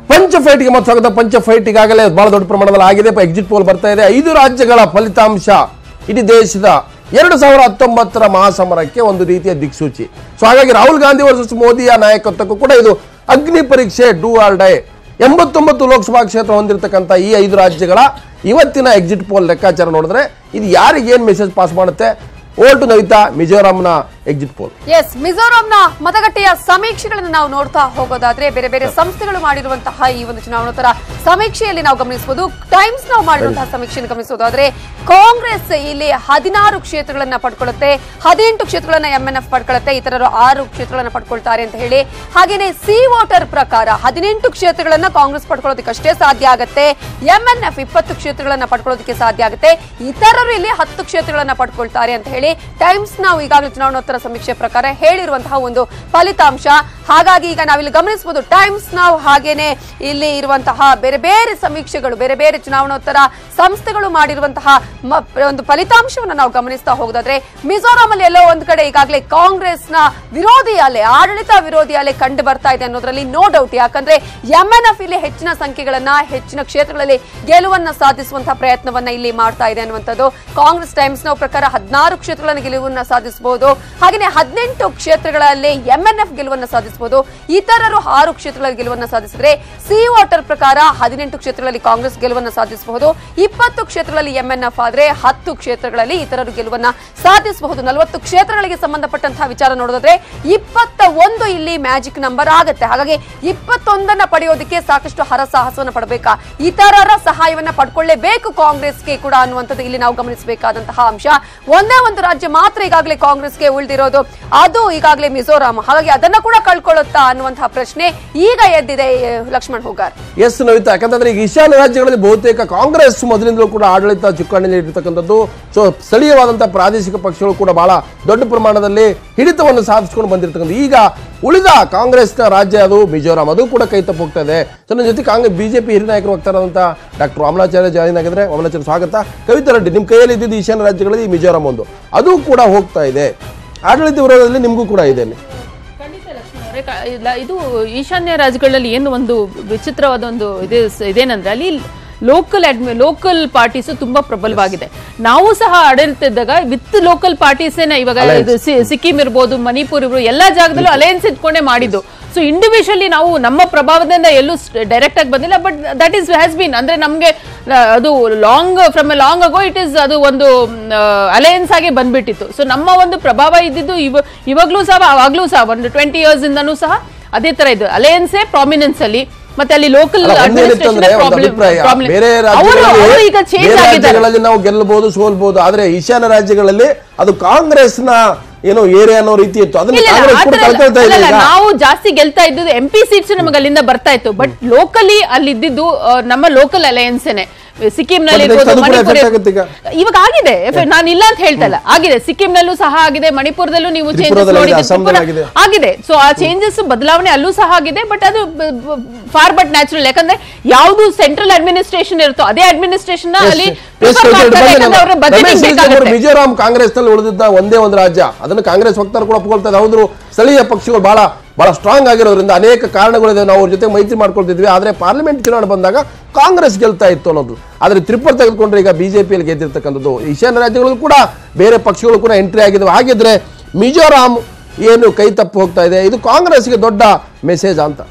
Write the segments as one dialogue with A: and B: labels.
A: ಪಂಚ ಫೈಟ್ಗೆ ಮತ್ತು ಸ್ವಾಗತ ಪಂಚ ಫೈಟ್ ಈಗಾಗಲೇ ಬಹಳ ದೊಡ್ಡ ಪ್ರಮಾಣದಲ್ಲಿ ಆಗಿದೆ ಎಕ್ಸಿಟ್ ಪೋಲ್ ಬರ್ತಾ ಇದೆ ಐದು ರಾಜ್ಯಗಳ ಫಲಿತಾಂಶ ಇಡೀ ದೇಶದ ಎರಡು ಸಾವಿರ ಹತ್ತೊಂಬತ್ತರ ಮಹಾಸಮರಕ್ಕೆ ಒಂದು ರೀತಿಯ ದಿಕ್ಸೂಚಿ ಸೊ ಹಾಗಾಗಿ ರಾಹುಲ್ ಗಾಂಧಿ ವರ್ಸಸ್ ಮೋದಿಯ ನಾಯಕತ್ವಕ್ಕೂ ಕೂಡ ಇದು ಅಗ್ನಿ ಪರೀಕ್ಷೆ ಡೂ ಆರ್ ಡೈ ಎಂಬತ್ತೊಂಬತ್ತು ಲೋಕಸಭಾ ಕ್ಷೇತ್ರ ಹೊಂದಿರತಕ್ಕಂಥ ಈ ಐದು ರಾಜ್ಯಗಳ ಇವತ್ತಿನ ಎಕ್ಸಿಟ್ ಪೋಲ್ ಲೆಕ್ಕಾಚಾರ ನೋಡಿದ್ರೆ ಇದು ಯಾರಿಗೆ ಏನ್ ಮೆಸೇಜ್ ಪಾಸ್ ಮಾಡುತ್ತೆ ಓಟು ನವಿತಾ ಮಿಜೋರಾಂನ ಎಕ್ಸಿಟ್ ಪೋಲ್
B: ಎಸ್ ಮಿಜೋರಾಂನ ಮತಗಟ್ಟೆಯ ಸಮೀಕ್ಷೆಗಳನ್ನು ನಾವು ನೋಡ್ತಾ ಹೋಗೋದಾದ್ರೆ ಬೇರೆ ಬೇರೆ ಸಂಸ್ಥೆಗಳು ಮಾಡಿರುವಂತಹ ಈ ಒಂದು ಚುನಾವಣೋತ್ತರ ಸಮೀಕ್ಷೆಯಲ್ಲಿ ನಾವು ಗಮನಿಸಬಹುದು ಟೈಮ್ಸ್ ನಾವು ಮಾಡಿರುವಂತಹ ಸಮೀಕ್ಷೆಯನ್ನು ಗಮನಿಸೋದಾದ್ರೆ ಕಾಂಗ್ರೆಸ್ ಇಲ್ಲಿ ಹದಿನಾರು ಕ್ಷೇತ್ರಗಳನ್ನ ಪಡ್ಕೊಳ್ಳುತ್ತೆ ಹದಿನೆಂಟು ಕ್ಷೇತ್ರಗಳನ್ನ ಎಂಎನ್ಎಫ್ ಪಡ್ಕೊಳ್ಳುತ್ತೆ ಇತರರು ಆರು ಕ್ಷೇತ್ರಗಳನ್ನ ಪಡ್ಕೊಳ್ತಾರೆ ಅಂತ ಹೇಳಿ ಹಾಗೇನೆ ಸಿ ವೋಟರ್ ಪ್ರಕಾರ ಹದಿನೆಂಟು ಕ್ಷೇತ್ರಗಳನ್ನ ಕಾಂಗ್ರೆಸ್ ಪಡ್ಕೊಳ್ಳೋದಕ್ಕಷ್ಟೇ ಸಾಧ್ಯ ಆಗುತ್ತೆ ಎಂಎನ್ಎಫ್ ಇಪ್ಪತ್ತು ಕ್ಷೇತ್ರಗಳನ್ನ ಪಡ್ಕೊಳ್ಳೋದಕ್ಕೆ ಸಾಧ್ಯ ಆಗುತ್ತೆ ಇತರರು ಇಲ್ಲಿ ಹತ್ತು ಕ್ಷೇತ್ರಗಳನ್ನ ಪಡ್ಕೊಳ್ತಾರೆ ಅಂತ ಹೇಳಿ ಟೈಮ್ಸ್ ನಾವು ಈಗಾಗಲೇ ಚುನಾವಣೋತ್ತರ ಸಮೀಕ್ಷೆ ಪ್ರಕಾರ ಹೇಳಿರುವಂತಹ ಒಂದು ಫಲಿತಾಂಶ ಹಾಗಾಗಿ ಈಗ ನಾವಿಲ್ಲಿ ಗಮನಿಸಬಹುದು ಟೈಮ್ಸ್ ನಾವು ಹಾಗೇನೆ ಇಲ್ಲಿ ಇರುವಂತಹ ಬೇರೆ ಬೇರೆ ಸಮೀಕ್ಷೆಗಳು ಬೇರೆ ಬೇರೆ ಚುನಾವಣೋತ್ತರ ಸಂಸ್ಥೆಗಳು ಮಾಡಿರುವಂತಹ ಮ- ಒಂದು ಫಲಿತಾಂಶವನ್ನು ನಾವು ಗಮನಿಸ್ತಾ ಹೋಗೋದಾದ್ರೆ ಮಿಜೋರಾಂ ಅಲ್ಲಿ ಎಲ್ಲೋ ಒಂದ್ ಕಡೆ ಈಗಾಗಲೇ ಕಾಂಗ್ರೆಸ್ನ ವಿರೋಧಿ ಅಲೆ ಆಡಳಿತ ವಿರೋಧಿ ಅಲೆ ಕಂಡು ಬರ್ತಾ ಇದೆ ಅನ್ನೋದ್ರಲ್ಲಿ ನೋ ಡೌಟ್ ಯಾಕಂದ್ರೆ ಎಂಎನ್ಎಫ್ ಇಲ್ಲಿ ಹೆಚ್ಚಿನ ಸಂಖ್ಯೆಗಳನ್ನ ಹೆಚ್ಚಿನ ಕ್ಷೇತ್ರಗಳಲ್ಲಿ ಗೆಲುವನ್ನ ಸಾಧಿಸುವಂತಹ ಪ್ರಯತ್ನವನ್ನ ಇಲ್ಲಿ ಮಾಡ್ತಾ ಇದೆ ಅನ್ನುವಂಥದ್ದು ಕಾಂಗ್ರೆಸ್ ಟೈಮ್ಸ್ ನ ಪ್ರಕಾರ ಹದಿನಾರು ಕ್ಷೇತ್ರಗಳನ್ನು ಗೆಲುವನ್ನ ಸಾಧಿಸಬಹುದು ಹಾಗೆಯೇ ಹದಿನೆಂಟು ಕ್ಷೇತ್ರಗಳಲ್ಲಿ ಎಂಎನ್ಎಫ್ ಗೆಲುವನ್ನ ಸಾಧಿಸಬಹುದು ಇತರರು ಆರು ಕ್ಷೇತ್ರಗಳಲ್ಲಿ ಗೆಲುವನ್ನ ಸಾಧಿಸಿದ್ರೆ ಸಿ ವಾಟರ್ ಪ್ರಕಾರ ಹದಿನೆಂಟು ಕ್ಷೇತ್ರಗಳಲ್ಲಿ ಕಾಂಗ್ರೆಸ್ ಗೆಲುವನ್ನ ಸಾಧಿಸಬಹುದು ಇಪ್ಪತ್ತು ಕ್ಷೇತ್ರಗಳಲ್ಲಿ ಎಂಎನ್ಎಫ್ ಆದ್ರೆ ಹತ್ತು ಕ್ಷೇತ್ರಗಳಲ್ಲಿ ಇತರರು ಗೆಲುವನ್ನ ಸಾಧಿಸಬಹುದು ನಲವತ್ತು ಕ್ಷೇತ್ರಗಳಿಗೆ ಸಂಬಂಧಪಟ್ಟಂತಹ ವಿಚಾರ ನೋಡೋದಾದ್ರೆ ಇಪ್ಪತ್ತ ಒಂದು ಇಲ್ಲಿ ಮ್ಯಾಜಿಕ್ ನಂಬರ್ ಆಗುತ್ತೆ ಹಾಗಾಗಿ ಇಪ್ಪತ್ತೊಂದನ್ನ ಪಡೆಯೋದಕ್ಕೆ ಸಾಕಷ್ಟು ಹರಸಾಹಸವನ್ನ ಪಡಬೇಕಾ ಇತರರ ಸಹಾಯವನ್ನ ಪಡ್ಕೊಳ್ಳೇಬೇಕು ಕಾಂಗ್ರೆಸ್ಗೆ ಕೂಡ ಅನ್ನುವಂಥದ್ದು ಇಲ್ಲಿ ನಾವು ಗಮನಿಸಬೇಕಾದಂತಹ ಅಂಶ ಒಂದೇ ಒಂದು ರಾಜ್ಯ ಮಾತ್ರ ಈಗಾಗಲೇ ಕಾಂಗ್ರೆಸ್ಗೆ ಉಳಿದಿರೋದು ಅದು ಈಗಾಗಲೇ ಮಿಜೋರಾಂ ಹಾಗಾಗಿ ಅದನ್ನ ಕೂಡ ಕಳ್ಕೊಳ್ಳುತ್ತಾ ಅನ್ನುವಂತಹ ಪ್ರಶ್ನೆ ಈಗ ಎದ್ದಿದೆ ಏ, ಲಕ್ಷ್ಮಣ್ ಹೋಗಾರ್
A: ಎಸ್ ನವಿತಾ ಯಾಕಂತಂದ್ರೆ ಈಗ ಈಶಾನ್ಯ ರಾಜ್ಯಗಳಲ್ಲಿ ಬಹುತೇಕ ಕಾಂಗ್ರೆಸ್ ಮೊದಲಿಂದಲೂ ಕೂಡ ಆಡಳಿತ ಚುಕ್ಕಾಣಿಯಲ್ಲಿ ಇರತಕ್ಕಂಥದ್ದು ಸೊ ಸ್ಥಳೀಯವಾದಂತಹ ಪ್ರಾದೇಶಿಕ ಪಕ್ಷಗಳು ಕೂಡ ಬಹಳ ದೊಡ್ಡ ಪ್ರಮಾಣದಲ್ಲಿ ಹಿಡಿತವನ್ನು ಸಾಧಿಸಿಕೊಂಡು ಬಂದಿರತಕ್ಕಂಥ ಈಗ ಉಳಿದ ಕಾಂಗ್ರೆಸ್ನ ರಾಜ್ಯ ಅದು ಮಿಜೋರಾಂ ಅದು ಕೂಡ ಕೈ ತಪ್ಪು ಹೋಗ್ತಾ ಇದೆ ಸೊ ನನ್ನ ಜೊತೆ ಕಾಂಗ್ರೆಸ್ ಬಿಜೆಪಿ ಹಿರಿಯ ನಾಯಕರು ಹೋಗ್ತಾ ಇರೋದಂತ ಡಾಕ್ಟರ್ ವಾಮನಾಚಾರ್ಯ ಜಾಯಿನ್ ಆಗಿದ್ರೆ ವಾಮನಾಚಾರ್ಯ ಸ್ವಾಗತ ಕವಿತಾ ರೆಡ್ಡಿ ನಿಮ್ಮ ಕೈಯಲ್ಲಿ ಇದ್ದಿದ್ದು ಈಶಾನ್ಯ ರಾಜ್ಯಗಳಲ್ಲಿ ಈ ಮಿಜೋರಾಂ ಒಂದು ಅದು ಕೂಡ ಹೋಗ್ತಾ ಇದೆ ಆಡಳಿತ ವಿರೋಧದಲ್ಲಿ ನಿಮಗೂ ಕೂಡ ಇದೆ ಅಲ್ಲಿ.
C: ಖಂಡಿತ ಲಕ್ಷ್ಮಣ್ ಅವರೇ ಕ- ಇಲ್ಲ, ಇದು ಈಶಾನ್ಯ ರಾಜ್ಯಗಳಲ್ಲಿ ಏನು ಒಂದು ವಿಚಿತ್ರವಾದ ಒಂದು ಇದೆ ಇದೇನಂದ್ರೆ ಅಲ್ಲಿ ಲೋಕಲ್ ಅಡ್ಮಿ ಲೋಕಲ್ ಪಾರ್ಟೀಸ್ ತುಂಬಾ ಪ್ರಬಲವಾಗಿದೆ ನಾವು ಸಹ ಆಡಳಿತ ಇದ್ದಾಗ ವಿತ್ ಲೋಕಲ್ ಪಾರ್ಟೀಸೇನೆ ಇವಾಗ ಇದು ಸಿ- ಸಿಕ್ಕಿಂ ಇರ್ಬೋದು ಮಣಿಪುರ್ ಇರ್ಬೋದು ಎಲ್ಲಾ ಜಾಗದಲ್ಲೂ ಅಲಯನ್ಸ್ ಇಟ್ಕೊಂಡೇ ಮಾಡಿದ್ದು ಸೊ ಇಂಡಿವಿಜುವಲಿ ನಾವು ನಮ್ಮ ಪ್ರಭಾವದಿಂದ ಎಲ್ಲೂ ಡೈರೆಕ್ಟ್ ಆಗಿ ಬಂದಿಲ್ಲ but that is has been ಅಂದ್ರೆ ನಮ್ಗೆ ಆ, ಅದು long from a long ago it is ಅದು ಒಂದು ಅಲಯನ್ಸ್ ಆಗಿ ಬಂದ್ಬಿಟ್ಟಿತ್ತು ಸೊ ನಮ್ಮ ಒಂದು ಪ್ರಭಾವ ಇದ್ದಿದ್ದು ಇವ ಇವಾಗ್ಲೂ ಸಹ ಅವಾಗ್ಲೂ ಸಹ ಒಂದು ಟ್ವೆಂಟಿ ಇಯರ್ಸ್ ಇಂದನೂ ಸಹ ಅದೇ ತರ ಇದು ಅಲಯನ್ಸೇ ಪ್ರಾಮಿನೆನ್ಸ್ ಅಲ್ಲಿ ಮತ್ತೆ ಅಲ್ಲಿ ಲೋಕಲ್
A: ಅಲ್ಲ, ಒಂದೇನಿತ್ತಂದ್ರೆ ಒಂದು ಅಭಿಪ್ರಾಯ ಬೇರೆ ರಾಜ್ಯಗಳಲ್ಲಿ
C: ಈಗ ಚೇಂಜ್
A: ಬೇರೆ
C: ಆಗಿದ್ದಾರೆ
A: ರಾಜ್ಯಗಳಲ್ಲಿ ನಾವು ಗೆಲ್ಲಬಹುದು ಸೋಲ್ಬಹುದು ಆದ್ರೆ ಈಶಾನ್ಯ ರಾಜ್ಯಗಳಲ್ಲಿ ಅದು ಕಾಂಗ್ರೆಸ್ನ ಏನೋ ಏರಿಯಾ ಅನ್ನೋ ರೀತಿ ಇತ್ತು ಅದನ್ನ
C: ಇಲ್ಲ, ಇಲ್ಲ,
A: ಕಾಂಗ್ರೆಸ್
C: ಆ
A: ಕೂಡ
C: ಥರ ಅಲ್ಲ.
A: ಕಳ್ಕೊಳ್ತಾ ಇದೆ
C: ಅಲ್ಲ,
A: ಈಗ
C: ನಾವು ಜಾಸ್ತಿ ಗೆಲ್ತಾ ಇದ್ದು ಎಂ ಪಿ ಸೀಟ್ಸ್ ನಮಗೆ ಅಲ್ಲಿಂದ ಬರ್ತಾ ಇತ್ತು ಬಟ್ ಲೋಕಲಿ ಅಲ್ಲಿ ಇದ್ದಿದ್ದು ಆ, ನಮ್ಮ ಲೋಕಲ್ ಅಲಯನ್ಸೇನೆ ಸಿಕ್ಕಿಂ ನಲ್ಲಿ
A: But next
C: ಇರ್ಬೋದು
A: ಅದು ಕೂಡ
C: ಮಣಿಪುರ
A: effect ಆಗುತ್ತೆ ಈಗ.
C: ಇವಾಗ ಆಗಿದೆ ನಾನು ಇಲ್ಲ ಅಂತ ಹೇಳ್ತಾ ಇಲ್ಲ ಆಗಿದೆ ಸಿಕ್ಕಿಂನಲ್ಲೂ ಸಹ ಆಗಿದೆ ಮಣಿಪುರದಲ್ಲೂ ನೀವು ಚೇಂಜಸ್
A: ತ್ರಿಪುರದಲ್ಲಿ ಆಗಿದೆ,
C: ನೋಡಿದ್ರೆ
A: ಅಸ್ಸಾಂದಲ್ಲಿ ಆಗಿದೆ.
C: ಆಗಿದೆ ಸೊ ಆ ಚೇಂಜಸ್ ಬದಲಾವಣೆ ಅಲ್ಲೂ ಸಹ ಆಗಿದೆ ಬಟ್ ಅದು ಫಾರ್ ಬಟ್ ನ್ಯಾಚುರಲ್ ಯಾಕಂದ್ರೆ ಯಾವ್ದು ಸೆಂಟ್ರಲ್ ಅಡ್ಮಿನಿಸ್ಟ್ರೇಷನ್ ಇರುತ್ತೋ ಅದೇ ಅಡ್ಮಿನಿಸ್ಟ್ರೇಷನ್ ಅಲ್ಲಿ prefer ಮಾಡ್ತಾರೆ. ಯಾಕಂದ್ರೆ ಅವ್ರ budgeting
A: ರಮೇಶ್ ಜಿಗಜಿತ್ ಅವರು
C: ಬೇಕಾಗುತ್ತೆ.
A: ಮಿಜೋರಾಂ ಕಾಂಗ್ರೆಸ್ ನಲ್ಲಿ ಉಳಿದಿದ್ದ ಒಂದೇ ಒಂದು ರಾಜ್ಯ ಅದನ್ನು ಕಾಂಗ್ರೆಸ್ ವಕ್ತಾರ ಕೂಡ ಒಪ್ಕೊಳ್ತಾ ಇದೆ ಹೌದು ಸ್ಥಳೀಯ ಪಕ್ಷಗಳು ಬಹಳ ಬಹಳ ಸ್ಟ್ರಾಂಗ್ ಆಗಿರೋದ್ರಿಂದ ಅನೇಕ ಕಾರಣಗಳಿದೆ ನಾವು ಅವ್ರ ಜೊತೆ ಮೈತ್ರಿ ಮಾಡ್ಕೊಳ್ತಿದ್ವಿ ಆದ್ರೆ ಪಾರ್ಲಿಮೆಂಟ್ ಚುನಾವಣೆ ಬಂದಾಗ ಕಾಂಗ್ರೆಸ್ ಗೆಲ್ತಾ ಇತ್ತು ಅನ್ನೋದು ಆದ್ರೆ ತ್ರಿಪುರ ತೆಗೆದುಕೊಂಡ್ರೆ ಈಗ ಬಿಜೆಪಿಯಲ್ಲಿ ಗೆದ್ದಿರ್ತಕ್ಕಂಥದ್ದು ಈಶಾನ್ಯ ರಾಜ್ಯಗಳು ಕೂಡ ಬೇರೆ ಪಕ್ಷಗಳು ಕೂಡ ಎಂಟ್ರಿ ಆಗಿದ್ದಾವೆ ಹಾಗಿದ್ರೆ ಮಿಜೋರಾಂ ಏನು ಕೈ ತಪ್ಪು ಹೋಗ್ತಾ ಇದೆ ಇದು ಕಾಂಗ್ರೆಸ್ಗೆ ದೊಡ್ಡ ಮೆಸೇಜ್ ಅಂತ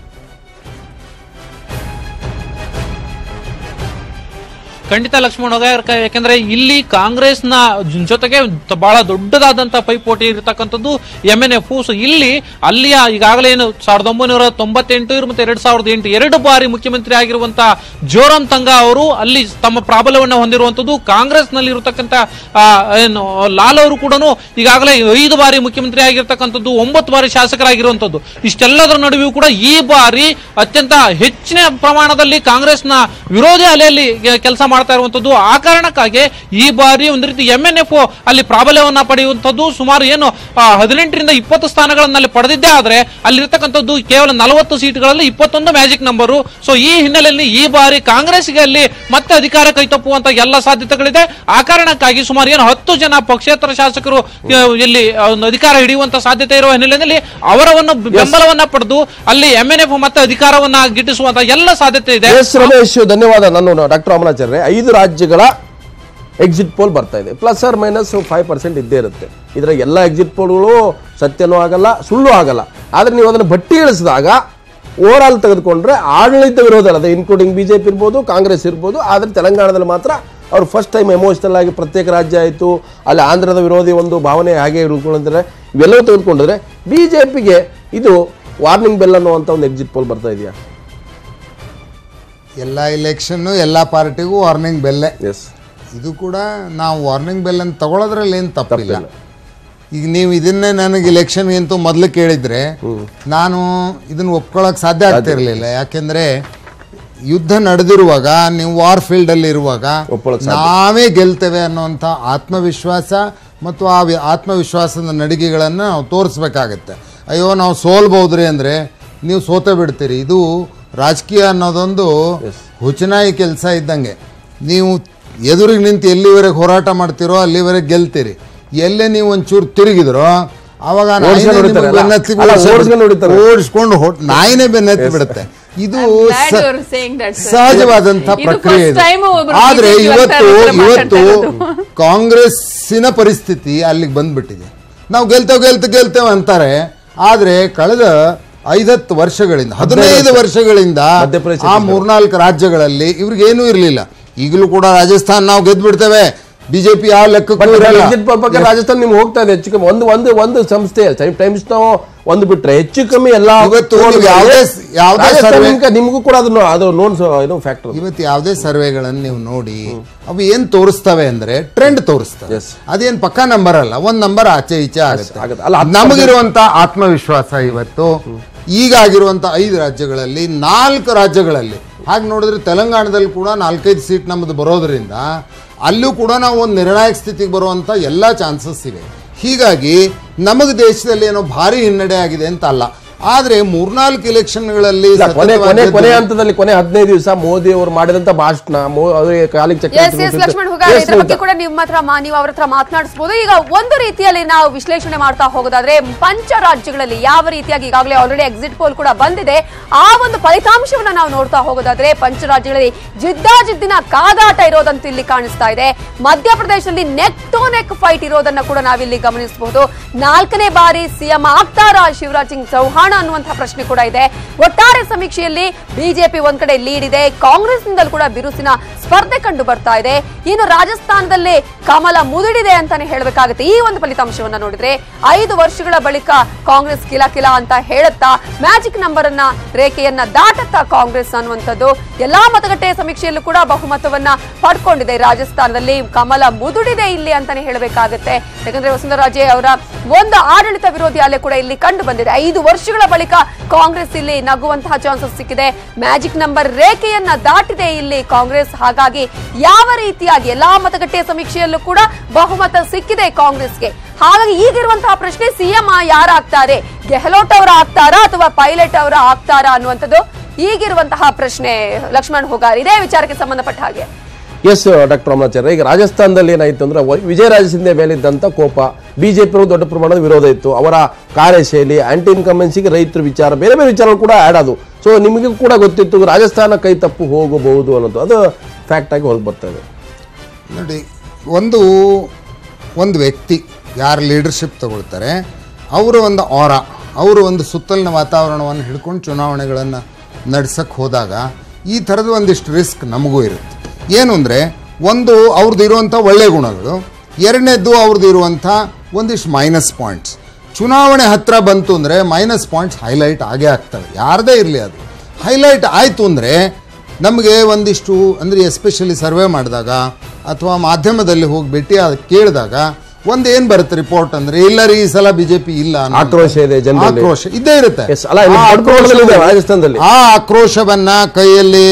D: ಖಂಡಿತ ಲಕ್ಷ್ಮಣ್ ಹೋಗಾರ್ ಯಾಕಂದ್ರೆ ಇಲ್ಲಿ ಕಾಂಗ್ರೆಸ್ನ ಜ- ಜೊತೆಗೆ ತ- ಬಹಳ ದೊಡ್ಡದಾದಂತ ಪೈಪೋಟಿ ಇರತಕ್ಕಂಥದ್ದು ಎಂ ಎನ್ ಎಫ್ ಸೊ ಇಲ್ಲಿ ಅಲ್ಲಿಯ ಈಗಾಗಲೇ ಏನು ಸಾವಿರದ ಒಂಬೈನೂರ ತೊಂಬತ್ತೆಂಟು ಮತ್ತೆ ಎರಡ್ ಸಾವಿರದ ಎಂಟು ಎರಡು ಬಾರಿ ಮುಖ್ಯಮಂತ್ರಿ ಆಗಿರುವಂತ ಜೋರಾಮ್ ತಂಗ ಅವರು ಅಲ್ಲಿ ತಮ್ಮ ಪ್ರಾಬಲ್ಯವನ್ನ ಹೊಂದಿರುವಂತದ್ದು ಕಾಂಗ್ರೆಸ್ ನಲ್ಲಿ ಇರತಕ್ಕಂತ ಆ, ಏನು ಲಾಲ್ ಅವರು ಕೂಡ ಈಗಾಗಲೇ ಐದು ಬಾರಿ ಮುಖ್ಯಮಂತ್ರಿ ಆಗಿರ್ತಕ್ಕಂಥದ್ದು ಒಂಬತ್ತು ಬಾರಿ ಶಾಸಕರಾಗಿರುವಂತದ್ದು ಇಷ್ಟೆಲ್ಲದರ ನಡುವೆಯೂ ಕೂಡ ಈ ಬಾರಿ ಅತ್ಯಂತ ಹೆಚ್ಚಿನ ಪ್ರಮಾಣದಲ್ಲಿ ಕಾಂಗ್ರೆಸ್ನ ವಿರೋಧಿ ಅಲೆಯಲ್ಲಿ ಕೆಲಸ ಮಾಡ್ತಾ ಇರುವಂತದ್ದು ಆ ಕಾರಣಕ್ಕಾಗಿ ಈ ಬಾರಿ ಒಂದು ರೀತಿ ಎಂ ಎನ್ ಎಫ್ ಅಲ್ಲಿ ಪ್ರಾಬಲ್ಯವನ್ನ ಪಡೆಯುವಂತದ್ದು ಸುಮಾರು ಏನು ಆ, ಹದಿನೆಂಟರಿಂದ ಇಪ್ಪತ್ತು ಸ್ಥಾನಗಳನ್ನ ಅಲ್ಲಿ ಪಡೆದಿದ್ದೇ ಆದ್ರೆ ಅಲ್ಲಿರ್ತಕ್ಕಂಥದ್ದು ಕೇವಲ ನಲವತ್ತು ಸೀಟ್ಗಳಲ್ಲಿ ಇಪ್ಪತ್ತೊಂದು ಮ್ಯಾಜಿಕ್ ನಂಬರು ಸೊ ಈ ಹಿನ್ನೆಲೆಯಲ್ಲಿ ಈ ಬಾರಿ ಕಾಂಗ್ರೆಸ್ಗೆ ಅಲ್ಲಿ ಮತ್ತೆ ಅಧಿಕಾರ ಕೈತಪ್ಪುವಂತ ಎಲ್ಲ ಸಾಧ್ಯತೆಗಳಿದೆ ಆ ಕಾರಣಕ್ಕಾಗಿ ಸುಮಾರು ಏನು ಹತ್ತು ಜನ ಪಕ್ಷೇತರ ಶಾಸಕರು ಆ, ಇಲ್ಲಿ ಆ, ಒಂದು ಅಧಿಕಾರ ಹಿಡಿಯುವಂತ ಸಾಧ್ಯತೆ ಇರುವ ಹಿನ್ನೆಲೆಯಲ್ಲಿ ಅವರವನ್ನು ಬೆಂಬಲವನ್ನ ಪಡೆದು ಅಲ್ಲಿ ಎಂ ಎನ್ ಎಫ್ ಮತ್ತೆ ಅಧಿಕಾರವನ್ನ ಗಿಟ್ಟಿಸುವಂತ ಎಲ್ಲ ಸಾಧ್ಯತೆ ಇದೆ
A: ಎಸ್ ರಮೇಶ್ ಧನ್ಯವಾದ ನಾನು ಡಾಕ್ಟರ್ ಅಮಲಾಚಾರ್ಯ ಐದು ರಾಜ್ಯಗಳ ಎಕ್ಸಿಟ್ ಪೋಲ್ ಬರ್ತಾ ಇದೆ plus or minus five percent ಇದ್ದೇ ಇರುತ್ತೆ ಇದರ ಎಲ್ಲ ಎಕ್ಸಿಟ್ ಪೋಲ್ಗಳು ಸತ್ಯನೂ ಆಗಲ್ಲ ಸುಳ್ಳು ಆಗಲ್ಲ ಆದರೆ ನೀವು ಅದನ್ನು ಬಟ್ಟಿ ಇಳಿಸಿದಾಗ ಓವರ್ ಆಲ್ ತೆಗೆದುಕೊಂಡ್ರೆ ಆಡಳಿತ ವಿರೋಧ ಅಲ್ಲ ಇನ್ಕ್ಲೂಡಿಂಗ್ ಬಿ ಜೆ ಪಿ ಇರ್ಬೋದು ಕಾಂಗ್ರೆಸ್ ಇರ್ಬೋದು ಆದರೆ ತೆಲಂಗಾಣದಲ್ಲಿ ಮಾತ್ರ ಅವ್ರು ಫಸ್ಟ್ ಟೈಮ್ ಎಮೋಷನಲ್ ಆಗಿ ಪ್ರತ್ಯೇಕ ರಾಜ್ಯ ಆಯಿತು ಅಲ್ಲಿ ಆಂಧ್ರದ ವಿರೋಧಿ ಒಂದು ಭಾವನೆ ಹಾಗೆ ಉಳ್ಕೊಂಡಿದ್ದಾರೆ ಇವೆಲ್ಲವೂ ತೆಗೆದುಕೊಂಡಿದ್ರೆ ಬಿ ಜೆ ಪಿಗೆ ಇದು ವಾರ್ನಿಂಗ್ ಬೆಲ್ ಅನ್ನುವಂಥ ಒಂದು ಎಕ್ಸಿಟ್ ಪೋಲ್ ಬರ್ತಾ ಇದೆಯಾ
E: ಎಲ್ಲ ಇಲೆಕ್ಷನ್ನು ಎಲ್ಲ ಪಾರ್ಟಿಗೂ ವಾರ್ನಿಂಗ್ ಬೆಲ್ಲೆ
A: ಎಸ್
E: ಇದು ಕೂಡ ನಾವು ವಾರ್ನಿಂಗ್ ಬೆಲ್ ಅಂತ ತಗೊಳ್ಳೋದ್ರಲ್ಲಿ ಏನು ತಪ್ಪಿಲ್ಲ ಈಗ ನೀವು ಇದನ್ನೇ ನನಗೆ ಇಲೆಕ್ಷನ್ ಅಂತೂ ಮೊದಲು ಕೇಳಿದ್ರೆ ನಾನು ಇದನ್ನ ಒಪ್ಕೊಳ್ಳೋಕೆ ಸಾಧ್ಯ ಆಗ್ತಿರ್ಲಿಲ್ಲ ಯಾಕೆಂದ್ರೆ ಯುದ್ಧ ನಡೆದಿರುವಾಗ ನೀವು ವಾರ್ ಫೀಲ್ಡ್ ಅಲ್ಲಿ ಇರುವಾಗ
A: ಒಪ್ಕೊಳ್ಳೋಕೆ
E: ನಾವೇ ಗೆಲ್ತೇವೆ ಅನ್ನುವಂಥ ಆತ್ಮವಿಶ್ವಾಸ ಮತ್ತು ಆ ವಿ- ಆತ್ಮವಿಶ್ವಾಸದ ನಡಿಗೆಗಳನ್ನು ನಾವು ತೋರಿಸ್ಬೇಕಾಗತ್ತೆ ಅಯ್ಯೋ ನಾವು ಸೋಲ್ಬಹುದ್ರಿ ಅಂದರೆ ನೀವು ಸೋತೆ ಬಿಡ್ತೀರಿ ಇದು ರಾಜಕೀಯ ಅನ್ನೋದೊಂದು ಹುಚ್ಚನಾಯಿ ಕೆಲಸ ಇದ್ದಂಗೆ ನೀವು ಎದುರಿಗೆ ನಿಂತು ಎಲ್ಲಿವರೆಗೆ ಹೋರಾಟ ಮಾಡ್ತೀರೋ ಅಲ್ಲಿವರೆಗೆ ಗೆಲ್ತೀರಿ ಎಲ್ಲೇ ನೀವು ಒಂಚೂರು ತಿರುಗಿದ್ರೋ ಅವಾಗ ನಾಯಿನೇ
A: ಓಡ್ಸ್ಕೊಂಡು
E: ನಿಮಗೆ
A: ಹೊಡಿತಾರೆ,
E: ಬೆನ್ನತ್ತಿ
A: ಅಲ್ಲ,
E: ಬಿಡುತ್ತೆ.
A: ಓಡ್ಸ್ಕೊಂಡು ಹೊಡಿತಾರೆ.
E: ಓಡಿಸ್ಕೊಂಡು ಹೊಡ್- ನಾಯಿನೇ ಬೆನ್ನತ್ತಿ ಬಿಡುತ್ತೆ ಇದು
C: glad
E: ಸ-
C: you're saying that, sir.
E: ಸಹಜವಾದಂತ
C: ಇದು
E: ಪ್ರಕ್ರಿಯೆ
C: first
E: ಇದು.
C: time ಒಬ್ರು
E: ಆದ್ರೆ
C: BJP
E: ಇವತ್ತು
C: ವಕ್ತಾರರ ಹತ್ರ
E: ಇವತ್ತು
C: ಮಾತಾಡ್ತಾ
E: ಕಾಂಗ್ರೆಸ್ಸಿನ ಪರಿಸ್ಥಿತಿ ಅಲ್ಲಿಗೆ ಬಂದ್ಬಿಟ್ಟಿದೆ ನಾವು ಗೆಲ್ತೇವೆ ಗೆಲ್ತೇವೆ ಗೆಲ್ತೇವೆ ಅಂತಾರೆ ಆದ್ರೆ ಕಳೆದ ಐದತ್ತು ವರ್ಷಗಳಿಂದ ಹದಿನೈದು ವರ್ಷಗಳಿಂದ
A: ಮಧ್ಯಪ್ರದೇಶ
E: ಆ ಮೂರ್ನಾಲ್ಕು ರಾಜ್ಯಗಳಲ್ಲಿ ಇವ್ರಿಗೇನೂ ಇರಲಿಲ್ಲ ಈಗಲೂ ಕೂಡ ರಾಜಸ್ಥಾನ್ ನಾವು ಗೆದ್ದು ಬಿಡ್ತೇವೆ ಬಿಜೆಪಿ ಯಾವ ಲೆಕ್ಕಕ್ಕೂ ಇರಲ್ಲ.
A: ಎಕ್ಸಿಟ್ ಪೋಲ್ ಪ್ರಕಾರ ರಾಜಸ್ಥಾನ ನಿಮ್ಗೆ ಹೋಗ್ತಾ ಇದೆ ಹೆಚ್ಚು ಕಮ್ಮಿ ಒಂದು ಒಂದು ಒಂದು ಸಂಸ್ಥೆ ಟೈಮ್ಸ್ ನಾವು ಒಂದು ಬಿಟ್ರೆ ಹೆಚ್ಚು ಕಮ್ಮಿ ಎಲ್ಲ
E: ಇವತ್ತು ನೀವು ಯಾವುದೇ ಯಾವುದೇ
A: ರಾಜಸ್ಥಾನ
E: ಸರ್ವೆ
A: ನಿಮ್ಗೆ- ನಿಮಗೂ ಕೂಡ ಅದು ಅದು ನೋನ್ ಏನು ಫ್ಯಾಕ್ಟರ್
E: ಇವತ್ತು ಯಾವುದೇ ಸರ್ವೆಗಳನ್ನು ನೀವು ನೋಡಿ ಅವು ಏನ್ ತೋರಿಸ್ತವೆ ಅಂದ್ರೆ ಟ್ರೆಂಡ್ ತೋರಿಸ್ತವೆ
A: Yes.
E: ಅದೇನ್ ಪಕ್ಕಾ ನಂಬರ್ ಅಲ್ಲ ಒಂದ್ ನಂಬರ್ ಆಚೆ ಈಚೆ
A: ಆಗುತ್ತೆ.
E: ಆಗುತ್ತೆ
A: ಅಲ್ಲ, ಹತ್ತು
E: ನಮಗಿರುವಂತ ಆತ್ಮವಿಶ್ವಾಸ ಇವತ್ತು ಈಗ ಆಗಿರುವಂತ ಐದು ರಾಜ್ಯಗಳಲ್ಲಿ ನಾಲ್ಕು ರಾಜ್ಯಗಳಲ್ಲಿ ಹಾಗೆ ನೋಡಿದ್ರೆ ತೆಲಂಗಾಣದಲ್ಲಿ ಕೂಡ ನಾಲ್ಕೈದು ಸೀಟ್ ನಮ್ಮದು ಬರೋದ್ರಿಂದ ಅಲ್ಲೂ ಕೂಡ ನಾವು ಒಂದು ನಿರ್ಣಾಯಕ ಸ್ಥಿತಿಗೆ ಬರುವಂತ ಎಲ್ಲ ಚಾನ್ಸಸ್ ಇವೆ ಹೀಗಾಗಿ ನಮಗೆ ದೇಶದಲ್ಲಿ ಏನೋ ಭಾರಿ ಹಿನ್ನಡೆ ಆಗಿದೆ ಅಂತ ಅಲ್ಲ ಆದ್ರೆ ಮೂರ್ನಾಲ್ಕು ಇಲೆಕ್ಷನ್ಗಳಲ್ಲಿ
A: ಇಲ್ಲ, ಕೊನೆ ಕೊನೆ
E: ಸತತವಾಗಿ
A: ಕೊನೆ
E: ಗೆದ್ದು-
A: ಹಂತದಲ್ಲಿ ಕೊನೆ ಹದಿನೈದು ದಿವಸ ಮೋದಿ ಅವರು ಮಾಡಿದಂತ ಭಾಷಣ ಮೋ- ಅವರಿಗೆ ಕಾಲಿಗೆ ಚಕ್ರ
B: ಎಸ್ ಎಸ್ ಲಕ್ಷ್ಮಣ್ ಹುಗಾರ್ ಇದ್ರ ಬಗ್ಗೆ ಕೂಡ ನಿಮ್ಮ ಹತ್ರ ಮಾ- ನೀವು ಅವ್ರ ಹತ್ರ ಮಾತನಾಡಿಸಬಹುದು ಈಗ ಒಂದು ರೀತಿಯಲ್ಲಿ ನಾವು ವಿಶ್ಲೇಷಣೆ ಮಾಡ್ತಾ ಹೋಗೋದಾದ್ರೆ ಪಂಚ ರಾಜ್ಯಗಳಲ್ಲಿ ಯಾವ ರೀತಿಯಾಗಿ ಈಗಾಗಲೇ ಆಲ್ರೆಡಿ ಎಕ್ಸಿಟ್ ಪೋಲ್ ಕೂಡ ಬಂದಿದೆ ಆ ಒಂದು ಫಲಿತಾಂಶವನ್ನ ನಾವು ನೋಡ್ತಾ ಹೋಗೋದಾದ್ರೆ ಪಂಚ ರಾಜ್ಯಗಳಲ್ಲಿ ಜಿದ್ದಾಜಿದ್ದಿನ ಕಾದಾಟ ಇರೋದಂತೂ ಇಲ್ಲಿ ಕಾಣಿಸ್ತಾ ಇದೆ ಮಧ್ಯಪ್ರದೇಶದಲ್ಲಿ ನೆಕ್ ಟು ನೆಕ್ ಫೈಟ್ ಇರೋದನ್ನ ಕೂಡ ನಾವಿಲ್ಲಿ ಗಮನಿಸಬಹುದು ನಾಲ್ಕನೇ ಬಾರಿ ಸಿಎಂ ಆಗ್ತಾರಾ ಶಿವರಾಜ್ ಸಿಂಗ್ ಚೌಹಾಣ್ ಅನ್ನುವಂತಹ ಪ್ರಶ್ನೆ ಕೂಡ ಇದೆ ಒಟ್ಟಾರೆ ಸಮೀಕ್ಷೆಯಲ್ಲಿ ಬಿಜೆಪಿ ಒಂದ್ ಕಡೆ ಲೀಡ್ ಇದೆ ಕಾಂಗ್ರೆಸ್ ನಿಂದಲೂ ಕೂಡ ಬಿರುಸಿನ ಸ್ಪರ್ಧೆ ಕಂಡು ಬರ್ತಾ ಇದೆ ಇನ್ನು ರಾಜಸ್ಥಾನದಲ್ಲಿ ಕಮಲ ಮುದುಡಿದೆ ಅಂತಾನೆ ಹೇಳಬೇಕಾಗುತ್ತೆ ಈ ಒಂದು ಫಲಿತಾಂಶವನ್ನ ನೋಡಿದ್ರೆ ಐದು ವರ್ಷಗಳ ಬಳಿಕ ಕಾಂಗ್ರೆಸ್ ಕಿಲ ಕಿಲ ಅಂತ ಹೇಳುತ್ತಾ ಮ್ಯಾಜಿಕ್ ನಂಬರ್ ಅನ್ನ ರೇಖೆಯನ್ನ ದಾಟುತ್ತಾ ಕಾಂಗ್ರೆಸ್ ಅನ್ನುವಂಥದ್ದು ಎಲ್ಲಾ ಮತಗಟ್ಟೆ ಸಮೀಕ್ಷೆಯಲ್ಲೂ ಕೂಡ ಬಹುಮತವನ್ನ ಪಡ್ಕೊಂಡಿದೆ ರಾಜಸ್ಥಾನದಲ್ಲಿ ಕಮಲ ಮುದುಡಿದೆ ಇಲ್ಲಿ ಅಂತಾನೆ ಹೇಳಬೇಕಾಗುತ್ತೆ ಯಾಕಂದ್ರೆ ವಸುಂಧರಾಜೆ ಅವರ ಒಂದು ಆಡಳಿತ ವಿರೋಧಿ ಅಲೆ ಕೂಡ ಇಲ್ಲಿ ಕಂಡು ಬಂದಿದೆ ಐದು ವರ್ಷಗಳ ಬಳಿಕ ಕಾಂಗ್ರೆಸ್ ಇಲ್ಲಿ ನಗುವಂತಹ ಚಾನ್ಸಸ್ ಸಿಕ್ಕಿದೆ ಮ್ಯಾಜಿಕ್ ನಂಬರ್ ರೇಖೆಯನ್ನ ದಾಟಿದೆ ಇಲ್ಲಿ ಕಾಂಗ್ರೆಸ್ ಹಾಗಾಗಿ ಯಾವ ರೀತಿಯಾಗಿ ಎಲ್ಲಾ ಮತಗಟ್ಟೆ ಸಮೀಕ್ಷೆಯಲ್ಲೂ ಕೂಡ ಬಹುಮತ ಸಿಕ್ಕಿದೆ ಕಾಂಗ್ರೆಸ್ಗೆ ಹಾಗಾಗಿ ಈಗಿರುವಂತಹ ಪ್ರಶ್ನೆ ಸಿಎಂ ಯಾರಾಗ್ತಾರೆ ಗೆಹ್ಲೋಟ್ ಅವರ ಆಗ್ತಾರಾ ಅಥವಾ ಪೈಲಟ್ ಅವರ ಆಗ್ತಾರಾ ಅನ್ನುವಂಥದ್ದು ಈಗಿರುವಂತಹ ಪ್ರಶ್ನೆ ಲಕ್ಷ್ಮಣ್ ಹುಗಾರ್ ಇದೇ ವಿಚಾರಕ್ಕೆ ಸಂಬಂಧಪಟ್ಟ ಹಾಗೆ
A: ಎಸ್ ಡಾಕ್ಟರ್ ಅಮಲಾಚಾರ್ಯ ಈಗ ರಾಜಸ್ಥಾನದಲ್ಲಿ ಏನಾಯ್ತು ಅಂದ್ರೆ ವ- ವಿಜಯರಾಜ ಸಿಂಧೆ ಮೇಲಿದ್ದಂತ ಕೋಪ ಬಿಜೆಪಿ ದೊಡ್ಡ ಪ್ರಮಾಣದ ವಿರೋಧ ಇತ್ತು ಅವರ ಕಾರ್ಯಶೈಲಿ ಆಂಟಿ ಇನ್ಕಮೆನ್ಸಿಗೆ ರೈತರ ವಿಚಾರ ಬೇರೆ ಬೇರೆ ವಿಚಾರಗಳು ಕೂಡ ಆ್ಯಡ್ ಆದವು ಸೊ ನಿಮಗೂ ಕೂಡ ಗೊತ್ತಿತ್ತು ರಾಜಸ್ಥಾನ ಕೈ ತಪ್ಪು ಹೋಗಬಹುದು ಅನ್ನೋದು ಅದು ಫ್ಯಾಕ್ಟ್ ಆಗಿ ಹೊರಗೆ ಬರ್ತಾ ಇದೆ
E: ನೋಡಿ ಒಂದು ಒಂದು ವ್ಯಕ್ತಿ ಯಾರು ಲೀಡರ್ಶಿಪ್ ತಗೊಳ್ತಾರೆ ಅವರ ಒಂದು ಆರ ಅವರು ಒಂದು ಸುತ್ತಲಿನ ವಾತಾವರಣವನ್ನು ಹಿಡ್ಕೊಂಡು ಚುನಾವಣೆಗಳನ್ನು ನಡ್ಸಕ್ಕೆ ಹೋದಾಗ ಈ ಥರದ ಒಂದಿಷ್ಟು ರಿಸ್ಕ್ ನಮಗೂ ಇರುತ್ತೆ ಏನು ಅಂದರೆ ಒಂದು ಅವ್ರದ್ದು ಇರುವಂಥ ಒಳ್ಳೆಯ ಗುಣಗಳು ಎರಡನೇದ್ದು ಅವ್ರದ್ದು ಇರುವಂಥ ಒಂದಿಷ್ಟು ಮೈನಸ್ ಪಾಯಿಂಟ್ಸ್ ಚುನಾವಣೆ ಹತ್ತಿರ ಬಂತು ಅಂದರೆ ಮೈನಸ್ ಪಾಯಿಂಟ್ಸ್ ಹೈಲೈಟ್ ಆಗೇ ಆಗ್ತವೆ ಯಾರದೇ ಇರಲಿ ಅದು ಹೈಲೈಟ್ ಆಯಿತು ಅಂದರೆ ನಮಗೆ ಒಂದಿಷ್ಟು ಅಂದರೆ ಎಸ್ಪೆಷಲಿ ಸರ್ವೆ ಮಾಡಿದಾಗ ಅಥವಾ ಮಾಧ್ಯಮದಲ್ಲಿ ಹೋಗಿ ಭೇಟಿ ಆದ ಕೇಳಿದಾಗ ಒಂದು ಏನು ಬರುತ್ತೆ ರಿಪೋರ್ಟ್ ಅಂದರೆ ಇಲ್ಲ ರೀ ಈ ಸಲ ಬಿಜೆಪಿ ಇಲ್ಲ ಅನ್ನೋ
A: ಆಕ್ರೋಶ ಇದೆ ಜನರಲ್ಲಿ.
E: ಆಕ್ರೋಶ ಇದ್ದೇ ಇರುತ್ತೆ
A: Yes, ಅಲ್ಲ, ಇಲ್ಲಿ
E: ಆ
A: ದೊಡ್ಡ ಪ್ರಮಾಣದಲ್ಲಿ ಇದೆ
E: ಆಕ್ರೋಶವನ್ನ-
A: ರಾಜಸ್ಥಾನದಲ್ಲಿ.
E: ಆ ಆಕ್ರೋಶವನ್ನ ಕೈಯಲ್ಲಿ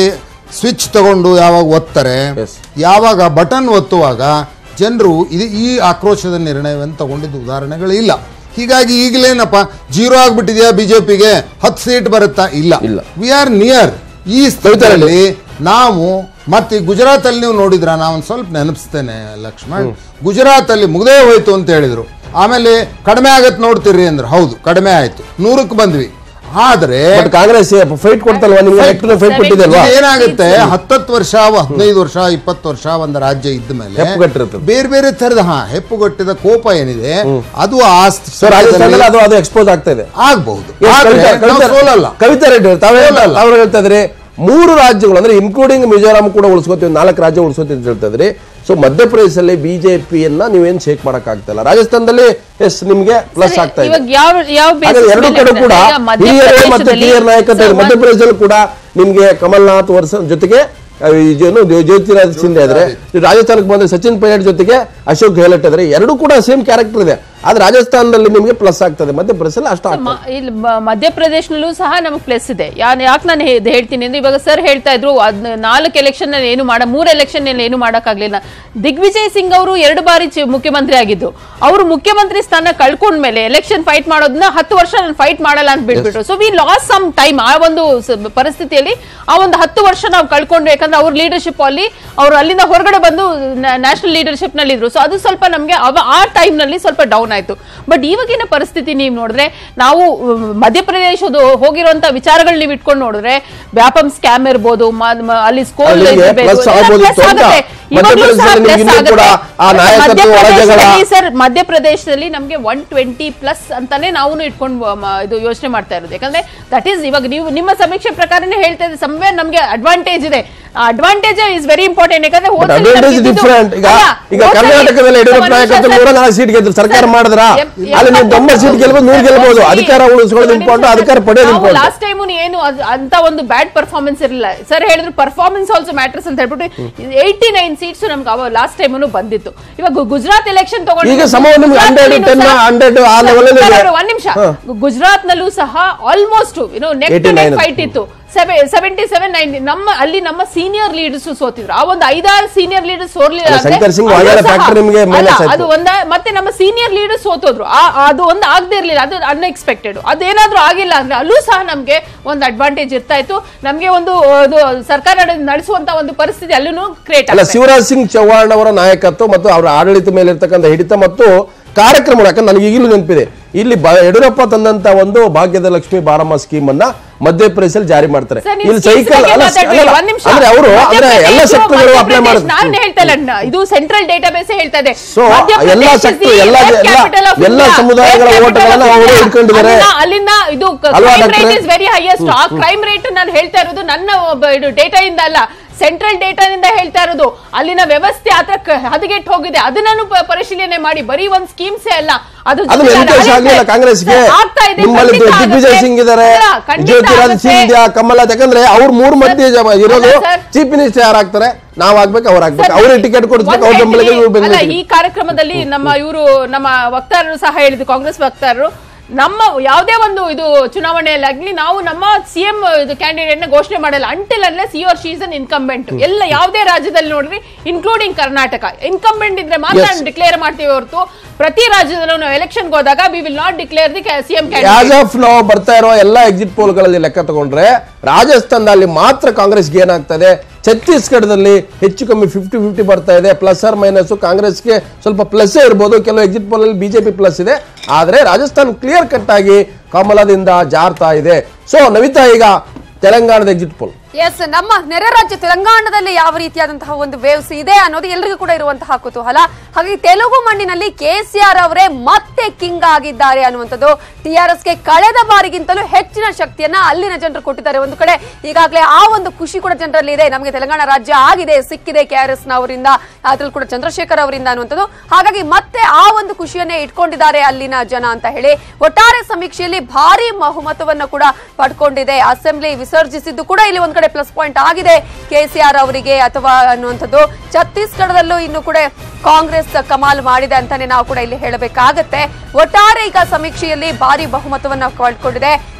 E: ಸ್ವಿಚ್ ತಗೊಂಡು ಯಾವಾಗ ಒತ್ತಾರೆ
A: Yes.
E: ಯಾವಾಗ ಬಟನ್ ಒತ್ತುವಾಗ ಜನರು ಇದು ಈ ಆಕ್ರೋಶದ ನಿರ್ಣಯವನ್ನು ತಗೊಂಡಿದ್ದ ಉದಾಹರಣೆಗಳು ಇಲ್ಲ ಹೀಗಾಗಿ ಈಗಲೇನಪ್ಪ ಜೀರೋ ಆಗ್ಬಿಟ್ಟಿದೆಯಾ ಬಿಜೆಪಿಗೆ ಹತ್ತು ಸೀಟ್ ಬರುತ್ತಾ ಇಲ್ಲ
A: ಇಲ್ಲ.
E: ವಿ ಆರ್ ನಿಯರ್ ಈ ಸ್ಥಳದಲ್ಲಿ ನಾವು ಮತ್ತೆ ಈ ಗುಜರಾತ್ ಅಲ್ಲಿ ನೀವು ನೋಡಿದ್ರ ನಾ ಒಂದು ಸ್ವಲ್ಪ ನೆನಪಿಸ್ತೇನೆ ಲಕ್ಷ್ಮಣ್ ಗುಜರಾತ್ ಅಲ್ಲಿ ಮುಗ್ದೇ ಹೋಯ್ತು ಅಂತ ಹೇಳಿದ್ರು ಆಮೇಲೆ ಕಡಿಮೆ ಆಗತ್ ನೋಡ್ತೀರಿ ಅಂದ್ರೆ ಹೌದು ಕಡಿಮೆ ಆಯ್ತು ನೂರಕ್ಕೆ ಬಂದ್ವಿ ಆದ್ರೆ
A: ಬಟ್ ಕಾಂಗ್ರೆಸ್ ಫೈಟ್ ಕೊಡ್ತಲ್ವಾ ನಿಮ್ಗೆ ಎಲೆಕ್ಟ್ರಲ್ ಫೈಟ್ ಕೊಟ್ಟಿದೆ ಅಲ್ವಾ
E: ಇದು ಏನಾಗುತ್ತೆ ಹತ್ತತ್ತು ವರ್ಷ ಹದಿನೈದು ವರ್ಷ ಇಪ್ಪತ್ತು ವರ್ಷ ಒಂದು ರಾಜ್ಯ ಇದ್ದ ಮೇಲೆ
A: ಹೆಪ್ಪುಗಟ್ಟಿರುತ್ತೆ.
E: ಬೇರೆ ಬೇರೆ ತರದ ಹಾ ಹೆಪ್ಪುಗಟ್ಟಿದ ಕೋಪ ಏನಿದೆ ಅದು ಆ
A: ಸೊ ರಾಜಸ್ಥಾನದಲ್ಲಿ ಅದು ಅದು ಎಕ್ಸ್ಪೋಸ್ ಆಗ್ತಾ ಇದೆ
E: ಆಗ್ಬಹುದು
A: Yes,
E: ಆದ್ರೆ
A: ಕವಿತಾ-
E: ನಾವು
A: ಕವಿತಾ-
E: ಸೋಲಲ್ಲ
A: ಕವಿತಾ ರೆಡ್ಡಿ ಅವ್ರು ತಾವೇ
E: ಸೋಲಲ್ಲ.
A: ತಾವು ಹೇಳ್ತಾ ಇದ್ರಿ ಮೂರು ರಾಜ್ಯಗಳು ಅಂದ್ರೆ ಇನ್ಕ್ಲೂಡಿಂಗ್ ಮಿಜೋರಾಂ ಕೂಡ ಉಳಿಸ್ಕೋತೀವಿ ನಾಲ್ಕು ರಾಜ್ಯ ಉಳಿಸ್ಕೋತೀವಿ ಅಂತ ಹೇಳ್ತಾ ಇದ್ರಿ ಸೊ ಮಧ್ಯಪ್ರದೇಶದಲ್ಲಿ ಬಿಜೆಪಿಯನ್ನ ನೀವೇನ್ ಶೇಕ್ ಮಾಡಕ್ ಆಗ್ತಾ ಇಲ್ಲ ರಾಜಸ್ಥಾನದಲ್ಲಿ ಎಸ್ ನಿಮ್ಗೆ ಪ್ಲಸ್ ಆಗ್ತಾ ಇದೆ
C: ಇವಾಗ ಯಾವ ಯಾವ
A: ಹಾಗಾದ್ರೆ
C: basis
A: ಎರಡು
C: ಮೇಲೆ
A: ಕಡೆ ಕೂಡ
C: ಹೇಳ್ತಾರೆ? ಈಗ
A: ಹಿರಿಯರೇ ಮತ್ತೆ
C: ಮಧ್ಯಪ್ರದೇಶದಲ್ಲಿ
A: ಕಿರಿಯರ ನಾಯಕತ್ವ ಇದೆ.
C: ಸರ್,
A: ಮಧ್ಯಪ್ರದೇಶದಲ್ಲಿ ಕೂಡ ನಿಮ್ಗೆ ಕಮಲ್ನಾಥ್ ವರ್ಷ ಜೊತೆಗೆ ಆ, ಈ ಜೇನು ಜ್ಯೋ- ಜ್ಯೋತಿರಾದಿತ್ಯ ಸಿಂಧ್ಯಾ ಇದ್ರೆ ರಾಜಸ್ಥಾನಕ್ಕೆ ಬಂದ್ರೆ ಸಚಿನ್ ಪೈಲಟ್ ಜೊತೆಗೆ ಅಶೋಕ್ ಗೆಹ್ಲೋಟ್ ಇದ್ರೆ ಎರಡು ಕೂಡ ಸೇಮ್ ಕ್ಯಾರೆಕ್ಟರ್ ಇದೆ ಆದ್ರೆ ರಾಜಸ್ಥಾನದಲ್ಲಿ ನಿಮ್ಗೆ ಪ್ಲಸ್ ಆಗ್ತದೆ ಮಧ್ಯಪ್ರದೇಶದಲ್ಲಿ ಅಷ್ಟು ಆಗ್ತದೆ
C: ಮ- ಇಲ್ಲಿ ಮ- ಮಧ್ಯಪ್ರದೇಶನಲ್ಲೂ ಸಹ ನಮಗೆ ಪ್ಲಸ್ ಇದೆ ಯಾನ್ ಯಾಕೆ ನಾನು ಇದು ಹೇಳ್ತೀನಿ ಅಂದ್ರೆ ಇವಾಗ ಸರ್ ಹೇಳ್ತಾ ಇದ್ರು ಅದ್ ನಾಲ್ಕು ಎಲೆಕ್ಷನ್ ಏನು ಮಾಡ ಮೂರು ಎಲೆಕ್ಷನ್ ಏನು ಮಾಡಕ್ಕಾಗ್ಲಿಲ್ಲ ದಿಗ್ವಿಜಯ್ ಸಿಂಗ್ ಅವರು ಎರಡು ಬಾರಿ ಚಿ- ಮುಖ್ಯಮಂತ್ರಿ ಆಗಿದ್ದು ಅವರು ಮುಖ್ಯಮಂತ್ರಿ ಸ್ಥಾನ ಕಳ್ಕೊಂಡ್ಮೇಲೆ ಎಲೆಕ್ಷನ್ ಫೈಟ್ ಮಾಡೋದನ್ನ ಹತ್ತು ವರ್ಷ ನಾನು ಫೈಟ್ ಮಾಡಲ್ಲ ಅಂತ ಬಿಟ್ಬಿಟ್ರು so we lose some time ಆ ಒಂದು ಸ- ಪರಿಸ್ಥಿತಿಯಲ್ಲಿ ಆ ಒಂದು ಹತ್ತು ವರ್ಷ ನಾವು ಕಳ್ಕೊಂಡ್ವಿ ಯಾಕಂದ್ರೆ ಅವ್ರ ಲೀಡರ್ಶಿಪ್ ಅಲ್ಲಿ ಅವರು ಅಲ್ಲಿಂದ ಹೊರಗಡೆ ಬಂದು ನ್ಯಾಷನಲ್ ಲೀಡರ್ಶಿಪ್ ನಲ್ಲಿ ಇದ್ರು ಸೊ ಅದು ಸ್ವಲ್ಪ ನಮಗೆ ಅವ ಆ ಟೈಮ್ ನಲ್ಲಿ ಸ್ವಲ್ಪ ಡೌನ್ ಆಯ್ತು ಬಟ್ ಇವಾಗಿನ ಪರಿಸ್ಥಿತಿ ನೀವು ನೋಡಿದ್ರೆ ನಾವು ಉಮ್, ಮಧ್ಯಪ್ರದೇಶದ ಹೋಗಿರುವಂತ ವಿಚಾರಗಳು ನೀವು ಇಟ್ಕೊಂಡು ನೋಡಿದ್ರೆ ವ್ಯಾಪಂ ಸ್ಕ್ಯಾಮ್ ಇರ್ಬೋದು ಮ- ಮ- ಅಲ್ಲಿ ಸ್ಕೋಲ್
A: ಅಲ್ಲಿಗೆ plus ಆಗ್ಬೋದಿತ್ತು ಅಂತ. ಮಧ್ಯಪ್ರದೇಶದಲ್ಲಿ ನಿಮ್ಗೆ ಇನ್ನೂ ಕೂಡ ಆ ನಾಯಕತ್ವ ಒಳಜಗಳ-
C: ಸರ್ ಮಧ್ಯಪ್ರದೇಶದಲ್ಲಿ ನಮಗೆ ಒನ್ ಟ್ವೆಂಟಿ ಪ್ಲಸ್ ಅಂತಾನೆ ನಾವು ಇಟ್ಕೊಂಡು ಮ- ಇದು ಯೋಚನೆ ಮಾಡ್ತಾ ಇರೋದು ಯಾಕಂದ್ರೆ ದಟ್ ಈಸ್ ಇವಾಗ ನೀವು ನಿಮ್ಮ ಸಮೀಕ್ಷೆ ಪ್ರಕಾರನೇ ಹೇಳ್ತಾ ಇದ್ರೆ ಸಮ್ವೇರ್ ನಮಗೆ ಅಡ್ವಾಂಟೇಜ್ ಇದೆ ಅಡ್ವಾಂಟೇಜ್ ಇಸ್ ವೆರಿ ಇಂಪಾರ್ಟೆಂಟ್ ಯಾಕಂದ್ರೆ ಹೋದ್ ಸಲ
A: ಅಡ್ವಾಂಟೇಜ್
C: ನಮ್ಗೆ ಇದ್ದಿದ್ದು-
A: ಡಿಫ್ರೆಂಟ್ ಈಗ
C: ಅಲ್ಲ,
A: ಈಗ
C: ಹೋದ್ ಸಲ-
A: ಕರ್ನಾಟಕದಲ್ಲಿ ಯಡಿಯೂರಪ್ಪ
C: ಒಂದು ನಿಮಿಷ
A: ನಾಯಕತ್ವ
C: ಸರ್.
A: ನೂರ ನಾಲ್ಕು ಸೀಟ್ ಗೆದ್ದು ಸರ್ಕಾರ ಮಾಡಿದ್ರ
C: ಎಪ್-
A: ಅಲ್ಲಿ ನೀವು ತೊಂಬತ್ತು ಸೀಟ್ ಗೆಲ್ಬೋದು ನೂರು ಗೆಲ್ಬೋದು ಅಧಿಕಾರ ಉಳಿಸ್ಕೊಳ್ಳೋದು ಇಂಪಾರ್ಟೆಂಟ್ ಅಧಿಕಾರ ಪಡೆಯೋದು ಇಂಪಾರ್ಟೆಂಟ್
C: ಲಾಸ್ಟ್ ಟೈಮ್ ಏನು ಅದು- ಅಂತ ಒಂದು ಬ್ಯಾಡ್ ಪರ್ಫಾರ್ಮೆನ್ಸ್ ಇರಲಿಲ್ಲ ಸರ್ ಹೇಳಿದ್ರು ಪರ್ಫಾರ್ಮೆನ್ಸ್ ಆಲ್ಸೋ ಮ್ಯಾಟರ್ಸ್ ಅಂತ ಹೇಳ್ಬಿಟ್ಟು ಏಯ್ಟಿ ನೈನ್ ಸೀಟ್ಸ್ ನಮ್ಗೆ ಅವ ಲಾಸ್ಟ್ ಟೈಮ್ ಬಂದಿತ್ತು ಇವಾಗ ಗು- ಗುಜರಾತ್ ಎಲೆಕ್ಷನ್ ತಗೊಂಡು
A: ಈಗ ಸಮ ನಿಮ್ಗೆ 100, 10, 100 ಆ level ಅಲ್ಲಿ ಇದೆ.
C: ಒಂದ್ ನಿಮಿಷ ಗುಜರಾತ್ ನಲ್ಲೂ ಸಹ ಆಲ್ಮೋಸ್ಟ್ ಏನೋ ನೆಕ್ ಟು
A: 89
C: ನೆಕ್ ಫೈಟ್ ಇತ್ತು ಸೆವೆಂಟಿ ಸೆವೆನ್ ನೈನ್ ನಮ್ಮ ಅಲ್ಲಿ ನಮ್ಮ ಸೀನಿಯರ್ ಲೀಡರ್ಸ್ ಸೋತಿದ್ರು ಆ ಒಂದು ಐದಾರು ಸೀನಿಯರ್ ಲೀಡರ್ಸ್ ಸೋರ್ಲಿಲ್ಲ
A: ಅಲ್ಲ,
C: ಅಂದ್ರೆ
A: ಶಂಕರ್ ಸಿಂಗ್
C: ಅದು
A: ವಾಘೇಲ
C: ಸಹ-
A: factor ನಿಮ್ಗೆ
C: ಅಲ್ಲ,
A: minus ಆಯ್ತು.
C: ಅದು ಒಂದ ಮತ್ತೆ ನಮ್ಮ ಸೀನಿಯರ್ ಲೀಡರ್ಸ್ ಸೋತೋದ್ರು ಆ- ಅದು ಒಂದು ಆಗದೆ ಇರ್ಲಿಲ್ಲ ಅದು ಅನ್ಎಕ್ಸ್ಪೆಕ್ಟೆಡ್ ಅದೇನಾದ್ರೂ ಆಗಿಲ್ಲ ಅಂದ್ರೆ ಅಲ್ಲೂ ಸಹ ನಮ್ಗೆ ಒಂದು ಅಡ್ವಾಂಟೇಜ್ ಇರ್ತಾ ಇತ್ತು ನಮ್ಗೆ ಒಂದು ಅದು ಸರ್ಕಾರ ನಡೆಸುವಂತ ಒಂದು ಪರಿಸ್ಥಿತಿ ಅಲ್ಲೂ ಕ್ರಿಯೇಟ್
A: ಅಲ್ಲ ಶಿವರಾಜ್ ಸಿಂಗ್ ಚೌಹಾಣ್ ಅವರ ನಾಯಕತ್ವ ಮತ್ತು ಅವರ ಆಡಳಿತ ಮೇಲೆ ಇರ್ತಕ್ಕಂಥ ಹಿಡಿತ ಮತ್ತು ಕಾರ್ಯಕ್ರಮ ಯಾಕಂದ್ರೆ ನನಗೆ ಈಗಲೂ ನೆನಪಿದೆ ಇಲ್ಲಿ ಬ- ಯಡಿಯೂರಪ್ಪ ತಂದಂತ ಒಂದು ಭಾಗ್ಯದ ಲಕ್ಷ್ಮಿ ಬಾರಮ್ಮ ಸ್ಕೀಮ್ ಅನ್ನ ಮಧ್ಯಪ್ರದೇಶದಲ್ಲಿ ಜಾರಿ ಮಾಡ್ತಾರೆ
C: ಸರ್, ನೀವು
A: ಇಲ್ಲಿ
C: schemes
A: ಸೈಕಲ್
C: ಬಗ್ಗೆ
A: ಅಲ್ಲ
C: ಮಾತಾಡ್ಬೇಡಿ,
A: ಅಲ್ಲ,
C: ಒಂದ್ ನಿಮಿಷ.
A: ಅಂದ್ರೆ ಅವರು ಅಂದ್ರೆ ಎಲ್ಲ
C: ಮಧ್ಯಪ್ರದೇಶ,
A: ಸೆಕ್ಟರ್ಗಳು ಅಪ್ಲೈ
C: ಮಧ್ಯಪ್ರದೇಶ,
A: ಮಾಡುದು
C: ನಾನು ಹೇಳ್ತಾ ಇಲ್ಲ ಅಣ್ಣ, ಇದು ಸೆಂಟ್ರಲ್ ಡೇಟಾಬೇಸ್ ಹೇಳ್ತಾ ಇದೆ
A: So,
C: ಮಧ್ಯಪ್ರದೇಶ
A: ಎಲ್ಲ
C: is
A: sector,
C: the
A: ಎಲ್ಲ-
C: red
A: ಎಲ್ಲ-
C: capital of
A: ಎಲ್ಲ
C: India.
A: ಸಮುದಾಯಗಳ
C: Red capital
A: ಓಟಗಳನ್ನ
C: of
A: ಅವರು
C: India.
A: ಹಿಡ್ಕೊಂಡಿದ್ದಾರೆ.
C: ಅಲ್ಲಿನ- ಅಲ್ಲಿನ ಇದು
A: ಅಲ್ವಾ
C: ಕ್ರೈಮ್
A: ಡಾಕ್ಟ್ರೆ?
C: ರೇಟ್ ಇಸ್ ವೆರಿ ಹೈಯೆಸ್ಟ್ ಆ ಕ್ರೈಮ್ ರೇಟ್ ನಾನು ಹೇಳ್ತಾ ಇರೋದು ನನ್ನ ಒಬ್ಬ ಇದು ಡೇಟಾ ಇಂದ ಅಲ್ಲ ಸೆಂಟ್ರಲ್ ಡೇಟಾದಿಂದ ಹೇಳ್ತಾ ಇರೋದು ಅಲ್ಲಿನ ವ್ಯವಸ್ಥೆ ಆತರ ಹದಗೆಟ್ಟು ಹೋಗಿದೆ ಅದನ್ನು ಪ- ಪರಿಶೀಲನೆ ಮಾಡಿ ಬರೀ ಒಂದ್ ಸ್ಕೀಮ್ಸ್ ಅಲ್ಲ ಅದು
A: ಅದು ವೆಂಕಟೇಶ್ ಆಗ್ಲಿಲ್ಲ ಕಾಂಗ್ರೆಸ್ಗೆ
C: ಆಗ್ತಾ ಇದೆ
A: ನಿಮ್ಮಲ್ಲಿ
C: ಖಂಡಿತ
A: ದಿಗ್ವಿಜಯ್
C: ಆಗುತ್ತೆ.
A: ಸಿಂಗ್ ಇದಾರೆ
C: ಅಲ್ಲ, ಖಂಡಿತ
A: ಜ್ಯೋತಿರಾಜ್
C: ಆಗುತ್ತೆ.
A: ಸಿಂಧ್ಯಾ ಕಮಲನಾಥ್ ಯಾಕಂದ್ರೆ ಅವ್ರ ಮೂರ್ ಮಧ್ಯೆ ಜ- ಇರೋದು
C: ಅಲ್ಲ ಸರ್.
A: ಚೀಫ್ ಮಿನಿಸ್ಟರ್ ಯಾರಾಗ್ತಾರೆ ನಾವ್ ಆಗ್ಬೇಕು ಅವ್ರು ಆಗ್ಬೇಕು
C: ಸರ್,
A: ಅವ್ರಿಗೆ ಟಿಕೆಟ್ ಕೊಡಿಸ್ಬೇಕು ಅವ್ರ
C: ಒಂದ್
A: ಬೆಂಬಲಿಗೆ
C: ಹೇಳ್ತೀನಿ,
A: ಇವ್ರು
C: ಅಲ್ಲ
A: ಬೆಂಬಲಿಗೆ
C: ಈ ಕಾರ್ಯಕ್ರಮದಲ್ಲಿ ನಮ್ಮ ಇವರು ನಮ್ಮ ವಕ್ತಾರರು ಸಹ ಹೇಳಿದ್ರು ಕಾಂಗ್ರೆಸ್ ವಕ್ತಾರರು ನಮ್ಮ ಯಾವುದೇ ಒಂದು ಇದು ಚುನಾವಣೆಯಲ್ಲಾಗ್ಲಿ ನಾವು ನಮ್ಮ ಸಿಎಂ ಇದು ಕ್ಯಾಂಡಿಡೇಟ್ ನ ಘೋಷಣೆ ಮಾಡಲ್ಲ until unless your she's an incumbent ಎಲ್ಲ ಯಾವುದೇ ರಾಜ್ಯದಲ್ಲಿ ನೋಡ್ರಿ ಇನ್ಕ್ಲೂಡಿಂಗ್ ಕರ್ನಾಟಕ ಇನ್ಕಂಬೆಂಟ್ ಇದ್ರೆ ಮಾತ್ರ
A: Yes.
C: ಡಿಕ್ಲೇರ್ ಮಾಡ್ತೀವಿ ಹೊರತು ಪ್ರತಿ ರಾಜ್ಯದಲ್ಲೂ ನಾವು ಎಲೆಕ್ಷನ್ ಹೋದಾಗ we will not declare the CM
A: as
C: candidate
A: of ನಾವು ಬರ್ತಾ ಇರೋ ಎಲ್ಲಾ ಎಕ್ಸಿಟ್ ಪೋಲ್ಗಳಲ್ಲಿ ಲೆಕ್ಕ ತಗೊಂಡ್ರೆ ರಾಜಸ್ಥಾನದಲ್ಲಿ ಮಾತ್ರ ಕಾಂಗ್ರೆಸ್ಗೆ ಏನಾಗ್ತದೆ ಛತ್ತೀಸ್ಗಢದಲ್ಲಿ ಹೆಚ್ಚು ಕಮ್ಮಿ ಫಿಫ್ಟಿ ಫಿಫ್ಟಿ ಬರ್ತಾ ಇದೆ ಪ್ಲಸ್ ಆರ್ ಮೈನಸ್ ಕಾಂಗ್ರೆಸ್ಗೆ ಸ್ವಲ್ಪ ಪ್ಲಸ್ ಇರ್ಬೋದು ಕೆಲವು ಎಕ್ಸಿಟ್ ಪೋಲ್ ಅಲ್ಲಿ ಬಿಜೆಪಿ ಪ್ಲಸ್ ಇದೆ ಆದ್ರೆ ರಾಜಸ್ಥಾನ್ ಕ್ಲಿಯರ್ ಕಟ್ ಆಗಿ ಕಮಲದಿಂದ ಜಾರ್ತಾ ಇದೆ ಸೊ ನವಿತಾ ಈಗ ತೆಲಂಗಾಣದ ಎಕ್ಸಿಟ್ ಪೋಲ್
B: ಎಸ್ ನಮ್ಮ ನೆರೆ ರಾಜ್ಯ ತೆಲಂಗಾಣದಲ್ಲಿ ಯಾವ ರೀತಿಯಾದಂತಹ ಒಂದು ವೇವ್ಸ್ ಇದೆ ಅನ್ನೋದು ಎಲ್ರಿಗೂ ಕೂಡ ಇರುವಂತಹ ಕುತೂಹಲ ಹಾಗಾಗಿ ತೆಲುಗು ಮಣ್ಣಿನಲ್ಲಿ ಕೆಸಿಆರ್ ಅವರೇ ಮತ್ತೆ ಕಿಂಗ್ ಆಗಿದ್ದಾರೆ ಅನ್ನುವಂಥದ್ದು ಟಿಆರ್ಎಸ್ ಗೆ ಕಳೆದ ಬಾರಿಗಿಂತಲೂ ಹೆಚ್ಚಿನ ಶಕ್ತಿಯನ್ನ ಅಲ್ಲಿನ ಜನರು ಕೊಟ್ಟಿದ್ದಾರೆ ಒಂದು ಕಡೆ ಈಗಾಗಲೇ ಆ ಒಂದು ಖುಷಿ ಕೂಡ ಜನರಲ್ಲಿ ಇದೆ ನಮಗೆ ತೆಲಂಗಾಣ ರಾಜ್ಯ ಆಗಿದೆ ಸಿಕ್ಕಿದೆ ಕೆಆರ್ಎಸ್ ನವರಿಂದ ಅದ್ರಲ್ಲಿ ಕೂಡ ಚಂದ್ರಶೇಖರ್ ಅವರಿಂದ ಅನ್ನುವಂಥದ್ದು ಹಾಗಾಗಿ ಮತ್ತೆ ಆ ಒಂದು ಖುಷಿಯನ್ನೇ ಇಟ್ಕೊಂಡಿದ್ದಾರೆ ಅಲ್ಲಿನ ಜನ ಅಂತ ಹೇಳಿ ಒಟ್ಟಾರೆ ಸಮೀಕ್ಷೆಯಲ್ಲಿ ಭಾರಿ ಬಹುಮತವನ್ನ ಕೂಡ ಪಡ್ಕೊಂಡಿದೆ ಅಸೆಂಬ್ಲಿ ವಿಸರ್ಜಿಸಿದ್ದು ಕೂಡ ಇಲ್ಲಿ ಒಂದ್ ಕಡೆ ಪ್ಲಸ್ ಪಾಯಿಂಟ್ ಆಗಿದೆ ಕೆಸಿಆರ್ ಅವರಿಗೆ ಅಥವಾ ಅನ್ನುವಂಥದ್ದು ಛತ್ತೀಸ್ಗಢದಲ್ಲೂ ಇನ್ನು ಕೂಡ ಕಾಂಗ್ರೆಸ್ ಕಮಾಲ್ ಮಾಡಿದೆ ಅಂತಾನೆ ನಾವು ಕೂಡ ಇಲ್ಲಿ ಹೇಳಬೇಕಾಗತ್ತೆ ಒಟ್ಟಾರೆ ಈಗ ಸಮೀಕ್ಷೆಯಲ್ಲಿ ಭಾರಿ ಬಹುಮತವನ್ನ ಪಡ್ಕೊಂಡಿದೆ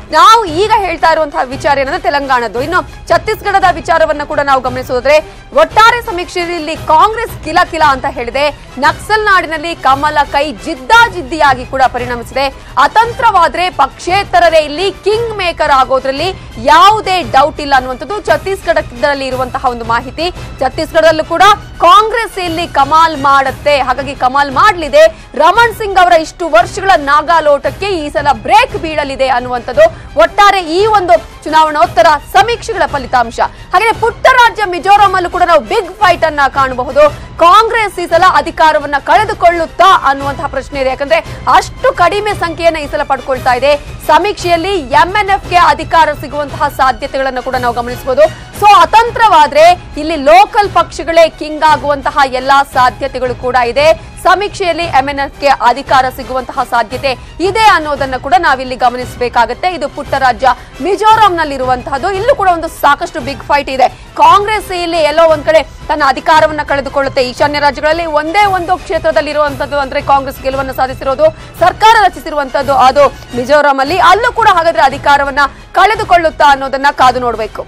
B: ನಾವು ಈಗ ಹೇಳ್ತಾ ಇರುವಂತಹ ವಿಚಾರ ಏನಂದ್ರೆ ತೆಲಂಗಾಣದ್ದು ಇನ್ನು ಛತ್ತೀಸ್ಗಢದ ವಿಚಾರವನ್ನ ಕೂಡ ನಾವು ಗಮನಿಸೋದ್ರೆ ಒಟ್ಟಾರೆ ಸಮೀಕ್ಷೆಯಲ್ಲಿ ಕಾಂಗ್ರೆಸ್ ಕಿಲ ಕಿಲ ಅಂತ ಹೇಳಿದೆ ನಕ್ಸಲ್ ನಾಡಿನಲ್ಲಿ ಕಮಲ ಕೈ ಜಿದ್ದಾಜಿದ್ದಿಯಾಗಿ ಕೂಡ ಪರಿಣಮಿಸಿದೆ ಅತಂತ್ರವಾದ್ರೆ ಪಕ್ಷೇತರರೇ ಇಲ್ಲಿ ಕಿಂಗ್ ಮೇಕರ್ ಆಗೋದ್ರಲ್ಲಿ ಯಾವುದೇ ಡೌಟ್ ಇಲ್ಲ ಅನ್ನುವಂಥದ್ದು ಛತ್ತೀಸ್ಗಢದಲ್ಲಿ ಇರುವಂತಹ ಒಂದು ಮಾಹಿತಿ ಛತ್ತೀಸ್ಗಢದಲ್ಲೂ ಕೂಡ ಕಾಂಗ್ರೆಸ್ ಇಲ್ಲಿ ಕಮಾಲ್ ಮಾಡುತ್ತೆ ಹಾಗಾಗಿ ಕಮಾಲ್ ಮಾಡಲಿದೆ ರಮಣ್ ಸಿಂಗ್ ಅವರ ಇಷ್ಟು ವರ್ಷಗಳ ನಾಗಾಲೋಟಕ್ಕೆ ಈ ಸಲ ಬ್ರೇಕ್ ಬೀಳಲಿದೆ ಅನ್ನುವಂಥದ್ದು ಒಟ್ಟಾರೆ ಈ ಒಂದು ಚುನಾವಣೋತ್ತರ ಸಮೀಕ್ಷೆಗಳ ಫಲಿತಾಂಶ ಹಾಗೆ ಪುಟ್ಟ ರಾಜ್ಯ ಮಿಜೋರಾಂ ಅಲ್ಲೂ ಕೂಡ ನಾವು ಬಿಗ್ ಫೈಟ್ ಅನ್ನ ಕಾಣಬಹುದು ಕಾಂಗ್ರೆಸ್ ಈ ಸಲ ಅಧಿಕಾರವನ್ನ ಕಳೆದುಕೊಳ್ಳುತ್ತಾ ಅನ್ನುವಂತಹ ಪ್ರಶ್ನೆ ಇದೆ ಯಾಕಂದ್ರೆ ಅಷ್ಟು ಕಡಿಮೆ ಸಂಖ್ಯೆಯನ್ನ ಈ ಸಲ ಪಡ್ಕೊಳ್ತಾ ಇದೆ ಸಮೀಕ್ಷೆಯಲ್ಲಿ ಎಂಎನ್ಎಫ್ ಗೆ ಅಧಿಕಾರ ಸಿಗುವಂತಹ ಸಾಧ್ಯತೆಗಳನ್ನು ಕೂಡ ನಾವು ಗಮನಿಸಬಹುದು ಸೊ ಅತಂತ್ರವಾದ್ರೆ ಇಲ್ಲಿ ಲೋಕಲ್ ಪಕ್ಷಗಳೇ ಕಿಂಗ್ ಆಗುವಂತಹ ಎಲ್ಲಾ ಸಾಧ್ಯತೆಗಳು ಕೂಡ ಇದೆ ಸಮೀಕ್ಷೆಯಲ್ಲಿ ಎಂಎನ್ಎಫ್ ಗೆ ಅಧಿಕಾರ ಸಿಗುವಂತಹ ಸಾಧ್ಯತೆ ಇದೆ ಅನ್ನೋದನ್ನ ಕೂಡ ನಾವಿಲ್ಲಿ ಗಮನಿಸಬೇಕಾಗುತ್ತೆ ಇದು ಪುಟ್ಟ ರಾಜ್ಯ ಮಿಜೋರಾಂನಲ್ಲಿರುವಂತಹದ್ದು ಇಲ್ಲೂ ಕೂಡ ಒಂದು ಸಾಕಷ್ಟು ಬಿಗ್ ಫೈಟ್ ಇದೆ ಕಾಂಗ್ರೆಸ್ ಇಲ್ಲಿ ಎಲ್ಲೋ ಒಂದ್ ಕಡೆ ತನ್ನ ಅಧಿಕಾರವನ್ನ ಕಳೆದುಕೊಳ್ಳುತ್ತೆ ಈಶಾನ್ಯ ರಾಜ್ಯಗಳಲ್ಲಿ ಒಂದೇ ಒಂದು ಕ್ಷೇತ್ರದಲ್ಲಿ ಇರುವಂತದ್ದು ಅಂದ್ರೆ ಕಾಂಗ್ರೆಸ್ ಗೆಲುವನ್ನು ಸಾಧಿಸಿರೋದು ಸರ್ಕಾರ ರಚಿಸಿರುವಂತದ್ದು ಅದು ಮಿಜೋರಾಂ ಅಲ್ಲಿ ಅಲ್ಲೂ ಕೂಡ ಹಾಗಾದ್ರೆ ಅಧಿಕಾರವನ್ನ ಕಳೆದುಕೊಳ್ಳುತ್ತಾ ಅನ್ನೋದನ್ನ ಕಾದು ನೋಡ್ಬೇಕು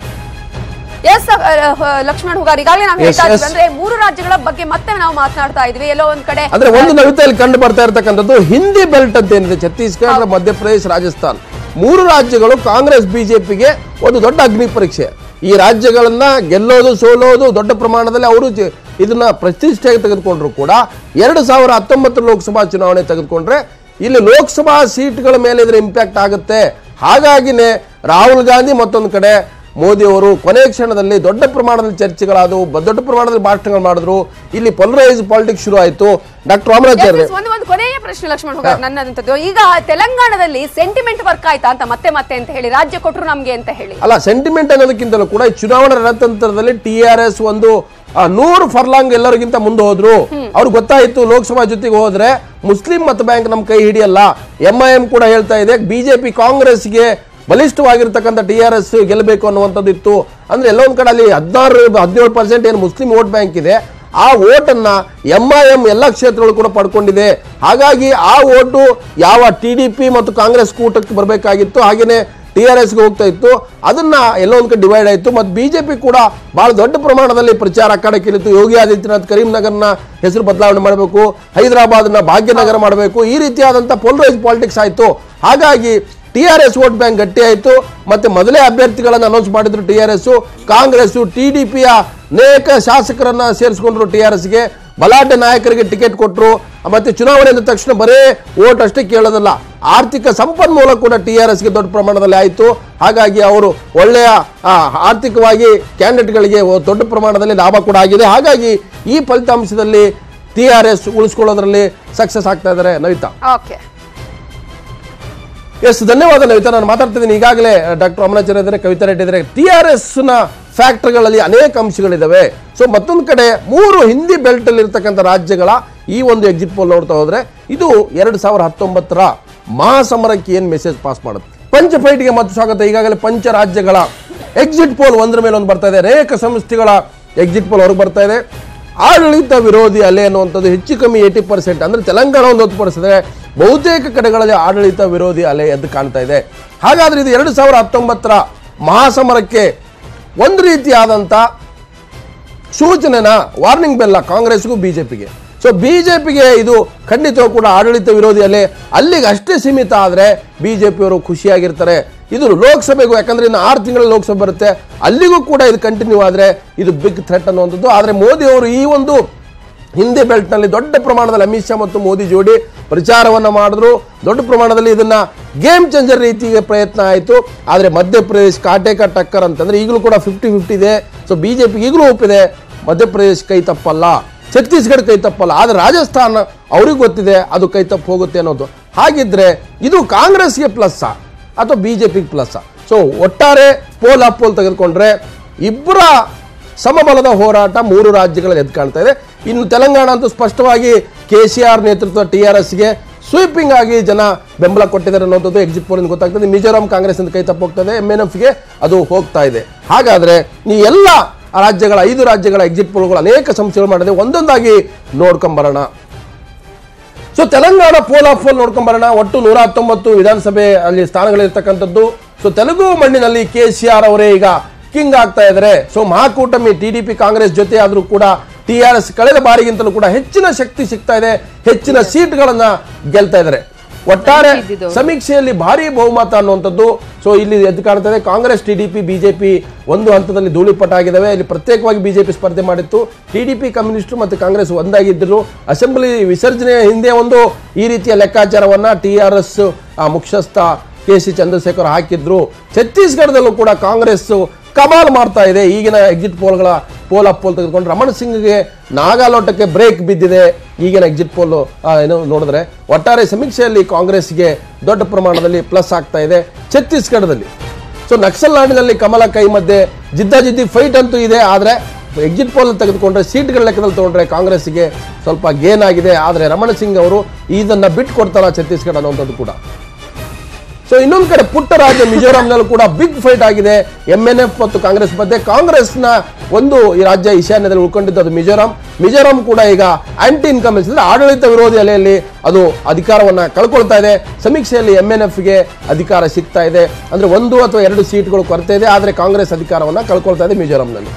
B: ಎಸ್ ಲಕ್ಷ್ಮಣ್ ಹುಗಾರ್ ಈಗಾಗಲೇ ನಾವು
A: Yes,
B: ಹೇಳ್ತಾ ಇದ್ವಿ
A: yes.
B: ಅಂದ್ರೆ ಮೂರು ರಾಜ್ಯಗಳ ಬಗ್ಗೆ ಮತ್ತೆ ನಾವು ಮಾತನಾಡ್ತಾ ಇದ್ವಿ ಎಲ್ಲೋ ಒಂದ್ ಕಡೆ
A: ಅಂದ್ರೆ ಒಂದು ನವಿತೆಯಲ್ಲಿ ಕಂಡು ಬರ್ತಾ ಇರತಕ್ಕಂಥದ್ದು ಹಿಂದಿ ಬೆಲ್ಟ್ ಅಂತ ಏನಿದೆ ಛತ್ತೀಸ್ಗಢ ಮಧ್ಯಪ್ರದೇಶ ರಾಜಸ್ಥಾನ್ ಮೂರು ರಾಜ್ಯಗಳು ಕಾಂಗ್ರೆಸ್ ಬಿಜೆಪಿಗೆ ಒಂದು ದೊಡ್ಡ ಅಗ್ನಿ ಪರೀಕ್ಷೆ ಈ ರಾಜ್ಯಗಳನ್ನ ಗೆಲ್ಲೋದು ಸೋಲೋದು ದೊಡ್ಡ ಪ್ರಮಾಣದಲ್ಲಿ ಅವರು ಜ- ಇದನ್ನ ಪ್ರತಿಷ್ಠೆಗೆ ತೆಗೆದುಕೊಂಡ್ರು ಕೂಡ ಎರಡು ಸಾವಿರ ಹತ್ತೊಂಬತ್ತರ ಲೋಕಸಭಾ ಚುನಾವಣೆ ತೆಗೆದುಕೊಂಡ್ರೆ ಇಲ್ಲಿ ಲೋಕಸಭಾ ಸೀಟ್ಗಳ ಮೇಲೆ ಇದರ ಇಂಪ್ಯಾಕ್ಟ್ ಆಗುತ್ತೆ ಹಾಗಾಗಿನೇ ರಾಹುಲ್ ಗಾಂಧಿ ಮತ್ತೊಂದು ಕಡೆ ಮೋದಿ ಅವರು ಕೊನೆ ಕ್ಷಣದಲ್ಲಿ ದೊಡ್ಡ ಪ್ರಮಾಣದಲ್ಲಿ ಚರ್ಚೆಗಳಾದವು ಬ- ದೊಡ್ಡ ಪ್ರಮಾಣದಲ್ಲಿ ಭಾಷಣಗಳು ಮಾಡಿದ್ರು ಇಲ್ಲಿ ಪೊಲರೈಸ್ ಪಾಲಿಟಿಕ್ಸ್ ಶುರು ಆಯ್ತು ಡಾಕ್ಟರ್ ರಾಮರಾಚಾರ್ಯ
B: Yes, ಒಂದು ಒಂದು ಕೊನೆಯ ಪ್ರಶ್ನೆ ಲಕ್ಷ್ಮಣ್ ಹುಗಾರ್ ನನ್ನದಂತದ್ದು ಈಗ ತೆಲಂಗಾಣದಲ್ಲಿ ಸೆಂಟಿಮೆಂಟ್ ವರ್ಕ್ ಆಯ್ತಾ ಅಂತ ಮತ್ತೆ ಮತ್ತೆ ಅಂತ ಹೇಳಿ ರಾಜ್ಯ ಕೊಟ್ರು ನಮ್ಗೆ ಅಂತ ಹೇಳಿ
A: ಅಲ್ಲ ಸೆಂಟಿಮೆಂಟ್ ಅನ್ನೋದಕ್ಕಿಂತಲೂ ಕೂಡ ಈ ಚುನಾವಣಾ ರಣತಂತ್ರದಲ್ಲಿ ಟಿ ಆರ್ ಎಸ್ ಒಂದು ಆ, ನೂರು ಫರ್ಲಾಂಗ್ ಎಲ್ಲರಿಗಿಂತ ಮುಂದೆ ಹೋದ್ರು ಅವ್ರಿಗೆ ಗೊತ್ತಾಯ್ತು ಲೋಕಸಭಾ ಜೊತೆಗೆ ಹೋದ್ರೆ ಮುಸ್ಲಿಂ ಮತ ಬ್ಯಾಂಕ್ ನಮ್ ಕೈ ಹಿಡಿಯಲ್ಲ ಎಂ ಐ ಎಂ ಕೂಡ ಹೇಳ್ತಾ ಇದೆ ಬಿಜೆಪಿ ಕಾಂಗ್ರೆಸ್ಗೆ ಬಲಿಷ್ಠವಾಗಿರ್ತಕ್ಕಂಥ ಟಿ ಆರ್ ಎಸ್ ಗೆಲ್ಲಬೇಕು ಅನ್ನುವಂಥದ್ದು ಇತ್ತು ಅಂದ್ರೆ ಎಲ್ಲೋ ಒಂದ್ ಕಡೆ ಅಲ್ಲಿ ಹದಿನಾರು ಹದಿನೇಳು ಪರ್ಸೆಂಟ್ ಏನು ಮುಸ್ಲಿಂ ವೋಟ್ ಬ್ಯಾಂಕ್ ಇದೆ ಆ ಓಟನ್ನ ಎಂ ಐ ಎಂ ಎಲ್ಲ ಕ್ಷೇತ್ರಗಳು ಕೂಡ ಪಡ್ಕೊಂಡಿದೆ ಹಾಗಾಗಿ ಆ ಓಟು ಯಾವ ಟಿ ಡಿ ಪಿ ಮತ್ತು ಕಾಂಗ್ರೆಸ್ ಕೂಟಕ್ಕೆ ಬರಬೇಕಾಗಿತ್ತು ಹಾಗೇನೆ ಟಿ ಆರ್ ಎಸ್ಗೆ ಹೋಗ್ತಾ ಇತ್ತು ಅದನ್ನ ಎಲ್ಲೋ ಒಂದು ಕಡೆ ಡಿವೈಡ್ ಆಯಿತು ಮತ್ತು ಬಿಜೆಪಿ ಕೂಡ ಬಹಳ ದೊಡ್ಡ ಪ್ರಮಾಣದಲ್ಲಿ ಪ್ರಚಾರ ಅಖಾಡಕ್ಕೆ ಇಳಿತು ಯೋಗಿ ಆದಿತ್ಯನಾಥ್ ಕರೀಂನಗರ್ನ ಹೆಸರು ಬದಲಾವಣೆ ಮಾಡಬೇಕು ಹೈದರಾಬಾದ್ನ ಭಾಗ್ಯನಗರ ಮಾಡಬೇಕು ಈ ರೀತಿಯಾದಂಥ ಪೋಲರೈಸ್ ಪಾಲಿಟಿಕ್ಸ್ ಆಯಿತು ಹಾಗಾಗಿ T R S vote bank ಗಟ್ಟಿ ಆಯಿತು ಮತ್ತೆ ಮೊದಲೇ ಅಭ್ಯರ್ಥಿಗಳನ್ನು ಅನೌನ್ಸ್ ಮಾಡಿದ್ರು T R S Congress T D ಪಿಯ ಅನೇಕ ಶಾಸಕರನ್ನ ಸೇರಿಸ್ಕೊಂಡ್ರು ಟಿ ಆರ್ ಎಸ್ಗೆ ಬಲಾಢ್ಯ ನಾಯಕರಿಗೆ ಟಿಕೆಟ್ ಕೊಟ್ಟರು ಮತ್ತೆ ಚುನಾವಣೆ ಅಂದ ತಕ್ಷಣ ಬರೇ ಓಟ್ ಅಷ್ಟೇ ಕೇಳೋದಲ್ಲ ಆರ್ಥಿಕ ಸಂಪನ್ಮೂಲ ಕೂಡ ಟಿ ಆರ್ ಎಸ್ಗೆ ದೊಡ್ಡ ಪ್ರಮಾಣದಲ್ಲಿ ಆಯಿತು ಹಾಗಾಗಿ ಅವರು ಒಳ್ಳೆಯ ಆ, ಆರ್ಥಿಕವಾಗಿ ಕ್ಯಾಂಡಿಡೇಟ್ಗಳಿಗೆ ದೊಡ್ಡ ಪ್ರಮಾಣದಲ್ಲಿ ಲಾಭ ಕೂಡ ಆಗಿದೆ ಹಾಗಾಗಿ ಈ ಫಲಿತಾಂಶದಲ್ಲಿ ಟಿ ಆರ್ ಎಸ್ ಉಳಿಸ್ಕೊಳ್ಳೋದ್ರಲ್ಲಿ ಸಕ್ಸಸ್ ಆಗ್ತಾ ಇದ್ದಾರೆ ನವಿತಾ
B: ಓಕೆ
A: ಎಸ್ ಧನ್ಯವಾದ ನವಿತಾ ನಾನು ಮಾತಾಡ್ತಿದ್ದೀನಿ ಈಗಾಗಲೇ ಡಾಕ್ಟರ್ ಅಮರಾಚಾರ್ಯ ಇದ್ದಾರೆ ಕವಿತಾ ರೆಡ್ಡಿ ಇದ್ದಾರೆ ಟಿ ಆರ್ ಎಸ್ ನ ಫ್ಯಾಕ್ಟರ್ಗಳಲ್ಲಿ ಅನೇಕ ಅಂಶಗಳಿದಾವೆ ಸೊ ಮತ್ತೊಂದು ಕಡೆ ಮೂರು ಹಿಂದಿ ಬೆಲ್ಟ್ ಅಲ್ಲಿ ಇರ್ತಕ್ಕಂಥ ರಾಜ್ಯಗಳ ಈ ಒಂದು ಎಕ್ಸಿಟ್ ಪೋಲ್ ನೋಡ್ತಾ ಹೋದ್ರೆ ಇದು ಎರಡ್ ಸಾವಿರ ಹತ್ತೊಂಬತ್ತರ ಮಹಾಸಮರಕ್ಕೆ ಏನ್ ಮೆಸೇಜ್ ಪಾಸ್ ಮಾಡುತ್ತೆ ಪಂಚ ಫೈಟ್ಗೆ ಮತ್ತು ಸ್ವಾಗತ ಈಗಾಗಲೇ ಪಂಚ ರಾಜ್ಯಗಳ ಎಕ್ಸಿಟ್ ಪೋಲ್ ಒಂದ್ರ ಮೇಲೆ ಒಂದು ಬರ್ತಾ ಇದೆ ಅನೇಕ ಸಂಸ್ಥೆಗಳ ಎಕ್ಸಿಟ್ ಪೋಲ್ ಹೊರಗೆ ಬರ್ತಾ ಇದೆ ಆಡಳಿತ ವಿರೋಧಿ ಅಲೆ ಅನ್ನುವಂಥದ್ದು ಹೆಚ್ಚು ಕಮ್ಮಿ ಏಯ್ಟಿ ಪರ್ಸೆಂಟ್ ಅಂದ್ರೆ ತೆಲಂಗಾಣ ಒಂದು ಹೊರತುಪಡಿಸಿದ್ರೆ ಬಹುತೇಕ ಕಡೆಗಳಲ್ಲಿ ಆಡಳಿತ ವಿರೋಧಿ ಅಲೆ ಎದ್ದು ಕಾಣ್ತಾ ಇದೆ ಹಾಗಾದ್ರೆ ಇದು ಎರಡು ಸಾವಿರ ಹತ್ತೊಂಬತ್ತರ ಮಹಾಸಮರಕ್ಕೆ ಒಂದು ರೀತಿಯಾದಂಥ ಸೂಚನೆನ ವಾರ್ನಿಂಗ್ ಬೆಲ್ಲ ಕಾಂಗ್ರೆಸ್ಗೂ ಬಿಜೆಪಿಗೆ ಸೊ ಬಿಜೆಪಿಗೆ ಇದು ಖಂಡಿತವೂ ಕೂಡ ಆಡಳಿತ ವಿರೋಧಿ ಅಲೆ ಅಲ್ಲಿಗೆ ಅಷ್ಟೇ ಸೀಮಿತ ಆದರೆ ಬಿಜೆಪಿಯವರು ಖುಷಿಯಾಗಿರ್ತಾರೆ ಇದು ಲೋಕಸಭೆಗೂ ಯಾಕಂದ್ರೆ ಇನ್ನು ಆರು ತಿಂಗಳ ಲೋಕಸಭೆ ಬರುತ್ತೆ ಅಲ್ಲಿಗೂ ಕೂಡ ಇದು ಕಂಟಿನ್ಯೂ ಆದರೆ ಇದು ಬಿಗ್ ಥ್ರೆಟ್ ಅನ್ನುವಂಥದ್ದು ಆದರೆ ಮೋದಿ ಅವರು ಈ ಒಂದು ಹಿಂದಿ ಬೆಲ್ಟ್ನಲ್ಲಿ ದೊಡ್ಡ ಪ್ರಮಾಣದಲ್ಲಿ ಅಮಿತ್ ಶಾ ಮತ್ತು ಮೋದಿ ಜೋಡಿ ಪ್ರಚಾರವನ್ನು ಮಾಡಿದ್ರು ದೊಡ್ಡ ಪ್ರಮಾಣದಲ್ಲಿ ಇದನ್ನ ಗೇಮ್ ಚೇಂಜರ್ ರೀತಿಗೆ ಪ್ರಯತ್ನ ಆಯಿತು ಆದರೆ ಮಧ್ಯಪ್ರದೇಶ್ ಕಾಟೇಕ ಟಕ್ಕರ್ ಅಂತಂದ್ರೆ ಈಗಲೂ ಕೂಡ ಫಿಫ್ಟಿ ಫಿಫ್ಟಿ ಇದೆ ಸೊ ಬಿಜೆಪಿ ಈಗಲೂ ಒಪ್ಪಿದೆ ಮಧ್ಯಪ್ರದೇಶ್ ಕೈ ತಪ್ಪಲ್ಲ ಛತ್ತೀಸ್ಗಢ ಕೈ ತಪ್ಪಲ್ಲ ಆದರೆ ರಾಜಸ್ಥಾನ ಅವ್ರಿಗೆ ಗೊತ್ತಿದೆ ಅದು ಕೈ ತಪ್ಪು ಹೋಗುತ್ತೆ ಅನ್ನೋದು ಹಾಗಿದ್ರೆ ಇದು ಕಾಂಗ್ರೆಸ್ಗೆ ಪ್ಲಸ್ಸಾ ಅಥವಾ ಬಿಜೆಪಿಗೆ ಪ್ಲಸ್ಸಾ ಸೊ ಒಟ್ಟಾರೆ ಪೋಲ್ ಅಪ್ ಪೋಲ್ ತೆಗೆದುಕೊಂಡ್ರೆ ಇಬ್ಬರ ಸಮಬಲದ ಹೋರಾಟ ಮೂರು ರಾಜ್ಯಗಳಲ್ಲಿ ಎದ್ದು ಕಾಣ್ತಾ ಇದೆ ಇನ್ನು ತೆಲಂಗಾಣ ಅಂತೂ ಸ್ಪಷ್ಟವಾಗಿ ಕೆ ಸಿ ಆರ್ ನೇತೃತ್ವ ಟಿ ಆರ್ ಎಸ್ಗೆ ಸ್ವೀಪಿಂಗ್ ಆಗಿ ಜನ ಬೆಂಬಲ ಕೊಟ್ಟಿದ್ದಾರೆ ಅನ್ನೋದು ಎಕ್ಸಿಟ್ ಪೋಲ್ ಗೊತ್ತಾಗ್ತದೆ ಮಿಜೋರಾಂ ಕಾಂಗ್ರೆಸ್ ಅಂತ ಕೈ ತಪ್ಪೋಗ್ತದೆ ಎಂ ಎನ್ ಎಫ್ಗೆ ಅದು ಹೋಗ್ತಾ ಇದೆ ಹಾಗಾದ್ರೆ ಈ ಎಲ್ಲ ರಾಜ್ಯಗಳ ಐದು ರಾಜ್ಯಗಳ ಎಕ್ಸಿಟ್ ಪೋಲ್ಗಳು ಅನೇಕ ಸಂಸ್ಥೆಗಳು ಮಾಡಿದೆ ಒಂದೊಂದಾಗಿ ನೋಡ್ಕೊಂಬರೋಣ so Telangana poll of poll ನೋಡ್ಕೊಂಡ್ ಬರೋಣ ಒಟ್ಟು ನೂರ ಹತ್ತೊಂಬತ್ತು ವಿಧಾನಸಭೆ ಅಲ್ಲಿ ಸ್ಥಾನಗಳಿರ್ತಕ್ಕಂಥದ್ದು ಸೊ ತೆಲುಗು ಮಣ್ಣಿನಲ್ಲಿ ಕೆ ಸಿ ಆರ್ ಅವರೇ ಈಗ ಕಿಂಗ್ ಆಗ್ತಾ ಇದ್ದಾರೆ ಸೊ ಮಹಾಕೂಟಮಿ ಟಿಡಿಪಿ ಕಾಂಗ್ರೆಸ್ ಜೊತೆ ಆದ್ರೂ ಕೂಡ ಟಿ ಆರ್ ಎಸ್ ಕಳೆದ ಬಾರಿಗಿಂತಲೂ ಕೂಡ ಹೆಚ್ಚಿನ ಶಕ್ತಿ ಸಿಗ್ತಾ ಇದೆ ಹೆಚ್ಚಿನ ಸೀಟ್ಗಳನ್ನ ಗೆಲ್ತಾ ಇದ್ದಾರೆ ಒಟ್ಟಾರೆ
C: ಇದ್ದಿದ್ದು.
A: ಸಮೀಕ್ಷೆಯಲ್ಲಿ ಭಾರಿ ಬಹುಮತ ಅನ್ನುವಂಥದ್ದು ಸೊ ಇಲ್ಲಿ ಎದ್ದು ಕಾಣ್ತದೆ ಕಾಂಗ್ರೆಸ್ ಟಿಡಿಪಿ ಬಿಜೆಪಿ ಒಂದು ಹಂತದಲ್ಲಿ ಧೂಳಿಪಟ ಆಗಿದ್ದಾವೆ ಇಲ್ಲಿ ಪ್ರತ್ಯೇಕವಾಗಿ ಬಿಜೆಪಿ ಸ್ಪರ್ಧೆ ಮಾಡಿತ್ತು ಟಿಡಿಪಿ ಕಮ್ಯುನಿಸ್ಟ್ ಮತ್ತು ಕಾಂಗ್ರೆಸ್ ಒಂದಾಗಿದ್ದರು ಅಸೆಂಬ್ಲಿ ವಿಸರ್ಜನೆಯ ಹಿಂದೆ ಒಂದು ಈ ರೀತಿಯ ಲೆಕ್ಕಾಚಾರವನ್ನ ಟಿ ಆರ್ ಎಸ್ ಮುಖ್ಯಸ್ಥ ಕೆ ಸಿ ಚಂದ್ರಶೇಖರ್ ಹಾಕಿದ್ರು ಛತ್ತೀಸ್ಗಢದಲ್ಲೂ ಕೂಡ ಕಾಂಗ್ರೆಸ್ ಕಮಾಲ್ ಮಾಡ್ತಾ ಇದೆ ಈಗಿನ ಎಕ್ಸಿಟ್ ಪೋಲ್ಗಳ ಪೋಲ್ ಅಪ್ ಪೋಲ್ ತೆಗೆದುಕೊಂಡು ರಮಣ್ ಸಿಂಗ್ಗೆ ನಾಗಾಲೋಟಕ್ಕೆ ಬ್ರೇಕ್ ಬಿದ್ದಿದೆ ಈಗಿನ ಎಕ್ಸಿಟ್ ಪೋಲ್ ಏನು ನೋಡಿದ್ರೆ ಒಟ್ಟಾರೆ ಸಮೀಕ್ಷೆಯಲ್ಲಿ ಕಾಂಗ್ರೆಸ್ಗೆ ದೊಡ್ಡ ಪ್ರಮಾಣದಲ್ಲಿ ಪ್ಲಸ್ ಆಗ್ತಾ ಇದೆ ಛತ್ತೀಸ್ಗಢದಲ್ಲಿ ಸೊ ನಕ್ಸಲ್ ನಾಡಿನಲ್ಲಿ ಕಮಲ ಕೈ ಮಧ್ಯೆ ಜಿದ್ದಾಜಿದ್ದಿ ಫೈಟ್ ಅಂತೂ ಇದೆ ಆದರೆ ಎಕ್ಸಿಟ್ ಪೋಲ್ ತೆಗೆದುಕೊಂಡ್ರೆ ಸೀಟ್ಗಳ ಲೆಕ್ಕದಲ್ಲಿ ತಗೊಂಡ್ರೆ ಕಾಂಗ್ರೆಸ್ಗೆ ಸ್ವಲ್ಪ ಗೇನ್ ಆಗಿದೆ ಆದರೆ ರಮಣ ಸಿಂಗ್ ಅವರು ಇದನ್ನ ಬಿಟ್ಟು ಕೊಡ್ತಾರ ಛತ್ತೀಸ್ಗಢ ಅನ್ನುವಂಥದ್ದು ಕೂಡ ಸೊ ಇನ್ನೊಂದು ಕಡೆ ಪುಟ್ಟ ರಾಜ್ಯ ಮಿಜೋರಾಂನಲ್ಲೂ ಕೂಡ ಬಿಗ್ ಫೈಟ್ ಆಗಿದೆ ಎಂ ಎನ್ ಎಫ್ ಮತ್ತು ಕಾಂಗ್ರೆಸ್ ಮಧ್ಯೆ ಕಾಂಗ್ರೆಸ್ನ ಒಂದು ಈ ರಾಜ್ಯ ಈಶಾನ್ಯದಲ್ಲಿ ಉಳ್ಕೊಂಡಿದ್ದು ಅದು ಮಿಜೋರಾಂ ಮಿಜೋರಾಂ ಕೂಡ ಈಗ ಆಂಟಿ ಇನ್ಕಮ್ ಅಂದ್ರೆ ಆಡಳಿತ ವಿರೋಧಿ ಅಲೆಯಲ್ಲಿ ಅದು ಅಧಿಕಾರವನ್ನ ಕಳ್ಕೊಳ್ತಾ ಇದೆ ಸಮೀಕ್ಷೆಯಲ್ಲಿ ಎಂ ಎನ್ ಎಫ್ಗೆ ಅಧಿಕಾರ ಸಿಗ್ತಾ ಇದೆ ಅಂದ್ರೆ ಒಂದು ಅಥವಾ ಎರಡು ಸೀಟ್ಗಳು ಕೊರತೆ ಇದೆ ಆದರೆ ಕಾಂಗ್ರೆಸ್ ಅಧಿಕಾರವನ್ನ ಕಳ್ಕೊಳ್ತಾ ಇದೆ ಮಿಜೋರಾಂನಲ್ಲಿ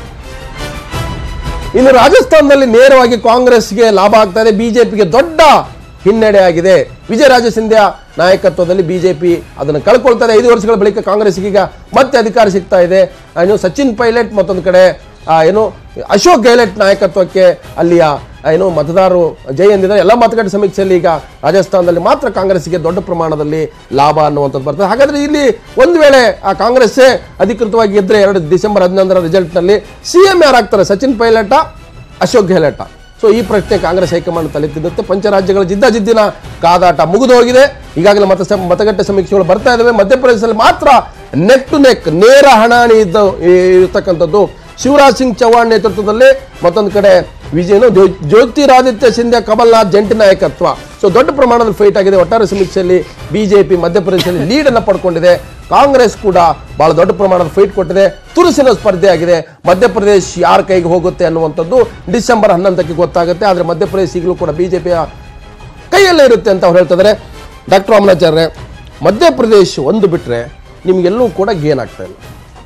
A: ಇನ್ನು ರಾಜಸ್ಥಾನದಲ್ಲಿ ನೇರವಾಗಿ ಕಾಂಗ್ರೆಸ್ಗೆ ಲಾಭ ಆಗ್ತಾ ಇದೆ ಬಿಜೆಪಿಗೆ ದೊಡ್ಡ ಹಿನ್ನಡೆ ಆಗಿದೆ ವಿಜಯರಾಜ ಸಿಂಧ್ಯಾ ನಾಯಕತ್ವದಲ್ಲಿ ಬಿಜೆಪಿ ಅದನ್ನು ಕಳ್ಕೊಳ್ತಾರೆ ಐದು ವರ್ಷಗಳ ಬಳಿಕ ಕಾಂಗ್ರೆಸ್ಗೆ ಈಗ ಮತ್ತೆ ಅಧಿಕಾರ ಸಿಗ್ತಾ ಇದೆ ಆ, ಇನ್ನು ಸಚಿನ್ ಪೈಲಟ್ ಮತ್ತೊಂದು ಕಡೆ ಆ, ಏನು ಅಶೋಕ್ ಗೆಹ್ಲಟ್ ನಾಯಕತ್ವಕ್ಕೆ ಅಲ್ಲಿಯ ಆ, ಏನು ಮತದಾರರು ಜೈ ಎಂದಿದ್ದಾರೆ ಎಲ್ಲ ಮತಗಟ್ಟೆ ಸಮೀಕ್ಷೆಯಲ್ಲಿ ಈಗ ರಾಜಸ್ಥಾನದಲ್ಲಿ ಮಾತ್ರ ಕಾಂಗ್ರೆಸ್ಗೆ ದೊಡ್ಡ ಪ್ರಮಾಣದಲ್ಲಿ ಲಾಭ ಅನ್ನುವಂಥದ್ದು ಬರ್ತದೆ ಹಾಗಾದ್ರೆ ಇಲ್ಲಿ ಒಂದು ವೇಳೆ ಆ ಕಾಂಗ್ರೆಸ್ಸೇ ಅಧಿಕೃತವಾಗಿ ಗೆದ್ರೆ ಎರಡು ಡಿಸೆಂಬರ್ ಹದಿನೊಂದರ ರಿಸಲ್ಟ್ನಲ್ಲಿ ಸಿ ಎಂ ಯಾರಾಗ್ತಾರೆ ಸಚಿನ್ ಪೈಲಟ ಅಶೋಕ್ ಗೆಹ್ಲಟ ಸೊ ಈ ಪ್ರಶ್ನೆ ಕಾಂಗ್ರೆಸ್ ಹೈಕಮಾಂಡ್ ತಲೆತ್ತಿದ್ದುತ್ತೆ ಪಂಚರಾಜ್ಯಗಳ ಜಿದ್ದಾಜಿದ್ದಿನ ಕಾದಾಟ ಮುಗಿದು ಹೋಗಿದೆ ಈಗಾಗಲೇ ಮತ ಸಮ- ಮತಗಟ್ಟೆ ಸಮೀಕ್ಷೆಗಳು ಬರ್ತಾ ಇದಾವೆ ಮಧ್ಯಪ್ರದೇಶದಲ್ಲಿ ಮಾತ್ರ ನೆಕ್ ಟು ನೆಕ್ ನೇರ ಹಣಾಣಿ ಇದ್ದ ಇರತಕ್ಕಂಥದ್ದು ಶಿವರಾಜ್ ಸಿಂಗ್ ಚೌಹಾಣ್ ನೇತೃತ್ವದಲ್ಲಿ ಮತ್ತೊಂದು ಕಡೆ ವಿಜಯನು ಜ್ಯೋ- ಜ್ಯೋತಿರಾದಿತ್ಯ ಸಿಂಧ್ಯಾ ಕಮಲ್ನಾಥ್ ಜಂಟಿ ನಾಯಕತ್ವ ಸೊ ದೊಡ್ಡ ಪ್ರಮಾಣದಲ್ಲಿ ಫೈಟ್ ಆಗಿದೆ ಒಟ್ಟಾರೆ ಸಮೀಕ್ಷೆಯಲ್ಲಿ ಬಿಜೆಪಿ ಮಧ್ಯಪ್ರದೇಶದಲ್ಲಿ ಲೀಡ್ ಅನ್ನು ಪಡ್ಕೊಂಡಿದೆ ಕಾಂಗ್ರೆಸ್ ಕೂಡ ಬಹಳ ದೊಡ್ಡ ಪ್ರಮಾಣದ ಫೈಟ್ ಕೊಟ್ಟಿದೆ ತುರುಸಿನ ಸ್ಪರ್ಧೆ ಆಗಿದೆ ಮಧ್ಯಪ್ರದೇಶ್ ಯಾರ ಕೈಗೆ ಹೋಗುತ್ತೆ ಅನ್ನುವಂಥದ್ದು ಡಿಸೆಂಬರ್ ಹನ್ನೊಂದಕ್ಕೆ ಗೊತ್ತಾಗುತ್ತೆ ಆದರೆ ಮಧ್ಯಪ್ರದೇಶ ಈಗಲೂ ಕೂಡ ಬಿಜೆಪಿಯ ಕೈಯಲ್ಲೇ ಇರುತ್ತೆ ಅಂತ ಅವ್ರು ಹೇಳ್ತಿದ್ದಾರೆ ಡಾಕ್ಟರ್ ರಾಮನಾಚಾರ್ಯ ಮಧ್ಯಪ್ರದೇಶ್ ಒಂದು ಬಿಟ್ರೆ ನಿಮ್ಗೆಲ್ಲೂ ಕೂಡ ಗೇನ್ ಆಗ್ತಾ ಇಲ್ಲ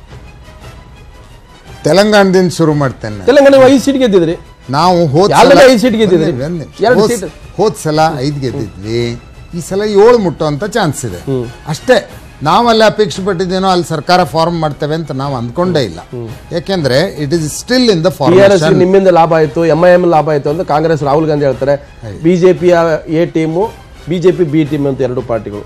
E: ತೆಲಂಗಾಣದಿಂದ ಶುರು ಮಾಡ್ತೇನೆ ನಾನು.
A: ತೆಲಂಗಾಣ ನೀವು ಐದು ಸೀಟ್ ಗೆದ್ದಿದ್ರಿ
E: ನಾವು ಹೋದ್
A: ಯಾವ್ದೆಲ್ಲ
E: ಸಲ-
A: ಐದು ಸೀಟ್ ಗೆದ್ದಿದ್ರಿ?
E: ಒಂದ್ ನಿಮಿಷ, ಒಂದ್ ನಿಮಿಷ.
A: ಎರಡು
E: ಹೋದ್-
A: ಸೀಟ್.
E: ಹೋದ್ ಸಲ ಐದು ಗೆದ್ದಿದ್ವಿ ಈ ಸಲ ಏಳು ಮುಟ್ಟುವಂತ ಚಾನ್ಸ್ ಇದೆ ಅಷ್ಟೇ ನಾವಲ್ಲಿ ಅಪೇಕ್ಷೆ ಪಟ್ಟಿದ್ದೇನೋ ಅಲ್ಲಿ ಸರ್ಕಾರ ಫಾರ್ಮ್ ಮಾಡ್ತೇವೆ ಅಂತ ನಾವು ಅಂದ್ಕೊಂಡೇ ಇಲ್ಲ ಯಾಕೆಂದ್ರೆ it is still in the
A: T R S
E: formation
A: ನಿಮ್ಮಿಂದ ಲಾಭ ಆಯಿತು ಎಂ ಐ ಎಂ ಲಾಭ ಆಯಿತು ಅಂತ ಕಾಂಗ್ರೆಸ್ ರಾಹುಲ್ ಗಾಂಧಿ ಹೇಳ್ತಾರೆ ಬಿಜೆಪಿಯ A team BJP B team ಅಂತ ಎರಡು ಪಾರ್ಟಿಗಳು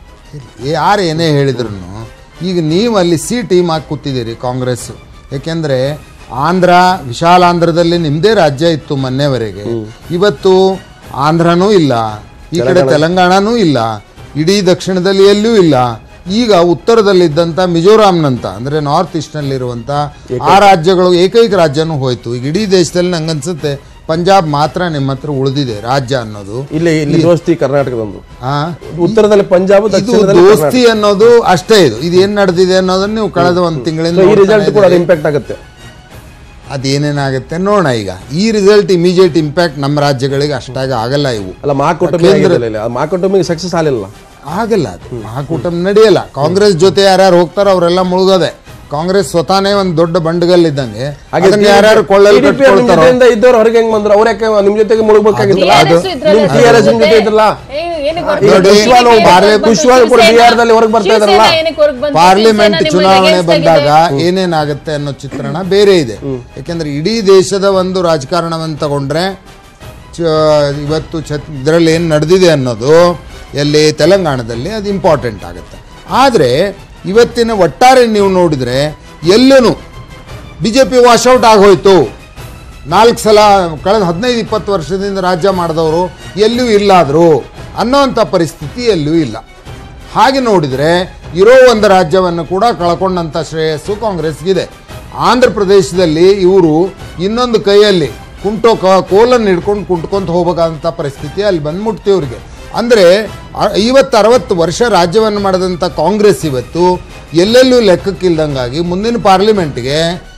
E: ಯಾರು ಏನೇ ಹೇಳಿದ್ರು ಈಗ ನೀವು ಅಲ್ಲಿ ಸಿ ಟೀಮ್ ಆಗಿ ಕೂತಿದ್ದೀರಿ ಕಾಂಗ್ರೆಸ್ ಯಾಕೆಂದ್ರೆ ಆಂಧ್ರ ವಿಶಾಲಾಂಧ್ರದಲ್ಲಿ ನಿಮ್ಮದೇ ರಾಜ್ಯ ಇತ್ತು ಮೊನ್ನೆವರೆಗೆ ಇವತ್ತು ಆಂಧ್ರನೂ ಇಲ್ಲ ಈ ಕಡೆ ತೆಲಂಗಾಣನೂ ಇಲ್ಲ ಇಡೀ ದಕ್ಷಿಣದಲ್ಲಿ ಎಲ್ಲೂ ಇಲ್ಲ ಈಗ ಉತ್ತರದಲ್ಲಿದ್ದಂಥ ಮಿಜೋರಾಂನಂತ ಅಂದರೆ ನಾರ್ತ್ ಈಸ್ಟ್ನಲ್ಲಿರುವಂಥ ಆ ರಾಜ್ಯಗಳು ಏಕೈಕ ರಾಜ್ಯನೂ ಹೋಯ್ತು ಈಗ ಇಡೀ ದೇಶದಲ್ಲಿ ನಂಗನ್ಸುತ್ತೆ ಪಂಜಾಬ್ ಮಾತ್ರ ನಿಮ್ಮ ಹತ್ರ ಉಳಿದಿದೆ ರಾಜ್ಯ ಅನ್ನೋದು
A: ಇಲ್ಲಿ ಇಲ್ಲಿ ದೋಸ್ತಿ ಕರ್ನಾಟಕದೊಂದು
E: ಆ
A: ಉತ್ತರದಲ್ಲಿ ಪಂಜಾಬ್
E: ಇದು
A: ದಕ್ಷಿಣದಲ್ಲಿ
E: ದೋಸ್ತಿ ಅನ್ನೋದು ಅಷ್ಟೇ ಇದು ಇದು ಏನ್ ನಡೆದಿದೆ ಅನ್ನೋದನ್ನ ನೀವು ಕಳೆದ ಒಂದು ತಿಂಗಳಿಂದ
A: So, ಈ
E: ನೋಡ್ತಾನೆ
A: ರಿಸಲ್ಟ್ ಕೂಡ
E: ಇದ್ದೀರಿ.
A: ಇಂಪ್ಯಾಕ್ಟ್ ಆಗುತ್ತೆ
E: ಅದೇನೇನಾಗುತ್ತೆ ನೋಡೋಣ ಈಗ ಈ ರಿಸಲ್ಟ್ ಇಮಿಡಿಯೇಟ್ ಇಂಪ್ಯಾಕ್ಟ್ ನಮ್ಮ ರಾಜ್ಯಗಳಿಗೆ ಅಷ್ಟಾಗಿ ಆಗಲ್ಲ ಇವು
A: ಅಲ್ಲ ಮಹಾಕುಟುಂಬ
E: ಕೇಂದ್ರ-
A: ಮಹಾಕುಟುಂಬಿಗೆ ಸಕ್ಸಸ್ ಆಗಲಿಲ್ಲ
E: ಆಗಲ್ಲ ಅದು ಮಹಾಕೂಟಮ್ ನಡೆಯಲ್ಲ ಕಾಂಗ್ರೆಸ್ ಜೊತೆ ಯಾರ್ಯಾರು ಹೋಗ್ತಾರೋ ಅವರೆಲ್ಲ ಮುಳುಗೋದೆ ಕಾಂಗ್ರೆಸ್ ಸ್ವತಾನೇ ಒಂದು ದೊಡ್ಡ ಬಂಡಗಲ್ ಇದ್ದಂಗೆ ಅದನ್ನ ಯಾರ್ಯಾರು ಕೊಳ್ಳಲ್ಲಿ
A: TDP ಅವ್ರು ನಿಮ್
E: ಕಟ್ಕೊಳ್ತಾರೋ
A: ಜೊತೆಯಿಂದ ಇದ್ದವ್ರು ಹೊರಗೆ ಹೆಂಗ್ ಬಂದ್ರು ಅವ್ರ ಯಾಕೆ ನಿಮ್ ಜೊತೆಗೆ ಮುಳುಗಬೇಕಾಗಿತ್ತಲ್ಲ
E: ಅದು-
C: TRS ಇದ್ರಲ್ಲ
A: ನಿಮ್ TRS ನಿಮ್ ಜೊತೆ ಇದ್ರಲ್ಲ
C: ಏ, ಏನಕ್ಕೆ
A: ಈಗ
C: ಹೊರಗೆ ಬಂತು?
A: ಕುಶ್ವಾಲ್
C: ಏನಕ್ಕೆ
A: ಬಾರ್ಲೆ-
C: ಹೊರಗೆ ಬಂತು?
A: ಕುಶ್ವಾಲ್ ಕೂಡ
C: ಶಿವಸೇನಾ-
A: ಬಿಹಾರದಲ್ಲಿ ಹೊರಗೆ ಬರ್ತಾ ಇದ್ರಲ್ಲ?
C: ಶಿವಸೇನಾ ಏನಕ್ಕೆ ಹೊರಗೆ ಬಂತು?
E: ಪಾರ್ಲಿಮೆಂಟ್
C: ಶಿವಸೇನಾ
E: ಚುನಾವಣೆ
C: ನಿಮ್ಮನ್ನ
E: ಬಂದಾಗ
C: against ಆಗಿದೆ.
E: ಏನೇನಾಗುತ್ತೆ ಅನ್ನೋ ಚಿತ್ರಣ ಬೇರೆ ಇದೆ ಯಾಕೆಂದ್ರೆ ಇಡೀ ದೇಶದ ಒಂದು ರಾಜಕಾರಣವನ್ನು ತಗೊಂಡ್ರೆ ಚ- ಇವತ್ತು ಛತ್ ಇದರಲ್ಲಿ ಏನು ನಡೆದಿದೆ ಅನ್ನೋದು ಎಲ್ಲಿ ತೆಲಂಗಾಣದಲ್ಲಿ ಅದು ಇಂಪಾರ್ಟೆಂಟ್ ಆಗುತ್ತೆ ಆದರೆ ಇವತ್ತಿನ ಒಟ್ಟಾರೆ ನೀವು ನೋಡಿದರೆ ಎಲ್ಲೂ ಬಿ ಜೆ ಪಿ ವಾಶೌಟ್ ಆಗೋಯ್ತು ನಾಲ್ಕು ಸಲ ಕಳೆದ ಹದಿನೈದು ಇಪ್ಪತ್ತು ವರ್ಷದಿಂದ ರಾಜ್ಯ ಮಾಡಿದವರು ಎಲ್ಲೂ ಇಲ್ಲಾದರು ಅನ್ನೋವಂಥ ಪರಿಸ್ಥಿತಿ ಎಲ್ಲೂ ಇಲ್ಲ ಹಾಗೆ ನೋಡಿದರೆ ಇರೋ ಒಂದು ರಾಜ್ಯವನ್ನು ಕೂಡ ಕಳ್ಕೊಂಡಂಥ ಶ್ರೇಯಸ್ಸು ಕಾಂಗ್ರೆಸ್ಗಿದೆ ಆಂಧ್ರ ಪ್ರದೇಶದಲ್ಲಿ ಇವರು ಇನ್ನೊಂದು ಕೈಯಲ್ಲಿ ಕುಂಟೋ ಕ ಕೋಲನ್ನು ಹಿಡ್ಕೊಂಡು ಕುಂಟ್ಕೊಂತ ಹೋಗಬೇಕಂತ ಪರಿಸ್ಥಿತಿ ಅಲ್ಲಿ ಬಂದ್ಬಿಡ್ತು ಇವ್ರಿಗೆ ಅಂದರೆ ಐವತ್ತು ಅರವತ್ತು ವರ್ಷ ರಾಜ್ಯವನ್ನು ಮಾಡಿದಂಥ ಕಾಂಗ್ರೆಸ್ ಇವತ್ತು ಎಲ್ಲೆಲ್ಲೂ ಲೆಕ್ಕಕ್ಕಿಲ್ದಂಗಾಗಿ ಮುಂದಿನ ಪಾರ್ಲಿಮೆಂಟ್ಗೆ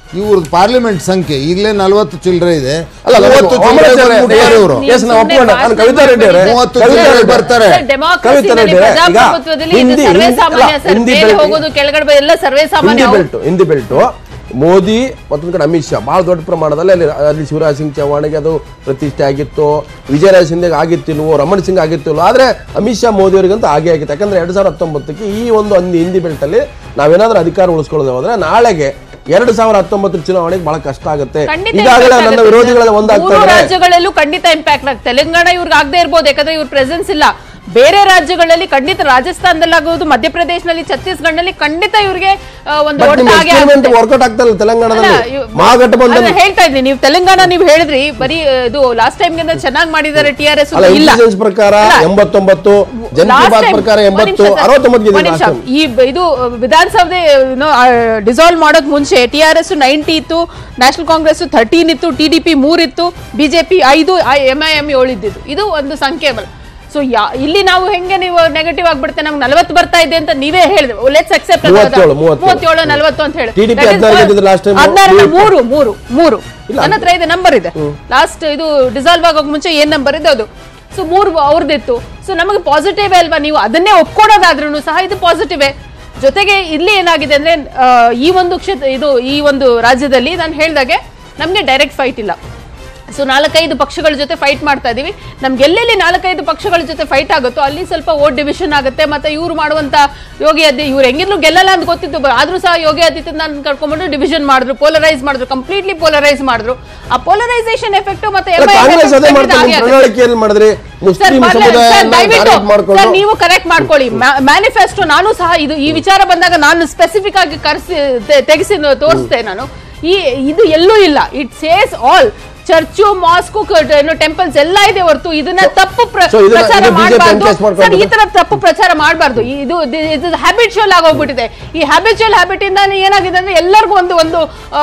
E: ಇವ್ರದ್ದು ಪಾರ್ಲಿಮೆಂಟ್ ಸಂಖ್ಯೆ ಈಗಲೇ ನಲವತ್ತು ಚಿಲ್ಲರೆ ಇದೆ
A: ಅಲ್ಲ, ಅಲ್ಲ,
E: ಮೂವತ್ತು
A: ಅಮರ
E: ಚಿಲ್ಲರೆ
A: ಸರ್,
E: ಬಂದ್ಬಿಟ್ಟಾರೆ ಇವ್ರು.
C: ನೀವು
A: ಎಸ್, ನಾವು
C: ಸುಮ್ನೆ
A: ಒಪ್ಕೊಳ್ಳೋಣ. ನಾನು ಕವಿತಾ ರೆಡ್ಡಿ ಅವರೇ,
E: ಮೂವತ್ತು
A: ಕವಿತಾ
E: ಜನ
A: ರೆಡ್ಡಿ
E: ಬರ್ತಾರೆ.
C: ಸರ್, ಡೆಮಾಕ್ರಸಿನಲ್ಲಿ,
A: ಕವಿತಾ ರೆಡ್ಡಿ ಅವರೇ, ಈಗ
C: ಪ್ರಜಾಪ್ರಭುತ್ವದಲ್ಲಿ ಇದು
A: ಹಿಂದಿ-
C: ಸರ್ವೇ
A: ಹಿಂದಿ-
C: ಸಾಮಾನ್ಯ
A: ಅಲ್ಲ,
C: ಸರ್
A: ಹಿಂದಿ
C: ಮೇಲೆ
A: ಬೆಲ್ಟ್-
C: ಹೋಗೋದು ಕೆಳಗಡೆ ಬರೋದು ಎಲ್ಲ ಸರ್ವೇ ಸಾಮಾನ್ಯ
A: ಹಿಂದಿ
C: ಅವು-
A: ಬೆಲ್ಟ್ ಹಿಂದಿ ಬೆಲ್ಟು ಮೋದಿ ಮತ್ತೊಂದು ಕಡೆ ಅಮಿತ್ ಶಾ ಬಹಳ ದೊಡ್ಡ ಪ್ರಮಾಣದಲ್ಲಿ ಅಲ್ಲಿ ಅಲ್ಲಿ ಶಿವರಾಜ್ ಸಿಂಗ್ ಚೌಹಾಣ್ಗೆ ಅದು ಪ್ರತಿಷ್ಠೆ ಆಗಿತ್ತು ವಿಜಯರಾಜ್ ಸಿಂಧೆಗೆ ಆಗಿತ್ತಿಲ್ವೋ ರಮಣ್ ಸಿಂಗ್ ಆಗಿತ್ತಿಲ್ವೋ ಆದ್ರೆ ಅಮಿತ್ ಶಾ ಮೋದಿ ಅವರಿಗಂತೂ ಹಾಗೆ ಆಗಿತ್ತು ಯಾಕಂದ್ರೆ ಎರಡ್ ಸಾವಿರದ ಹತ್ತೊಂಬತ್ತಕ್ಕೆ ಈ ಒಂದು ಅಂದಿ ಹಿಂದಿ ಬೆಲ್ಟ್ ಅಲ್ಲಿ ನಾವೇನಾದ್ರೂ ಅಧಿಕಾರ ಉಳಿಸ್ಕೊಳ್ಳೋದು ಹೋದ್ರೆ ನಾಳೆಗೆ ಎರಡು ಸಾವಿರ ಹತ್ತೊಂಬತ್ತರ ಚುನಾವಣೆಗೆ ಬಹಳ ಕಷ್ಟ ಆಗುತ್ತೆ
C: ಖಂಡಿತ
A: ಈಗಾಗಲೇ
C: impact
A: ನನ್ನ
C: ಆಗುತ್ತೆ
A: ವಿರೋಧಿಗಳೆಲ್ಲ
C: ಸರ್.
A: ಒಂದಾಗ್ತಾ
C: ಮೂರು
A: ಇದ್ದಾರೆ
C: ರಾಜ್ಯಗಳಲ್ಲೂ ಖಂಡಿತ ಇಂಪ್ಯಾಕ್ಟ್ ಆಗುತ್ತೆ ತೆಲಂಗಾಣ ಇವ್ರಿಗೆ ಆಗದೆ ಇರ್ಬೋದು ಯಾಕಂದ್ರೆ ಇವ್ರ ಪ್ರೆಸೆನ್ಸ್ ಇಲ್ಲ ಬೇರೆ ರಾಜ್ಯಗಳಲ್ಲಿ ಖಂಡಿತ ರಾಜಸ್ಥಾನದಲ್ಲಿ ಆಗೋದು ಮಧ್ಯಪ್ರದೇಶನಲ್ಲಿ ಛತ್ತೀಸ್ಗಢನಲ್ಲಿ ಖಂಡಿತ ಇವ್ರಿಗೆ ಆ, ಒಂದು
A: ಬಟ್ ನಿಮ್ಮ
C: ಒಟ್ಟಾಗಿ
A: ಎಕ್ಸ್ಪೆರಿಮೆಂಟ್
C: ಆಗುತ್ತೆ.
A: ವರ್ಕೌಟ್ ಆಗ್ತಾ ಇಲ್ಲ
C: ಅಲ್ಲ,
A: ತೆಲಂಗಾಣದಲ್ಲಿ
C: ಇವ್-
A: ಮಹಾಗಠಬಂಧನ್
C: ಅಲ್ಲ, ಹೇಳ್ತಾ ಇದ್ದೀನಿ ನೀವು ತೆಲಂಗಾಣ ನೀವು ಹೇಳಿದ್ರಿ ಬರೀ ಆ, ಇದು ಲಾಸ್ಟ್ ಟೈಮ್ ಗಿಂತ ಚೆನ್ನಾಗಿ ಮಾಡಿದ್ದಾರೆ ಟಿ ಆರ್ ಎಸ್
A: ಅಲ್ಲ
C: ಇಲ್ಲ
A: ಇಂಟೆಲಿಜೆನ್ಸ್ ಪ್ರಕಾರ
C: ಅಲ್ಲ.
A: ಎಂಬತ್ತೊಂಬತ್ತು ಜನ್ ಕಿ
C: Last
A: ಬಾತ್
C: time-
A: ಪ್ರಕಾರ
C: ಒಂದ್
A: ಎಂಬತ್ತು
C: ನಿಮಿಷ ಸರ್,
A: ಅರವತ್ತೊಂಬತ್ತು
C: ಒಂದ್ ನಿಮಿಷ. ಈ ಬ- ಇದು ವಿಧಾನಸೌಧ ಡಿಸಾಲ್ವ್ ಮಾಡೋಕ್ ಮುಂಚೆ ಟಿ ಆರ್ ಎಸ್ ನೈಂಟಿ ಇತ್ತು ನ್ಯಾಷನಲ್ ಕಾಂಗ್ರೆಸ್ ಥರ್ಟೀನ್ ಇತ್ತು ಟಿ ಡಿ ಪಿ ಮೂರಿತ್ತು ಬಿಜೆಪಿ ಐದು ಎಂ ಐ ಎಂ ಏಳು ಇದ್ದಿದ್ದು ಇದು ಒಂದು ಸಂಖ್ಯೆ ಸೊ ಇಲ್ಲಿ ನಾವು ಹೆಂಗೆ ನೀವು ನೆಗೆಟಿವ್ ಆಗ್ಬಿಡುತ್ತೆ ನಮ್ಗೆ ನಲವತ್ತು ಬರ್ತಾ ಇದೆ ಅಂತ ನೀವೇ ಹೇಳಿದ್ರೆ ಲೆಟ್ಸ್ ಅಕ್ಸೆಪ್ಟ್
A: ಮೂವತ್ತೇಳು, ಮೂವತ್ತೇಳು.
C: ಮೂವತ್ತೇಳು ನಲವತ್ತು ಅಂತ ಹೇಳಿ
A: TDP
C: That is
A: ಹದಿನಾರು ಗೆದ್ದಿದ್ದು last time.
C: ಹದಿನಾರಲ್ಲ,
A: ಮೂರು
C: ಮೂರು ಮೂರು ಮೂರು
A: ಇಲ್ಲ,
C: ನನ್ನ ಹತ್ರ ಇದೆ ನಂಬರ್ ಇದೆ ಲಾಸ್ಟ್ ಇದು ಡಿಸಾಲ್ವ್ ಆಗೋಕ್ ಮುಂಚೆ ಏನ್ ನಂಬರ್ ಇದೆ ಅದು ಸೊ ಮೂರು ಅವ್ರದ್ದಿತ್ತು ಸೊ ನಮಗೆ ಪಾಸಿಟಿವ್ ಅಲ್ವಾ ನೀವು ಅದನ್ನೇ ಒಪ್ಕೊಡೋದಾದ್ರೂ ಸಹ ಇದು ಪಾಸಿಟಿವ್ ಜೊತೆಗೆ ಇಲ್ಲಿ ಏನಾಗಿದೆ ಅಂದ್ರೆ ಆ, ಈ ಒಂದು ಕ್ಷೇತ್ರ ಇದು ಈ ಒಂದು ರಾಜ್ಯದಲ್ಲಿ ನಾನು ಹೇಳ್ದಾಗೆ ನಮಗೆ ಡೈರೆಕ್ಟ್ ಫೈಟ್ ಇಲ್ಲ ಸೊ ನಾಲ್ಕೈದು ಪಕ್ಷಗಳ ಜೊತೆ ಫೈಟ್ ಮಾಡ್ತಾ ಇದೀವಿ ನಮ್ಗೆ ಎಲ್ಲೆಲ್ಲಿ ನಾಲ್ಕೈದು ಪಕ್ಷಗಳ ಜೊತೆ ಫೈಟ್ ಆಗುತ್ತೋ ಅಲ್ಲಿ ಸ್ವಲ್ಪ ವೋಟ್ ಡಿವಿಷನ್ ಆಗುತ್ತೆ ಮತ್ತೆ ಇವ್ರು ಮಾಡುವಂತ ಯೋಗಿ ಆದಿ ಇವ್ರು ಹೆಂಗಿದ್ರು ಗೆಲ್ಲಲ್ಲ ಅಂತ ಗೊತ್ತಿತ್ತು ಬ- ಆದ್ರೂ ಸಹ ಯೋಗಿ ಆದಿತ್ಯನಾಥ್ ಕರ್ಕೊಂಡ್ಬಿಟ್ಟು ಡಿವಿಷನ್ ಮಾಡಿದ್ರು ಪೋಲರೈಸ್ ಮಾಡಿದ್ರು ಕಂಪ್ಲೀಟ್ಲಿ ಪೋಲರೈಸ್ ಮಾಡಿದ್ರು ಆ ಪೋಲರೈಸೇಷನ್ ಎಫೆಕ್ಟ್ ಮತ್ತೆ
A: ಅಲ್ಲ,
C: MIM
A: ಕಾಂಗ್ರೆಸ್ ಅದೇ
C: effect
A: ಮಾಡ್ತಾರೆ
C: ಆಗಿ
A: ನಿಮ್ಮ
C: ಆಗುತ್ತೆ.
A: ಪ್ರಣಾಳಿಕೆಯಲ್ಲಿ ಮಾಡಿದ್ರೆ
C: ಸರ್,
A: ಮುಸ್ಲಿಂ
C: ಬರ್ಲಿ- ಸರ್,
A: ಸಮುದಾಯನ
C: ದಯವಿಟ್ಟು
A: ಟಾರ್ಗೆಟ್ ಮಾಡ್ಕೊಂಡು
C: ಸರ್, ನೀವು ಕರೆಕ್ಟ್ ಮಾಡ್ಕೊಳ್ಳಿ ಮ್ಯಾನಿಫೆಸ್ಟೋ ನಾನು ಸಹ ಇದು ಈ ವಿಚಾರ ಬಂದಾಗ ನಾನು ಸ್ಪೆಸಿಫಿಕ್ ಆಗಿ ಕರೆಸಿ ತೆ- ತೆಗೆಸಿ ತೋರಿಸ್ತೆ ನಾನು ಈ ಇದು ಎಲ್ಲೂ ಇಲ್ಲ it says all church mosque temples ಎಲ್ಲ ಇದೆ ಹೊರತು ಇದನ್ನ ತಪ್ಪು ಪ್ರ-
A: So, ಇದನ್ನ-
C: ಪ್ರಚಾರ
A: ಇದು BJP
C: ಮಾಡಬಾರ್ದು
A: encase ಮಾಡ್ಕೊಂಡು
C: ಸರ್ ಈ ತರ ತಪ್ಪು ಪ್ರಚಾರ ಮಾಡಬಾರ್ದು ಇದು ಇದು ಹ್ಯಾಬಿಚುವಲ್ ಆಗೋಗ್ಬಿಟ್ಟಿದೆ ಈ ಹ್ಯಾಬಿಚುವಲ್ ಹ್ಯಾಬಿಟ್ ಇಂದ ಏನಾಗಿದೆ ಅಂದ್ರೆ ಎಲ್ಲರಿಗೂ ಒಂದು ಒಂದು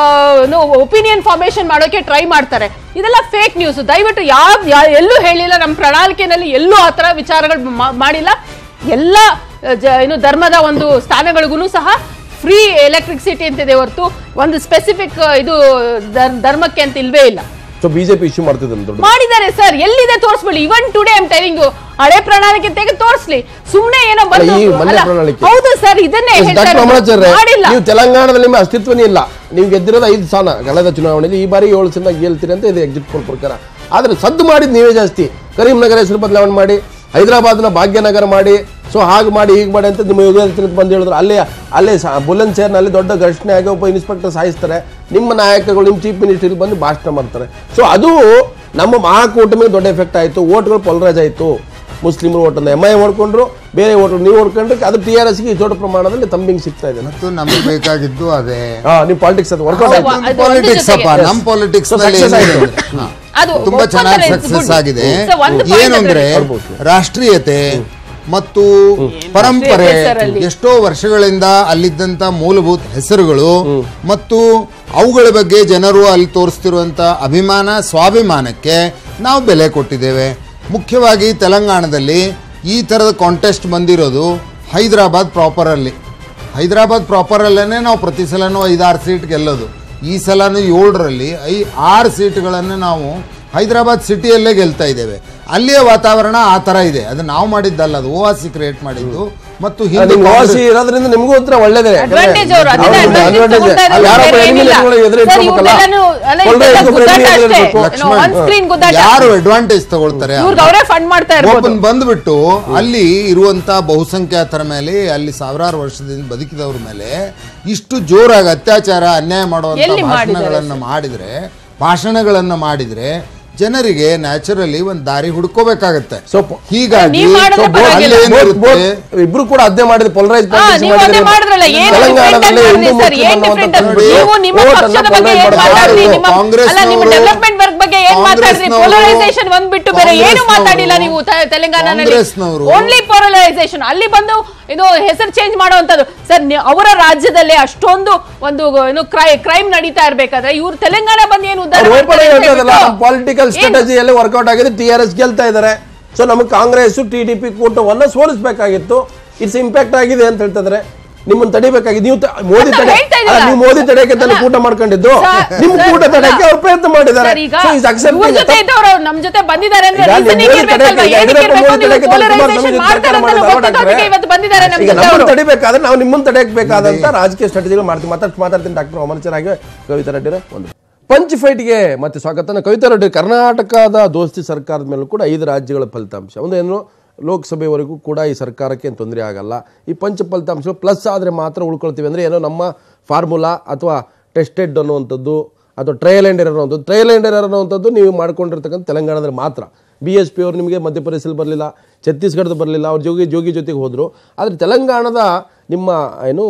C: ಒಪಿನಿಯನ್ ಫಾರ್ಮೇಶನ್ ಮಾಡೋಕೆ ಟ್ರೈ ಮಾಡ್ತಾರೆ ಇದೆಲ್ಲ ಫೇಕ್ ನ್ಯೂಸ್ ದಯವಿಟ್ಟು ಯಾವ ಯಾ- ಎಲ್ಲೂ ಹೇಳಿಲ್ಲ ನಮ್ಮ ಪ್ರಣಾಳಿಕೆಯಲ್ಲಿ ಎಲ್ಲೂ ಆ ತರ ವಿಚಾರಗಳು ಮಾ- ಮಾಡಿಲ್ಲ ಎಲ್ಲ ಆ, ಜ- ಏನು ಧರ್ಮದ ಒಂದು ಸ್ಥಾನಗಳಿಗೂ ಸಹ ಫ್ರೀ ಎಲೆಕ್ಟ್ರಿಸಿಟಿ ಅಂತಿದೆ ಹೊರತು ಒಂದು ಸ್ಪೆಸಿಫಿಕ್ ಇದು ಧರ್- ಧರ್ಮಕ್ಕೆ ಅಂತ ಇಲ್ವೇ ಇಲ್ಲ
A: ಸೊ ಬಿಜೆಪಿ ಇಶ್ಯೂ ಮಾಡ್ತಿದ್ದಾನೆ ದೊಡ್ಡ
C: ಮಾಡಿದ್ದಾರೆ ಸರ್ ಎಲ್ಲಿದೆ ತೋರಿಸ್ಬಿಡಿ ಇವನ್ ಟುಡೇ ಐಮ್ ಟೆಲಿಂಗ್ ಹಳೆ ಪ್ರಣಾಳಿಕೆ ತೆಗೆದು ತೋರಿಸ್ಲಿ ಸುಮ್ನೆ ಏನೋ ಬಂದು
A: ಈ ಮೊನ್ನೆ
C: ಅಲ್ಲ,
A: ಪ್ರಣಾಳಿಕೆ.
C: ಹೌದು ಸರ್ ಇದನ್ನೇ ಹೇಳ್ತಾ
A: ಡಾಕ್ಟರ್
C: ಇರೋದು.
A: ಅಮರಾಚಾರ್ಯ
C: ಮಾಡಿಲ್ಲ
A: ನೀವು ತೆಲಂಗಾಣದಲ್ಲಿ ನಿಮ್ಮ ಅಸ್ತಿತ್ವನೇ ಇಲ್ಲ ನೀವು ಗೆದ್ದಿರೋದು ಐದು ಸ್ಥಾನ ಕಳೆದ ಚುನಾವಣೆಯಲ್ಲಿ ಈ ಬಾರಿ ಏಳು ಸ್ಥಾನ ಗೆಲ್ತೀರಿ ಅಂತ ಇದೆ ಎಕ್ಸಿಟ್ ಪೋಲ್ ಪ್ರಕಾರ ಆದ್ರೆ ಸದ್ದು ಮಾಡಿದ್ ನೀವೇ ಜಾಸ್ತಿ ಕರೀಂನಗರ ಹೆಸರು ಬದಲಾವಣೆ ಮಾಡಿ ಹೈದರಾಬಾದ್ನ ಭಾಗ್ಯನಗರ ಮಾಡಿ ಸೊ ಹಾಗೆ ಮಾಡಿ ಹೀಗೆ ಮಾಡಿ ಅಂತ ನಿಮ್ಮ ಯೋಗೇಂದ್ರ ಬಂದು ಹೇಳಿದ್ರು ಅಲ್ಲೇ ಅಲ್ಲೇ ಬುಲಂದ್ ಶೇರ್ನಲ್ಲಿ ದೊಡ್ಡ ಘರ್ಷಣೆ ಆಗಿ ಒಬ್ಬ ಇನ್ಸ್ಪೆಕ್ಟರ್ ಸಾಯಿಸ್ತಾರೆ ನಿಮ್ಮ ನಾಯಕಗಳು ನಿಮ್ಮ ಚೀಫ್ ಮಿನಿಸ್ಟರ್ ಇಲ್ಲಿ ಬಂದು ಭಾಷಣ ಮಾಡ್ತಾರೆ ಸೊ ಅದು ನಮ್ಮ ಮಹಾಕೂಟಮಿಗೆ ದೊಡ್ಡ ಎಫೆಕ್ಟ್ ಆಯಿತು ಓಟ್ಗಳು ಪೊಲರೈಸ್ ಆಯಿತು ಮುಸ್ಲಿಮರು ಓಟನ್ನು ಎಮ್ ಐ ಹೊಡ್ಕೊಂಡ್ರು ಬೇರೆ ಓಟು ನೀವು ಹೊಡ್ಕೊಂಡ್ರೆ ಅದು ಟಿ ಆರ್ ಎಸ್ಗೆ ದೊಡ್ಡ ಪ್ರಮಾಣದಲ್ಲಿ ತಂಬಿಂಗ್ ಸಿಗ್ತಾ ಇದೆ
E: ಮತ್ತು ನಮಗೆ ಬೇಕಾಗಿದ್ದು ಅದೇ
A: ಹಾ ನೀವು ಪಾಲಿಟಿಕ್ಸ್ ಅದು ವರ್ಕೌಟ್ ಆಯ್ತು
C: ಅದು ಒಂದು
E: ಪಾಲಿಟಿಕ್ಸ್ ಅಪ್ಪ
C: ಜೊತೆಗೆ.
E: ನಮ್ಮ ಪಾಲಿಟಿಕ್ಸ್
A: So,
E: ನಲ್ಲಿ
A: success
E: ಏನಿದೆ
A: ಆಗಿದೆ.
E: ಅಂದ್ರೆ, ಹಾ.
C: ಅದು
E: ತುಂಬಾ ಚೆನ್ನಾಗಿ
C: ಒಪ್ಪಂದಲ್ಲ, it's
E: ಸಕ್ಸಸ್
C: good.
E: ಆಗಿದೆ
C: So, ಒಂದು point
E: ಏನು ಅಂದ್ರೆ
A: ಅದ್ರಲ್ಲಿ.
E: ರಾಷ್ಟ್ರೀಯತೆ ಮತ್ತು ಪರಂಪರೆ
C: ಹೆಸರಲ್ಲಿ.
E: ಎಷ್ಟೋ ವರ್ಷಗಳಿಂದ ಅಲ್ಲಿದ್ದಂತ ಮೂಲಭೂತ ಹೆಸರುಗಳು ಮತ್ತು ಅವುಗಳ ಬಗ್ಗೆ ಜನರು ಅಲ್ಲಿ ತೋರಿಸ್ತಿರುವಂತ ಅಭಿಮಾನ ಸ್ವಾಭಿಮಾನಕ್ಕೆ ನಾವು ಬೆಲೆ ಕೊಟ್ಟಿದ್ದೇವೆ ಮುಖ್ಯವಾಗಿ ತೆಲಂಗಾಣದಲ್ಲಿ ಈ ಥರದ ಕಾಂಟೆಸ್ಟ್ ಬಂದಿರೋದು ಹೈದರಾಬಾದ್ ಪ್ರಾಪರಲ್ಲಿ ಹೈದರಾಬಾದ್ ಪ್ರಾಪರಲ್ಲೇ ನಾವು ಪ್ರತಿ ಸಲನೂ ಐದಾರು ಸೀಟ್ ಗೆಲ್ಲೋದು ಈ ಸಲನೂ ಏಳರಲ್ಲಿ ಐ ಆರು ಸೀಟ್ಗಳನ್ನು ನಾವು ಹೈದರಾಬಾದ್ ಸಿಟಿಯಲ್ಲೇ ಗೆಲ್ತಾ ಇದ್ದೇವೆ ಅಲ್ಲಿಯ ವಾತಾವರಣ ಆ ಥರ ಇದೆ ಅದು ನಾವು ಮಾಡಿದ್ದಲ್ಲ ಅದು ಓವಾಸಿ ಕ್ರಿಯೇಟ್ ಮಾಡಿದ್ದು ಮತ್ತು ಹಿಂದೆ
A: ನಿಮ್ಗೆ ವಾಸಿ
E: ಕಾಂಗ್ರೆಸ್-
A: ಇರೋದ್ರಿಂದ ನಿಮಗೂ ಉತ್ತರ ಒಳ್ಳೇದೇ
C: ಅಡ್ವಾಂಟೇಜ್ ಅವರು ಅದನ್ನ
A: ಹೌದು,
C: advantage
A: advantage.
C: ತಗೊಳ್ತಾ ಇದ್ದಾರೆ,
A: ಅಲ್ಲಿ ಯಾರೋ ಒಬ್ಬ
C: ಬೇರೆ
A: enemy
C: ಏನಿಲ್ಲ.
A: ಗಳು ಎದುರು
C: ಸರ್,
A: ಇಟ್ಕೊಬೇಕಲ್ಲ.
C: ಇವ್ರೆಲ್ಲನೂ- ಅಲ್ಲ,
A: ಒಳ್ಳೆ
C: ಇವ್ರೆಲ್ಲ
A: ಇಟ್ಕೊಬೇಕು,
C: ಗುದ್ದಾಟ
A: enemy ಎದುರು
C: ಅಷ್ಟೇ.
A: ಇರ್ಬೇಕು.
C: No, on screen ಗುದ್ದಾಟ.
E: ಯಾರು ಅಡ್ವಾಂಟೇಜ್ ತಗೊಳ್ತಾರೆ
C: ಇವ್ರಿಗೆ ಅವರೇ ಫಂಡ್ ಮಾಡ್ತಾ ಇರ್ಬೋದು
E: ಒಬ್ಬನ್ ಬಂದ್ಬಿಟ್ಟು ಅಲ್ಲಿ ಇರುವಂತ ಬಹುಸಂಖ್ಯಾತರ ಮೇಲೆ ಅಲ್ಲಿ ಸಾವಿರಾರು ವರ್ಷದಿಂದ ಬದುಕಿದವ್ರ ಮೇಲೆ ಇಷ್ಟು ಜೋರಾಗಿ ಅತ್ಯಾಚಾರ ಅನ್ಯಾಯ ಮಾಡುವಂತ
C: ಎಲ್ಲಿ ಮಾಡಿದ್ದಾರೆ
E: ಭಾಷಣಗಳನ್ನ ಮಾಡಿದ್ರೆ ಭಾಷಣಗಳನ್ನ ಮಾಡಿದ್ರೆ ಜನರಿಗೆ ನ್ಯಾಚುರಲಿ ಒಂದ್ ದಾರಿ ಹುಡ್ಕೋಬೇಕಾಗತ್ತೆ
A: So, po-
E: ಹೀಗಾಗಿ
C: ನೀವ್ ಮಾಡಿದ್ರೆ
E: so, both-
C: ಪರವಾಗಿಲ್ಲ.
E: ಅಲ್ಲಿ
A: Both- both
E: ಏನಿರುತ್ತೆ,
A: ಇಬ್ರು ಕೂಡ ಅದೇ ಮಾಡಿದ ಪೊಲರೈಸ್
C: ಹಾ, ನೀವು ಅದೇ ಮಾಡಿದ್ರಲ್ಲ, ಏನು different ಆಗಿ ಮಾಡಿದ್ರಿ sir, ಏನ್ different ಆಗಿ? ನೀವು ನಿಮ್ಮ ಪಕ್ಷದ ಬಗ್ಗೆ ಏನ್ ಮಾತಾಡಿದ್ರಿ ನಿಮ್ಮ ಅಲ್ಲ ನಿಮ್ಮ ಡೆವಲಪ್ಮೆಂಟ್ ವರ್ಕ್ ಬಗ್ಗೆ ಏನ್ ಮಾತಾಡಿದ್ರಿ
E: ಕಾಂಗ್ರೆಸ್ನವರು-
C: ಪೋಲರೈಸೇಷನ್ ಬಂದ್ಬಿಟ್ಟು ಬೇರೆ ಏನು
E: ಕಾಂಗ್ರೆಸ್ನವರು-
C: ಮಾತಾಡಿಲ್ಲ ನೀವು ತೆ- ತೆಲಂಗಾಣದಲ್ಲಿ
E: ಕಾಂಗ್ರೆಸ್ನವರು-
C: ಓನ್ಲಿ ಪೋಲರೈಸೇಷನ್ ಅಲ್ಲಿ ಬಂದು ಇದು ಹೆಸರು ಚೇಂಜ್ ಮಾಡುವಂತದ್ದು ಸರ್ ಅವರ ರಾಜ್ಯದಲ್ಲಿ ಅಷ್ಟೊಂದು ಒಂದು ಏನು ಕ್ರೈಮ್ ನಡೀತಾ ಇರ್ಬೇಕಾದ್ರೆ ಇವ್ರು ತೆಲಂಗಾಣ ಬಂದು ಏನು ಉದ್ಧಾರ
A: ಓಪನ್
C: ಮಾಡ್ತಾರೆ ಅಂತ
A: ಹೇಳ್ತದಲ್ಲ
C: ಹೇಳ್ಬಿಟ್ಟು
A: ಪೊಲಿಟಿಕಲ್
C: ಏನು?
A: ಸ್ಟ್ರಾಟಜಿಯಲ್ಲಿ ವರ್ಕೌಟ್ ಆಗಿದೆ ಟಿ ಆರ್ ಎಸ್ ಗೆಲ್ತಾ ಇದ್ದಾರೆ ಸೊ ನಮಗೆ ಕಾಂಗ್ರೆಸ್ ಟಿ ಡಿ ಪಿ ಕೂಟವನ್ನ ಸೋಲಿಸಬೇಕಾಗಿತ್ತು ಇಟ್ಸ್ ಇಂಪ್ಯಾಕ್ಟ್ ಆಗಿದೆ ಅಂತ ಹೇಳ್ತಿದ್ರೆ ನಿಮ್ಮನ್ನ ತಡಿಬೇಕಾಗಿ ನೀವು ತ- ಮೋದಿ
C: ಅಂತ
A: ತಡೆ
C: ಹೇಳ್ತಾ
A: ಅಲ್ಲ,
C: ಇದ್ದೀರಾ?
A: ನೀವು ಮೋದಿ ತಡೆಯಕ್ಕೆ ತಾನೇ
C: ಅಲ್ಲ.
A: ಕೂಟ ಮಾಡ್ಕೊಂಡಿದ್ದು
C: ಸರ್,
A: ನಿಮ್
C: ಸರ್,
A: ಕೂಟ ತಡೆಯಕ್ಕೆ ಅವ್ರು ಪ್ರಯತ್ನ ಮಾಡಿದ್ದಾರೆ
C: ಸರ್, ಈಗ
A: So, he's accepting
C: ಇವ್ರ
A: it.
C: ಜೊತೆ ಇದ್ದವ್ರು ನಮ್ ಜೊತೆ ಬಂದಿದ್ದಾರೆ ಅಂದ್ರೆ
A: ಈಗ ನೀವು
C: reasoning
A: ಮೋದಿ
C: ಇರ್ಬೇಕಲ್ವಾ?
A: ತಡೆಯಕ್ಕೆ ಈಗ
C: ಏನಕ್ಕೆ
A: ಯಡಿಯೂರಪ್ಪ
C: ಇರ್ಬೇಕು?
A: ಮೋದಿ
C: ನೀವು
A: ತಡೆಯಕ್ಕೆ
C: polarization
A: ಕುಮಾರಸ್ವಾಮಿ
C: ಮಾಡ್ತಾರೆ ಅಂತ
A: ಸರ್ಕಾರ
C: ಗೊತ್ತಿದ್ದವ್ರಿಗೆ
A: ಮಾಡಿದ್ದಾರೆ.
C: ಇವತ್ತು ಬಂದಿದ್ದಾರೆ ನಮ್
A: ಈಗ ನಮ್ಮನ್ನ
C: ಜೊತೆ
A: ತಡಿಬೇಕಾದ್ರೆ ನಾವು ನಿಮ್ಮನ್ನ ತಡೆಯಕ್ಕೆ ಬೇಕಾದಂತ ರಾಜಕೀಯ ಸ್ಟ್ರಾಟಜಿಗಳು ಮಾಡ್ತೀವಿ ಮಾತಾಡ್ತಾ ಮಾತಾಡ್ತೀನಿ ಡಾಕ್ಟರ್ ಅಮರಚರಾಗಿ ಕವಿತಾ ರೆಡ್ಡಿರ ಒಂದು ಪಂಚ್ ಫೈಟ್ಗೆ ಮತ್ತೆ ಸ್ವಾಗತ ನಾನು ಕವಿತಾ ರೆಡ್ಡಿ ಕರ್ನಾಟಕದ ದೋಸ್ತಿ ಸರ್ಕಾರದ ಮೇಲೂ ಕೂಡ ಐದು ರಾಜ್ಯಗಳ ಫಲಿತಾಂಶ ಒಂದು ಏನು ಲೋಕಸಭೆವರೆಗೂ ಕೂಡ ಈ ಸರ್ಕಾರಕ್ಕೆ ಏನು ತೊಂದರೆ ಆಗಲ್ಲ ಈ ಪಂಚ ಫಲಿತಾಂಶಗಳು ಪ್ಲಸ್ ಆದರೆ ಮಾತ್ರ ಉಳ್ಕೊಳ್ತೀವಿ ಅಂದರೆ ಏನೋ ನಮ್ಮ ಫಾರ್ಮುಲಾ ಅಥವಾ ಟೆಸ್ಟೆಡ್ ಅನ್ನುವಂಥದ್ದು ಅಥವಾ ಟ್ರಯಲ್ ಎಂಡ್ ಅನ್ನುವಂಥದ್ದು ಟ್ರಯಲ್ ಎಂಡ್ ಅನ್ನುವಂಥದ್ದು ನೀವು ಮಾಡ್ಕೊಂಡಿರ್ತಕ್ಕಂಥ ತೆಲಂಗಾಣದಲ್ಲಿ ಮಾತ್ರ ಬಿ ಎಸ್ ಪಿ ಅವರು ನಿಮಗೆ ಮಧ್ಯಪ್ರದೇಶದಲ್ಲಿ ಬರಲಿಲ್ಲ ಛತ್ತೀಸ್ಗಢದ ಬರಲಿಲ್ಲ ಅವ್ರು ಜೋಗಿ ಜೋಗಿ ಜೊತೆಗೆ ಹೋದರು ಆದರೆ ತೆಲಂಗಾಣದ ನಿಮ್ಮ ಏನು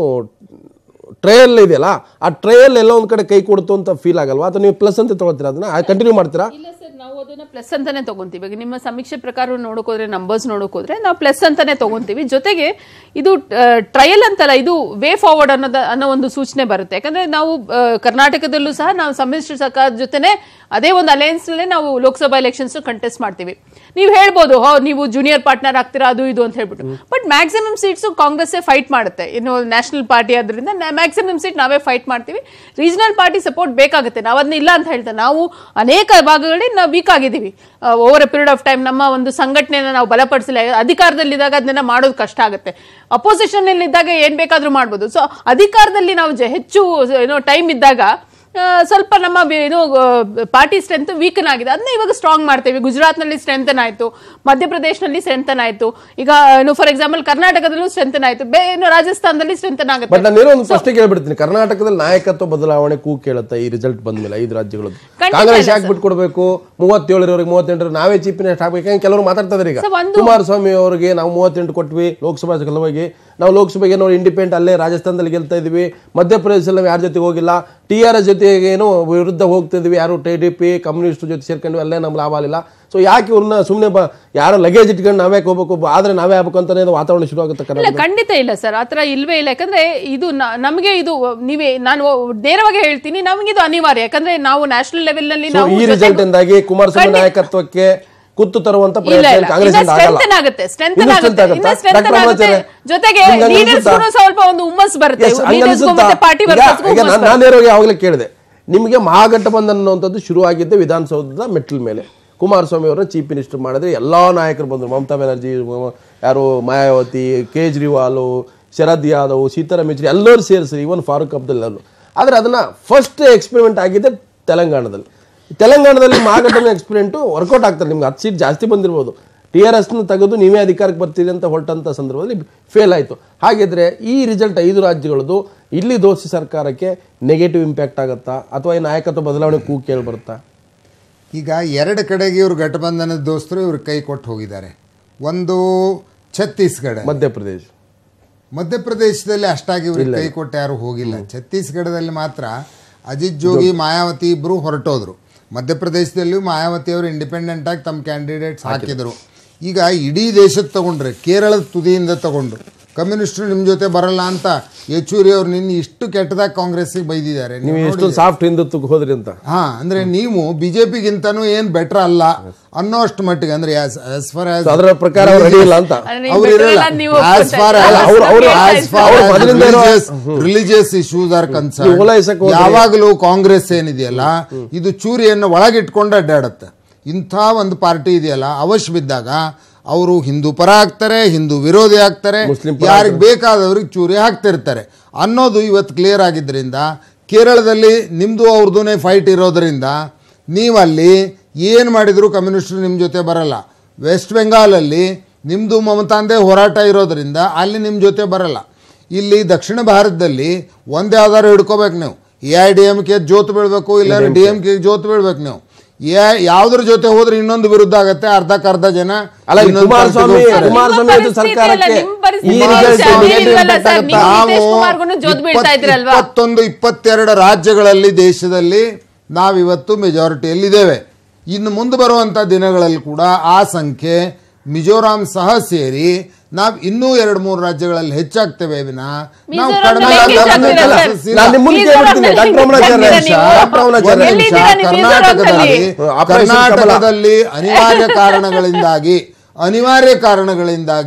A: ಟ್ರಯಲ್ ಇದೆಯಲ್ಲ ಆ ಟ್ರಯಲ್ ಎಲ್ಲ ಒಂದು ಕಡೆ ಕೈ ಕೊಡ್ತು ಅಂತ ಫೀಲ್ ಆಗಲ್ವಾ ಅಥವಾ ನೀವು ಪ್ಲಸ್ ಅಂತ ತಗೊಳ್ತೀರಾ ಅದನ್ನ ಕಂಟಿನ್ಯೂ ಮಾಡ್ತೀರಾ
C: ಇಲ್ಲ ಸರ್ ನಾವು ಅದನ್ನ ಪ್ಲಸ್ ಅಂತಾನೆ ತಗೊಂತೀವಿ ಈಗ ನಿಮ್ಮ ಸಮೀಕ್ಷೆ ಪ್ರಕಾರ ನೋಡೋಕೋದ್ರೆ ನಂಬರ್ಸ್ ನೋಡೋಕೋದ್ರೆ ನಾವು ಪ್ಲಸ್ ಅಂತಾನೆ ತಗೊಂತೀವಿ ಜೊತೆಗೆ ಇದು ಟ್ರಯಲ್ ಅಂತಲ್ಲ ಇದು ವೇ ಫಾರ್ವರ್ಡ್ ಅನ್ನೋದ ಅನ್ನೋ ಒಂದು ಸೂಚನೆ ಬರುತ್ತೆ ಯಾಕಂದ್ರೆ ನಾವು ಆ, ಕರ್ನಾಟಕದಲ್ಲೂ ಸಹ ನಾವು ಸಮ್ಮಿಶ್ರ ಸರ್ಕಾರದ ಜೊತೆನೆ ಅದೇ ಒಂದು ಅಲಯನ್ಸ್ ನಲ್ಲೇ ನಾವು ಲೋಕಸಭಾ ಎಲೆಕ್ಷನ್ಸ್ ಕಂಟೆಸ್ಟ್ ಮಾಡ್ತೀವಿ ನೀವು ಹೇಳ್ಬೋದು ಹೋ ನೀವು ಜೂನಿಯರ್ ಪಾರ್ಟ್ನರ್ ಆಗ್ತೀರಾ ಅದು ಇದು ಅಂತ ಹೇಳ್ಬಿಟ್ಟು but maximum seats Congress fight ಮಾಡುತ್ತೆ ಇನ್ನು ನ್ಯಾಷನಲ್ ಪಾರ್ಟಿ ಆದ್ರಿಂದ ಮ್ಯಾಕ್ಸಿಮಮ್ ಸೀಟ್ ನಾವೇ ಫೈಟ್ ಮಾಡ್ತೀವಿ ರೀಜನಲ್ ಪಾರ್ಟಿ ಸಪೋರ್ಟ್ ಬೇಕಾಗುತ್ತೆ ನಾವು ಅದನ್ನ ಇಲ್ಲ ಅಂತ ಹೇಳ್ತೇವೆ ನಾವು ಅನೇಕ ಭಾಗಗಳಲ್ಲಿ ನಾವು ವೀಕ್ ಆಗಿದ್ದೀವಿ over a period of time ನಮ್ಮ ಒಂದು ಸಂಘಟನೆಯನ್ನು ನಾವು ಬಲಪಡಿಸಿಲ್ಲ ಅಧಿಕಾರದಲ್ಲಿದ್ದಾಗ ಅದನ್ನ ಮಾಡೋದು ಕಷ್ಟ ಆಗುತ್ತೆ ಅಪೋಸಿಷನ್ ಇದ್ದಾಗ ಏನ್ ಬೇಕಾದ್ರೂ ಮಾಡ್ಬೋದು ಸೊ ಅಧಿಕಾರದಲ್ಲಿ ನಾವು ಜ- ಹೆಚ್ಚು ಏನೋ ಟೈಮ್ ಇದ್ದಾಗ ಆ, ಸ್ವಲ್ಪ ನಮ್ಮ ಬೆ- ಏನು ಪಾರ್ಟಿ ಸ್ಟ್ರೆಂತ್ ವೀಕನ್ ಆಗಿದೆ ಅದನ್ನ ಇವಾಗ ಸ್ಟ್ರಾಂಗ್ ಮಾಡ್ತೇವೆ ಗುಜರಾತ್ನಲ್ಲಿ ಸ್ಟ್ರೆಂಥನ್ ಆಯ್ತು ಮಧ್ಯಪ್ರದೇಶನಲ್ಲಿ ಸ್ಟ್ರೆಂಥನ್ ಆಯ್ತು ಈಗ ಏನು ಫಾರ್ ಎಕ್ಸಾಂಪಲ್ ಕರ್ನಾಟಕದಲ್ಲೂ ಸ್ಟ್ರೆಂಥನ್ ಆಯ್ತು ಬೇ ಏನು ರಾಜಸ್ಥಾನದಲ್ಲಿ ಸ್ಟ್ರೆಂಥನ್
A: ಬಟ್
C: ಆಗುತ್ತೆ
A: ನಾನು ಏನೋ ಒಂದು ಪ್ರಶ್ನೆ ಕೇಳ್ಬಿಡ್ತೀನಿ ಕರ್ನಾಟಕದಲ್ಲಿ ನಾಯಕತ್ವ ಬದಲಾವಣೆ ಕೂಗ್ ಕೇಳುತ್ತೆ ಈ ರಿಸಲ್ಟ್ ಬಂದ್ಮೇಲೆ ಐದು ರಾಜ್ಯಗಳದ್ದು
C: ಖಂಡಿತ
A: ಕಾಂಗ್ರೆಸ್
C: ಇಲ್ಲ
A: ಯಾಕೆ ಬಿಟ್ಕೊಡ್ಬೇಕು ಮೂವತ್ತೇಳರವರೆಗೆ ಮೂವತ್ತೆಂಟರ ನಾವೇ ಚೀಫ್ ಮಿನಿಸ್ಟರ್ ಆಗ್ಬೇಕು ಹೆಂಗೆ ಕೆಲವರು ಮಾತಾಡ್ತಾ ಇದ್ದಾರೆ ಈಗ
C: So, ಒಂದು-
A: ಕುಮಾರಸ್ವಾಮಿ ಅವರಿಗೆ ನಾವು ಮೂವತ್ತೆಂಟು ಕೊಟ್ವಿ ಲೋಕಸಭಾ ಸಲುವಾಗಿ ನಾವು ಲೋಕಸಭೆಗೆ ನಾವು ಇಂಡಿಪೆಂಡೆಂಟ್ ಅಲ್ಲೇ ರಾಜಸ್ಥಾನದಲ್ಲಿ ಗೆಲ್ತಾ ಇದೀವಿ ಮಧ್ಯಪ್ರದೇಶದಲ್ಲಿ ನಾವು ಯಾರ ಜೊತೆಗೆ ಹೋಗಿಲ್ಲ ಟಿ ಆರ್ ಎಸ್ ಜೊತೆಗೆ ಏನು ವಿರುದ್ಧ ಹೋಗ್ತಿದ್ವಿ ಯಾರು ಟಿ ಡಿ ಪಿ ಕಮ್ಯುನಿಸ್ಟ್ ಜೊತೆ ಸೇರ್ಕೊಂಡು ಅಲ್ಲೇ ನಮ್ಗೆ ಲಾಭ ಆಗಲಿಲ್ಲ ಸೊ ಯಾಕೆ ಇವ್ರನ್ನ ಸುಮ್ಮನೆ ಬ ಯಾರೋ ಲಗೇಜ್ ಇಟ್ಕೊಂಡು ನಾವೇ ಹೋಗ್ಬೇಕು ಆದ್ರೆ ನಾವೇ ಆಗ್ಬೇಕು ಅಂತಾನೆ ಇದು ವಾತಾವರಣ ಶುರು ಆಗುತ್ತೆ
C: ಇಲ್ಲ
A: ಕರ್ನಾಟಕ
C: ಖಂಡಿತ ಇಲ್ಲ ಸರ್ ಆತರ ಇಲ್ವೇ ಇಲ್ಲ ಯಾಕಂದ್ರೆ ಇದು ನ- ನಮಗೆ ಇದು ನೀವೇ ನಾನು ನೇರವಾಗಿ ಹೇಳ್ತೀನಿ ನಮಗೆ ಇದು ಅನಿವಾರ್ಯ ಯಾಕಂದ್ರೆ ನಾವು ನ್ಯಾಷನಲ್ ಲೆವೆಲ್ ನಲ್ಲಿ
A: ಸೊ
C: ನಾವು
A: ಈ
C: ಜೊತೆ-
A: ರಿಸಲ್ಟ್ ಇಂದಾಗಿ ಕುಮಾರಸ್ವಾಮಿ
C: ಖಂಡಿತ-
A: ನಾಯಕತ್ವಕ್ಕೆ ಕುತ್ತು ತರುವಂತ
C: ಇಲ್ಲ
A: ಪ್ರಯತ್ನ
C: ಇಲ್ಲ
A: ಕಾಂಗ್ರೆಸ್
C: ಇನ್ನ strengthen ಆಗುತ್ತೆ strengthen
A: ಇನ್ನೂ
C: ಆಗುತ್ತೆ
A: strength
C: ಇನ್ನ
A: ಆಗುತ್ತಾ?
C: strengthen
A: ಡಾಕ್ಟರ್
C: ಆಗುತ್ತೆ
A: ರಾಮಾಚಾರ್ಯ,
C: ಜೊತೆಗೆ
A: ನಿಮ್ಗೆ ಹಂಗ್
C: ಲೀಡರ್ಸ್
A: ಅನ್ಸುತ್ತಾ?
C: ಸ್ವಲ್ಪ ಒಂದು ಹುಮ್ಮಸ್ ಬರುತ್ತೆ
A: Yes, ಹಂಗ್
C: ಲೀಡರ್ಸ್ಗೂ
A: ಅನ್ಸುತ್ತಾ?
C: ಮತ್ತೆ ಪಾರ್ಟಿ
A: ಈಗ-
C: ವರ್ಕರ್ಸ್ಗೂ
A: ಈಗ
C: ಹುಮ್ಮಸ್
A: ನಾನು
C: ಬರುತ್ತೆ.
A: ನೇರವಾಗಿ ಯಾವಾಗಲೇ ಕೇಳಿದೆ ನಿಮಗೆ ಮಹಾಗಠಬಂಧನ್ ಅನ್ನುವಂಥದ್ದು ಶುರು ಆಗಿದ್ದೆ ವಿಧಾನಸೌಧದ ಮೆಟ್ಲ ಮೇಲೆ ಕುಮಾರಸ್ವಾಮಿ ಅವರನ್ನ ಚೀಫ್ ಮಿನಿಸ್ಟರ್ ಮಾಡಿದ್ರೆ ಎಲ್ಲಾ ನಾಯಕರು ಬಂದರು ಮಮತಾ ಬ್ಯಾನರ್ಜಿ ಮ- ಯಾರು ಮಾಯಾವತಿ ಕೇಜ್ರಿವಾಲು ಶರದ್ ಯಾದವ್ ಸೀತಾರಾಮ್ ಯೆಚೂರಿ ಎಲ್ಲರೂ ಸೇರಿಸಿ ಇವನ್ ಫಾರೂಕ್ ಅಬ್ದುಲ್ ಎಲ್ಲರೂ ಆದರೆ ಅದನ್ನ ಫಸ್ಟ್ ಎಕ್ಸ್ಪೆರಿಮೆಂಟ್ ಆಗಿದೆ ತೆಲಂಗಾಣದಲ್ಲಿ ತೆಲಂಗಾಣದಲ್ಲಿ ಮಹಾಗಠಬಂಧನ್ ಎಕ್ಸ್ಪೆರಿಮೆಂಟು ವರ್ಕೌಟ್ ಆಗ್ತಾರೆ ನಿಮ್ಗೆ ಹತ್ತು ಸೀಟ್ ಜಾಸ್ತಿ ಬಂದಿರ್ಬೋದು ಟಿ ಆರ್ ಎಸ್ನ ತೆಗೆದು ನೀವೇ ಅಧಿಕಾರಕ್ಕೆ ಬರ್ತೀರಿ ಅಂತ ಹೊರಟಂಥ ಸಂದರ್ಭದಲ್ಲಿ ಫೇಲ್ ಆಯಿತು ಹಾಗಿದ್ರೆ ಈ ರಿಸಲ್ಟ್ ಐದು ರಾಜ್ಯಗಳದ್ದು ಇಲ್ಲಿ ದೋಸ್ತಿ ಸರ್ಕಾರಕ್ಕೆ ನೆಗೆಟಿವ್ ಇಂಪ್ಯಾಕ್ಟ್ ಆಗುತ್ತಾ ಅಥವಾ ಈ ನಾಯಕತ್ವ ಬದಲಾವಣೆ ಕೂಗು ಕೇಳಿ ಬರುತ್ತಾ
E: ಈಗ ಎರಡು ಕಡೆಗೆ ಇವರು ಗಠಬಂಧನದ ದೋಸ್ತರು ಇವ್ರು ಕೈ ಕೊಟ್ಟು ಹೋಗಿದ್ದಾರೆ ಒಂದು ಛತ್ತೀಸ್ಗಢ
A: ಮಧ್ಯಪ್ರದೇಶ
E: ಮಧ್ಯಪ್ರದೇಶದಲ್ಲಿ ಅಷ್ಟಾಗಿ ಇವ್ರಿಗೆ ಕೈ ಕೊಟ್ಟು ಯಾರು ಹೋಗಿಲ್ಲ ಛತ್ತೀಸ್ಗಢದಲ್ಲಿ ಮಾತ್ರ ಅಜಿತ್ ಜೋಗಿ ಮಾಯಾವತಿ ಇಬ್ಬರು ಹೊರಟೋದ್ರು ಮಧ್ಯಪ್ರದೇಶದಲ್ಲಿಯೂ ಮಾಯಾವತಿ ಅವರು ಇಂಡಿಪೆಂಡೆಂಟ್ ಆಗಿ ತಮ್ಮ ಕ್ಯಾಂಡಿಡೇಟ್ಸ್ ಹಾಕಿದರು ಈಗ ಇಡೀ ದೇಶದ ತಗೊಂಡ್ರೆ ಕೇರಳದ ತುದಿಯಿಂದ ತಗೊಂಡು ಕಮ್ಯುನಿಸ್ಟರು ನಿಮ್ಮ ಜೊತೆ ಬರಲ್ಲ ಅಂತ ಯೆಚೂರಿ ಅವ್ರು ನಿನ್ನೆ ಇಷ್ಟು ಕೆಟ್ಟದಾಗಿ ಕಾಂಗ್ರೆಸ್ಸಿಗೆ ಬೈದಿದ್ದಾರೆ ನೀವು
A: ನೀವು
E: ನೋಡಿ
A: ಎಷ್ಟು ಸಾಫ್ಟ್ ಹಿಂದುತ್ವಕ್ಕೆ ಹೋದ್ರಿ ಅಂತ
E: ಹಾ ಅಂದ್ರೆ ನೀವು ಬಿಜೆಪಿಗಿಂತಾನು ಏನ್ ಬೆಟರ್ ಅಲ್ಲ ಅನ್ನೋ ಅಷ್ಟು ಮಟ್ಟಿಗೆ ಅಂದ್ರೆ ಆಸ್ ಫಾರ್
A: So ಅದರ ಪ್ರಕಾರ ಅವ್ರು ready ಇಲ್ಲ ಅಂತ
C: ಅಲ್ಲ, ನೀವು
E: ಅವ್ರು
C: better
E: ಇರಲ್ಲ
C: ಇಲ್ಲ, ನೀವು
E: ಆಸ್
C: ಒಪ್ಕೊತಾ
E: ಫಾರ್
C: ಇದ್ದೀರಾ?
A: ಅವ್ರು- ಅವ್ರು-
E: ಆಸ್ ಫಾರ್
A: ಅವ್ರು ಮೊದಲಿಂದ ಇರೋ-
E: ರಿಲಿಜಿಯಸ್ ಇಶ್ಯೂಸ್ ಆರ್
A: ನೀವು
E: ಕನ್ಸರ್ನ್
A: ಓಲೈಸಕ್ಕೆ ಹೋದ್ರೆ-
E: ಯಾವಾಗಲೂ ಕಾಂಗ್ರೆಸ್ ಏನಿದೆಯಲ್ಲ ಇದು ಚೂರಿಯನ್ನು ಒಳಗಿಟ್ಕೊಂಡು ಅಡ್ಡಾಡುತ್ತೆ ಇಂಥ ಒಂದು ಪಾರ್ಟಿ ಇದೆಯಲ್ಲ ಅವಶ್ಯ ಬಿದ್ದಾಗ ಅವರು ಹಿಂದೂ ಪರ ಆಗ್ತಾರೆ ಹಿಂದೂ ವಿರೋಧಿ ಆಗ್ತಾರೆ
A: ಮುಸ್ಲಿಂ ಪರ
E: ಯಾರಿಗೆ ಬೇಕಾದವ್ರಿಗೆ ಚೂರಿ ಹಾಕ್ತಿರ್ತಾರೆ ಅನ್ನೋದು ಇವತ್ತು ಕ್ಲಿಯರ್ ಆಗಿದ್ದರಿಂದ ಕೇರಳದಲ್ಲಿ ನಿಮ್ಮದು ಅವ್ರದ್ದು ಫೈಟ್ ಇರೋದ್ರಿಂದ ನೀವಲ್ಲಿ ಏನು ಮಾಡಿದ್ರು ಕಮ್ಯುನಿಸ್ಟರು ನಿಮ್ಮ ಜೊತೆ ಬರಲ್ಲ ವೆಸ್ಟ್ ಬೆಂಗಾಲಲ್ಲಿ ನಿಮ್ಮದು ಮಮತಾಂದೇ ಹೋರಾಟ ಇರೋದ್ರಿಂದ ಅಲ್ಲಿ ನಿಮ್ಮ ಜೊತೆ ಬರಲ್ಲ ಇಲ್ಲಿ ದಕ್ಷಿಣ ಭಾರತದಲ್ಲಿ ಒಂದು ಯಾವ್ದಾದ್ರು ಹಿಡ್ಕೋಬೇಕು ನೀವು A I D M K ಜೋತು ಬೀಳ್ಬೇಕು ಇಲ್ಲ ಡಿ ಎಮ್ ಕೆ ಜೋತು ಬೀಳ್ಬೇಕು ನೀವು ಯಾ- ಯಾವ್ದ್ರ ಜೊತೆ ಹೋದ್ರೆ ಇನ್ನೊಂದು ವಿರುದ್ಧ ಆಗತ್ತೆ ಅರ್ಧಕ್ಕರ್ಧ ಜನ
A: ಅಲ್ಲ ಈ
E: ಇನ್ನೊಂದು
A: ಕುಮಾರಸ್ವಾಮಿ
E: ಪಾರ್ಟಿಗೆ ಹೋಗ್ತಾರೆ.
A: ಕುಮಾರಸ್ವಾಮಿ
C: ನಿಮ್ಮ
A: ಜೊತೆ
C: ಪರಿಸ್ಥಿತಿ
A: ಸರ್ಕಾರಕ್ಕೆ
C: ಅಲ್ಲ, ನಿಮ್ಮ ಪರಿಸ್ಥಿತಿ
A: ಈ
C: ಅಲ್ಲ,
A: ರಿಸಲ್ಟ್
C: ಸರ್,
A: negative
C: ನೀವಿಲ್ವಲ್ಲ
A: impact
C: ಸರ್,
A: ಆಗುತ್ತಾ?
C: ನೀವು
E: ನಾವು
C: ನಿತೀಶ್ ಕುಮಾರ್ಗುನು ಜೋತ್ ಬೀಳ್ತಾ
E: ಇಪ್ಪತ್-
C: ಇದ್ರಲ್ವಾ?
E: ಇಪ್ಪತ್ತೊಂದು ಇಪ್ಪತ್ತೆರಡು ರಾಜ್ಯಗಳಲ್ಲಿ ದೇಶದಲ್ಲಿ ನಾವಿವತ್ತು ಮೆಜಾರಿಟಿಯಲ್ಲಿದ್ದೇವೆ ಇನ್ನು ಮುಂದೆ ಬರುವಂಥ ದಿನಗಳಲ್ಲಿ ಕೂಡ ಆ ಸಂಖ್ಯೆ ಮಿಜೋರಾಂ ಸಹ ಸೇರಿ ನಾವು ಇನ್ನೂ ಎರಡು ಮೂರು ರಾಜ್ಯಗಳಲ್ಲಿ ಹೆಚ್ಚಾಗ್ತೇವೆ ವಿನ ನಾವು
C: ಮಿಜೋರಾಂನಲ್ಲಿ
E: ಕಡಿಮೆ
C: ಹೆಂಗೆ
E: ಆಗಲ್ಲ.
C: ಹೆಚ್ಚಾಗ್ತೀರಾ
E: ಅಲ್ಲ,
C: ಸರ್?
A: ನಾನು ನಿಮ್ಮ ಮುಂದೆ ಕೇಳ್ಬಿಡ್ತೀನಿ ಡಾಕ್ಟರ್ ರಮಣಾಚಾರ್ಯ
C: ನೀವು?
A: ಡಾಕ್ಟರ್ ರಮಣಾಚಾರ್ಯ
E: ಒಂದು ನಿಮಿಷ,
C: ಎಲ್ಲಿದ್ದೀರಾ ನೀವು
E: ಕರ್ನಾಟಕದಲ್ಲಿ
A: ಮಿಜೋರಾಂನಲ್ಲಿ? ಆಪರೇಷನ್ ಕಮಲ.
E: ಕರ್ನಾಟಕದಲ್ಲಿ ಅನಿವಾರ್ಯ ಕಾರಣಗಳಿಂದಾಗಿ ಅನಿವಾರ್ಯ ಕಾರಣಗಳಿಂದಾಗಿ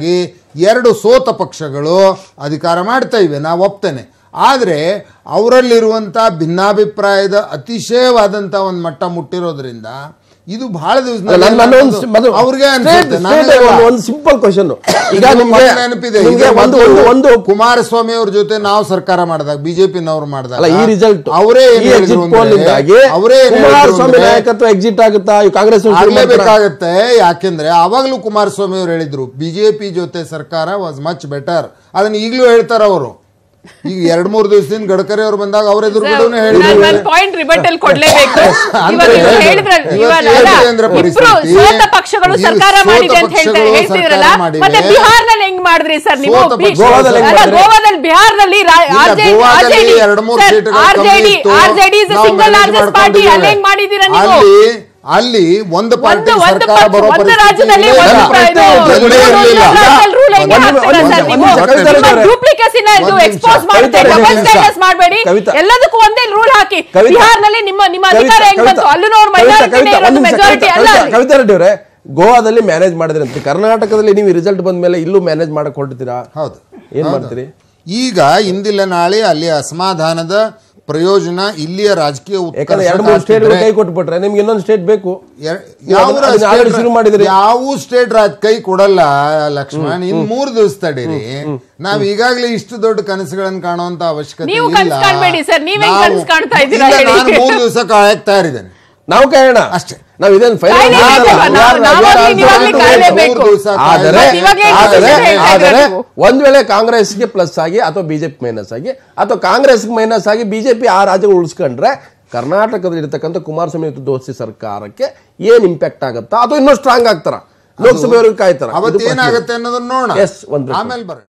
E: ಎರಡು ಸೋತ ಪಕ್ಷಗಳು ಅಧಿಕಾರ ಮಾಡ್ತಾ ಇವೆ ನಾವು ಒಪ್ತೇನೆ ಆದರೆ ಅವರಲ್ಲಿರುವಂಥ ಭಿನ್ನಾಭಿಪ್ರಾಯದ ಅತಿಶಯವಾದಂಥ ಒಂದು ಮಟ್ಟ ಮುಟ್ಟಿರೋದ್ರಿಂದ ಇದು ಬಹಳ
A: ನನ್ನ- ನನ್ನ ಒಂದು ಸಿ- ಮೊದಲು
E: ಅವ್ರಿಗೆ
A: straight-
E: ಅನ್ಸುತ್ತೆ
A: straight
E: ನನಗೆ
A: ಒಂದು- ಒಂದು ಸಿಂಪಲ್ ಕ್ವಶನ್ ಈಗ
E: ಇದು
A: ನಿಮ್ಗೆ
E: ಮೊದ್ಲು ನೆನಪಿದೆ
A: ನಿಮ್ಗೆ
E: ಇದೇ
A: ಒಂದು
E: ಮೊದ್ಲು
A: ಒಂದು ಒಂದು
E: ಕುಮಾರಸ್ವಾಮಿ ಅವ್ರ ಜೊತೆ ನಾವು ಸರ್ಕಾರ ಮಾಡಿದಾಗ ಬಿಜೆಪಿನವರು ಮಾಡಿದಾಗ
A: ಅಲ್ಲ ಈ ರಿಸಲ್ಟ್
E: ಅವರೇ ಏನ್
A: ಈ
E: ಹೇಳಿದ್ರು
A: ಎಕ್ಸಿಟ್ ಪೋಲ್
E: ಅಂದ್ರೆ-
A: ಇಂದಾಗಿ
E: ಅವರೇ ಏನ್ ಹೇಳಿದ್ರು
A: ಕುಮಾರಸ್ವಾಮಿ
E: ಅಂದ್ರೆ-
A: ನಾಯಕತ್ವ ಎಕ್ಸಿಟ್ ಆಗುತ್ತಾ ಈ ಕಾಂಗ್ರೆಸ್ ಅವ್ರು ಶುರು ಮಾಡ್ತಾರಾ?
E: ಆಗ್ಲೇಬೇಕಾಗತ್ತೆ ಯಾಕೆಂದ್ರೆ ಅವಾಗ್ಲೂ ಕುಮಾರಸ್ವಾಮಿ ಅವರು ಹೇಳಿದ್ರು ಬಿಜೆಪಿ ಜೊತೆ ಸರ್ಕಾರ ವಾಸ್ ಮಚ್ ಬೆಟರ್ ಅದನ್ನ ಈಗಲೂ ಹೇಳ್ತಾರ ಅವರು ಈಗ ಎರಡ್ ಮೂರ್ ದಿವಸದಿಂದ ಗಡ್ಕರಿ ಅವ್ರು ಬಂದಾಗ ಅವ್ರ ಎದುರುಗಡೆ ಹೇಳಿದ್ರು
C: ಪಾಯಿಂಟ್ ರಿಬಟಲ್ ಕೊಡ್ಲೇಬೇಕು
E: ಅಂದ್ರೆ
C: ಇವಾಗ ನೀವು ಹೇಳಿದ್ರ
E: ಇವತ್ತು
C: ಇವಾಗ
E: ಏನು
C: ಅಲ್ಲ,
E: ಕೇಂದ್ರ
C: ಇಬ್ರು
E: ಪರಿಸ್ಥಿತಿ?
C: ಸೋತ ಪಕ್ಷಗಳು
E: ಈ
C: ಸರ್ಕಾರ
E: ಸೋತ
C: ಮಾಡಿದೆ ಅಂತ ಹೇಳ್ತಾ
E: ಪಕ್ಷಗಳು
C: ಹೇಳ್ತಿದ್ರಲ್ಲ
E: ಸರ್ಕಾರ ಮಾಡಿವೆ.
C: ಮತ್ತೆ ಬಿಹಾರ್ನಲ್ಲಿ ಹೆಂಗ್ ಮಾಡಿದ್ರಿ ಸರ್ ನೀವು
E: ಸೋತ
C: ಬಿ-
E: ಪಕ್ಷಗಳು
A: ಗೋವಾದಲ್ಲಿ ಹೆಂಗ್
C: ಅಲ್ಲ,
A: ಮಾಡಿದ್ರಿ?
C: ಗೋವಾದಲ್ಲಿ ಬಿಹಾರದಲ್ಲಿ
E: ಇಲ್ಲ, ಗೋವಾದಲ್ಲಿ ಎರಡು ಮೂರು ಸೀಟ್ಗಳು ಕಮ್ಮಿ ಇತ್ತು.
C: ಆರ್ಜೆಡಿ ಇಸ್
E: ನಾವು
C: ಸಿಂಗಲ್
E: manage
C: ಲಾರ್ಜೆಸ್ಟ್ ಪಾರ್ಟಿ
E: ಮಾಡ್ಕೊಂಡಿದ್ದೇವೆ.
C: ಅಲ್ಲಿ ಹೆಂಗ್ ಮಾಡಿದೀರಾ ನೀವು
E: ಅಲ್ಲಿ ಅಲ್ಲಿ ಒಂದು ಪಾರ್ಟಿ
C: ಒಂದು
E: ಸರ್ಕಾರ
C: ಪಕ್ಷ-
E: ಬರೋ
C: ಒಂದು
E: ಪರಿಸ್ಥಿತಿ
C: ರಾಜ್ಯದಲ್ಲಿ
E: ಇಲ್ಲೇ
C: ಒಂದು
E: ಇಲ್ಲ.
C: ಪ್ರ- ಇದು
E: ಎಲ್ಲೇ ಇರ್ಲಿಲ್ಲ.
C: universal rule ಹೆಂಗೆ
E: ಒಂದು-
C: ಹಾಕ್ತೀರಾ
E: ಒಂದು
C: ಸರ್
E: ನಿಮಿಷ,
C: ನೀವು?
E: ಒಂದು ನಿಮಿಷ,
A: ಕವಿತಾ
C: ನಿಮ್ಮ
A: ಅವರೇ.
C: duplicacy ನ ಇದು
E: ಒಂದು
C: expose
E: ನಿಮಿಷ.
C: ಮಾಡುತ್ತೆ,
A: ಕವಿತಾ ಅವರೇ,
C: double
A: ಒಂದು ನಿಮಿಷ.
C: standards ಮಾಡಬೇಡಿ
A: ಕವಿತಾ.
C: ಎಲ್ಲದಕ್ಕೂ ಒಂದೇ ರೂಲ್ ಹಾಕಿ
A: ಕವಿತಾ.
C: ಬಿಹಾರ್ನಲ್ಲಿ ನಿಮ್ಮ ನಿಮ್ಮ
A: ಕವಿತಾ,
C: ಅಧಿಕಾರ ಹೆಂಗ್ ಬಂತು
A: ಕವಿತಾ,
C: ಅಲ್ಲೂ ಅವ್ರ
A: ಕವಿತಾ,
C: ಮೈನಾರಿಟಿ
A: ಕವಿತಾ,
C: ಇರೋದು
A: ಒಂದು ನಿಮಿಷ,
C: ಮೆಜಾರಿಟಿ
A: ಕವಿತಾ,
C: ಅಲ್ಲ
A: ಕವಿತಾ,
C: ಅಲ್ಲಿ.
A: ಕವಿತಾ ರೆಡ್ಡಿ ಅವರೇ ಗೋವಾದಲ್ಲಿ ಮ್ಯಾನೇಜ್ ಮಾಡಿದ್ರಿ ಅಂತ ಕರ್ನಾಟಕದಲ್ಲಿ ನೀವು ರಿಸಲ್ಟ್ ಬಂದ ಮೇಲೆ ಇಲ್ಲೂ ಮ್ಯಾನೇಜ್ ಮಾಡಕ್ ಹೊರಡ್ತೀರಾ
E: ಹೌದು
A: ಏನ್
E: ಹೌದು.
A: ಮಾಡ್ತೀರಿ
E: ಈಗ ಇಂದಿಲ್ಲ ನಾಳೆ ಅಲ್ಲಿ ಅಸಮಾಧಾನದ ಪ್ರಯೋಜನ ಇಲ್ಲಿಯ ರಾಜಕೀಯ
A: ಯಾಕಂದ್ರೆ ಎರಡು ಮೂರು ಸ್ಟೇಟ್
E: ಉತ್ಕರ್ಷಕ್ಕಾಗ್ತಿದ್ರೆ
A: ಕೈ ಕೊಟ್ಬಿಟ್ರೆ ನಿಮ್ಗೆ ಇನ್ನೊಂದು ಸ್ಟೇಟ್ ಬೇಕು
E: ಎರ್-
A: ನೀವು
E: ಯಾವ
A: ಅದನ್ನ- ಅದನ್ನ already ಶುರು ಮಾಡಿದ್ರಿ.
E: ಯಾವ ಸ್ಟೇಟ್ ರಾಜ್ ಕೈ ಕೊಡಲ್ಲ ಲಕ್ಷ್ಮಣ್ ಇನ್ ಮೂರ್ ದಿವಸ ತಡೀರಿ ನಾವ್ ಈಗಾಗಲೇ ಇಷ್ಟು ದೊಡ್ಡ ಕನಸುಗಳನ್ನ ಕಾಣುವಂತ ಅವಶ್ಯಕತೆ
C: ನೀವು
E: ಇಲ್ಲ.
C: ಕನ್ಸ್ ಕಾಣ್ಬೇಡಿ sir. ನೀವ್ ಹೆಂಗ್
E: ನಾವು-
C: ಕನ್ಸ್ ಕಾಣ್ತಾ ಇದ್ದೀರಾ
E: ಇಲ್ಲ,
C: ಹೇಳಿ?
E: ನಾನು ಮೂರ್ ದಿವಸ ಕಾಯಕ್ ತಯಾರಿದ್ದೇನೆ
A: ನಾವು ಕಾಯೋಣ
E: ಅಷ್ಟೇ.
A: ನಾವ್ ಇದೇನು
C: ಕಾಯ್ಲೇಬೇಕು, ನಾವು- ನಾವಾಗ್ಲಿ ನೀವಾಗ್ಲಿ ಕಾಯ್ಲೇಬೇಕು.
E: ಮೂರ್ ದಿವಸ
A: ಆದರೆ
E: ಕಾಯ್ಲೇಬೇಕು.
C: ಇವಾಗ್ಲೇ
A: ಆದರೆ
C: decision ಹೇಳ್ತಾ
A: ಆದರೆ
C: ಇದ್ದೀರಾ ನೀವು?
A: ಒಂದ್ ವೇಳೆ ಕಾಂಗ್ರೆಸ್ಗೆ ಪ್ಲಸ್ ಆಗಿ ಅಥವಾ ಬಿಜೆಪಿ ಮೈನಸ್ ಆಗಿ ಅಥವಾ ಕಾಂಗ್ರೆಸ್ ಮೈನಸ್ ಆಗಿ ಬಿಜೆಪಿ ಆ ರಾಜ್ಯಗಳು ಉಳಿಸ್ಕೊಂಡ್ರೆ ಕರ್ನಾಟಕದಲ್ಲಿ ಇರ್ತಕ್ಕಂಥ ಕುಮಾರಸ್ವಾಮಿ ಮತ್ತು ದೋಸ್ತಿ ಸರ್ಕಾರಕ್ಕೆ ಏನ್ ಇಂಪ್ಯಾಕ್ಟ್ ಆಗುತ್ತಾ ಅಥವಾ ಇನ್ನೂ ಸ್ಟ್ರಾಂಗ್ ಆಗ್ತಾರ ಲೋಕಸಭೆವರೆಗೂ ಕಾಯ್ತಾರ
E: ಅವತ್ತು ಏನಾಗುತ್ತೆ ಅನ್ನೋದನ್ನ ನೋಡೋಣ
A: Yes, ಒಂದ್ break.
E: ಆಮೇಲೆ ಬರೋಣ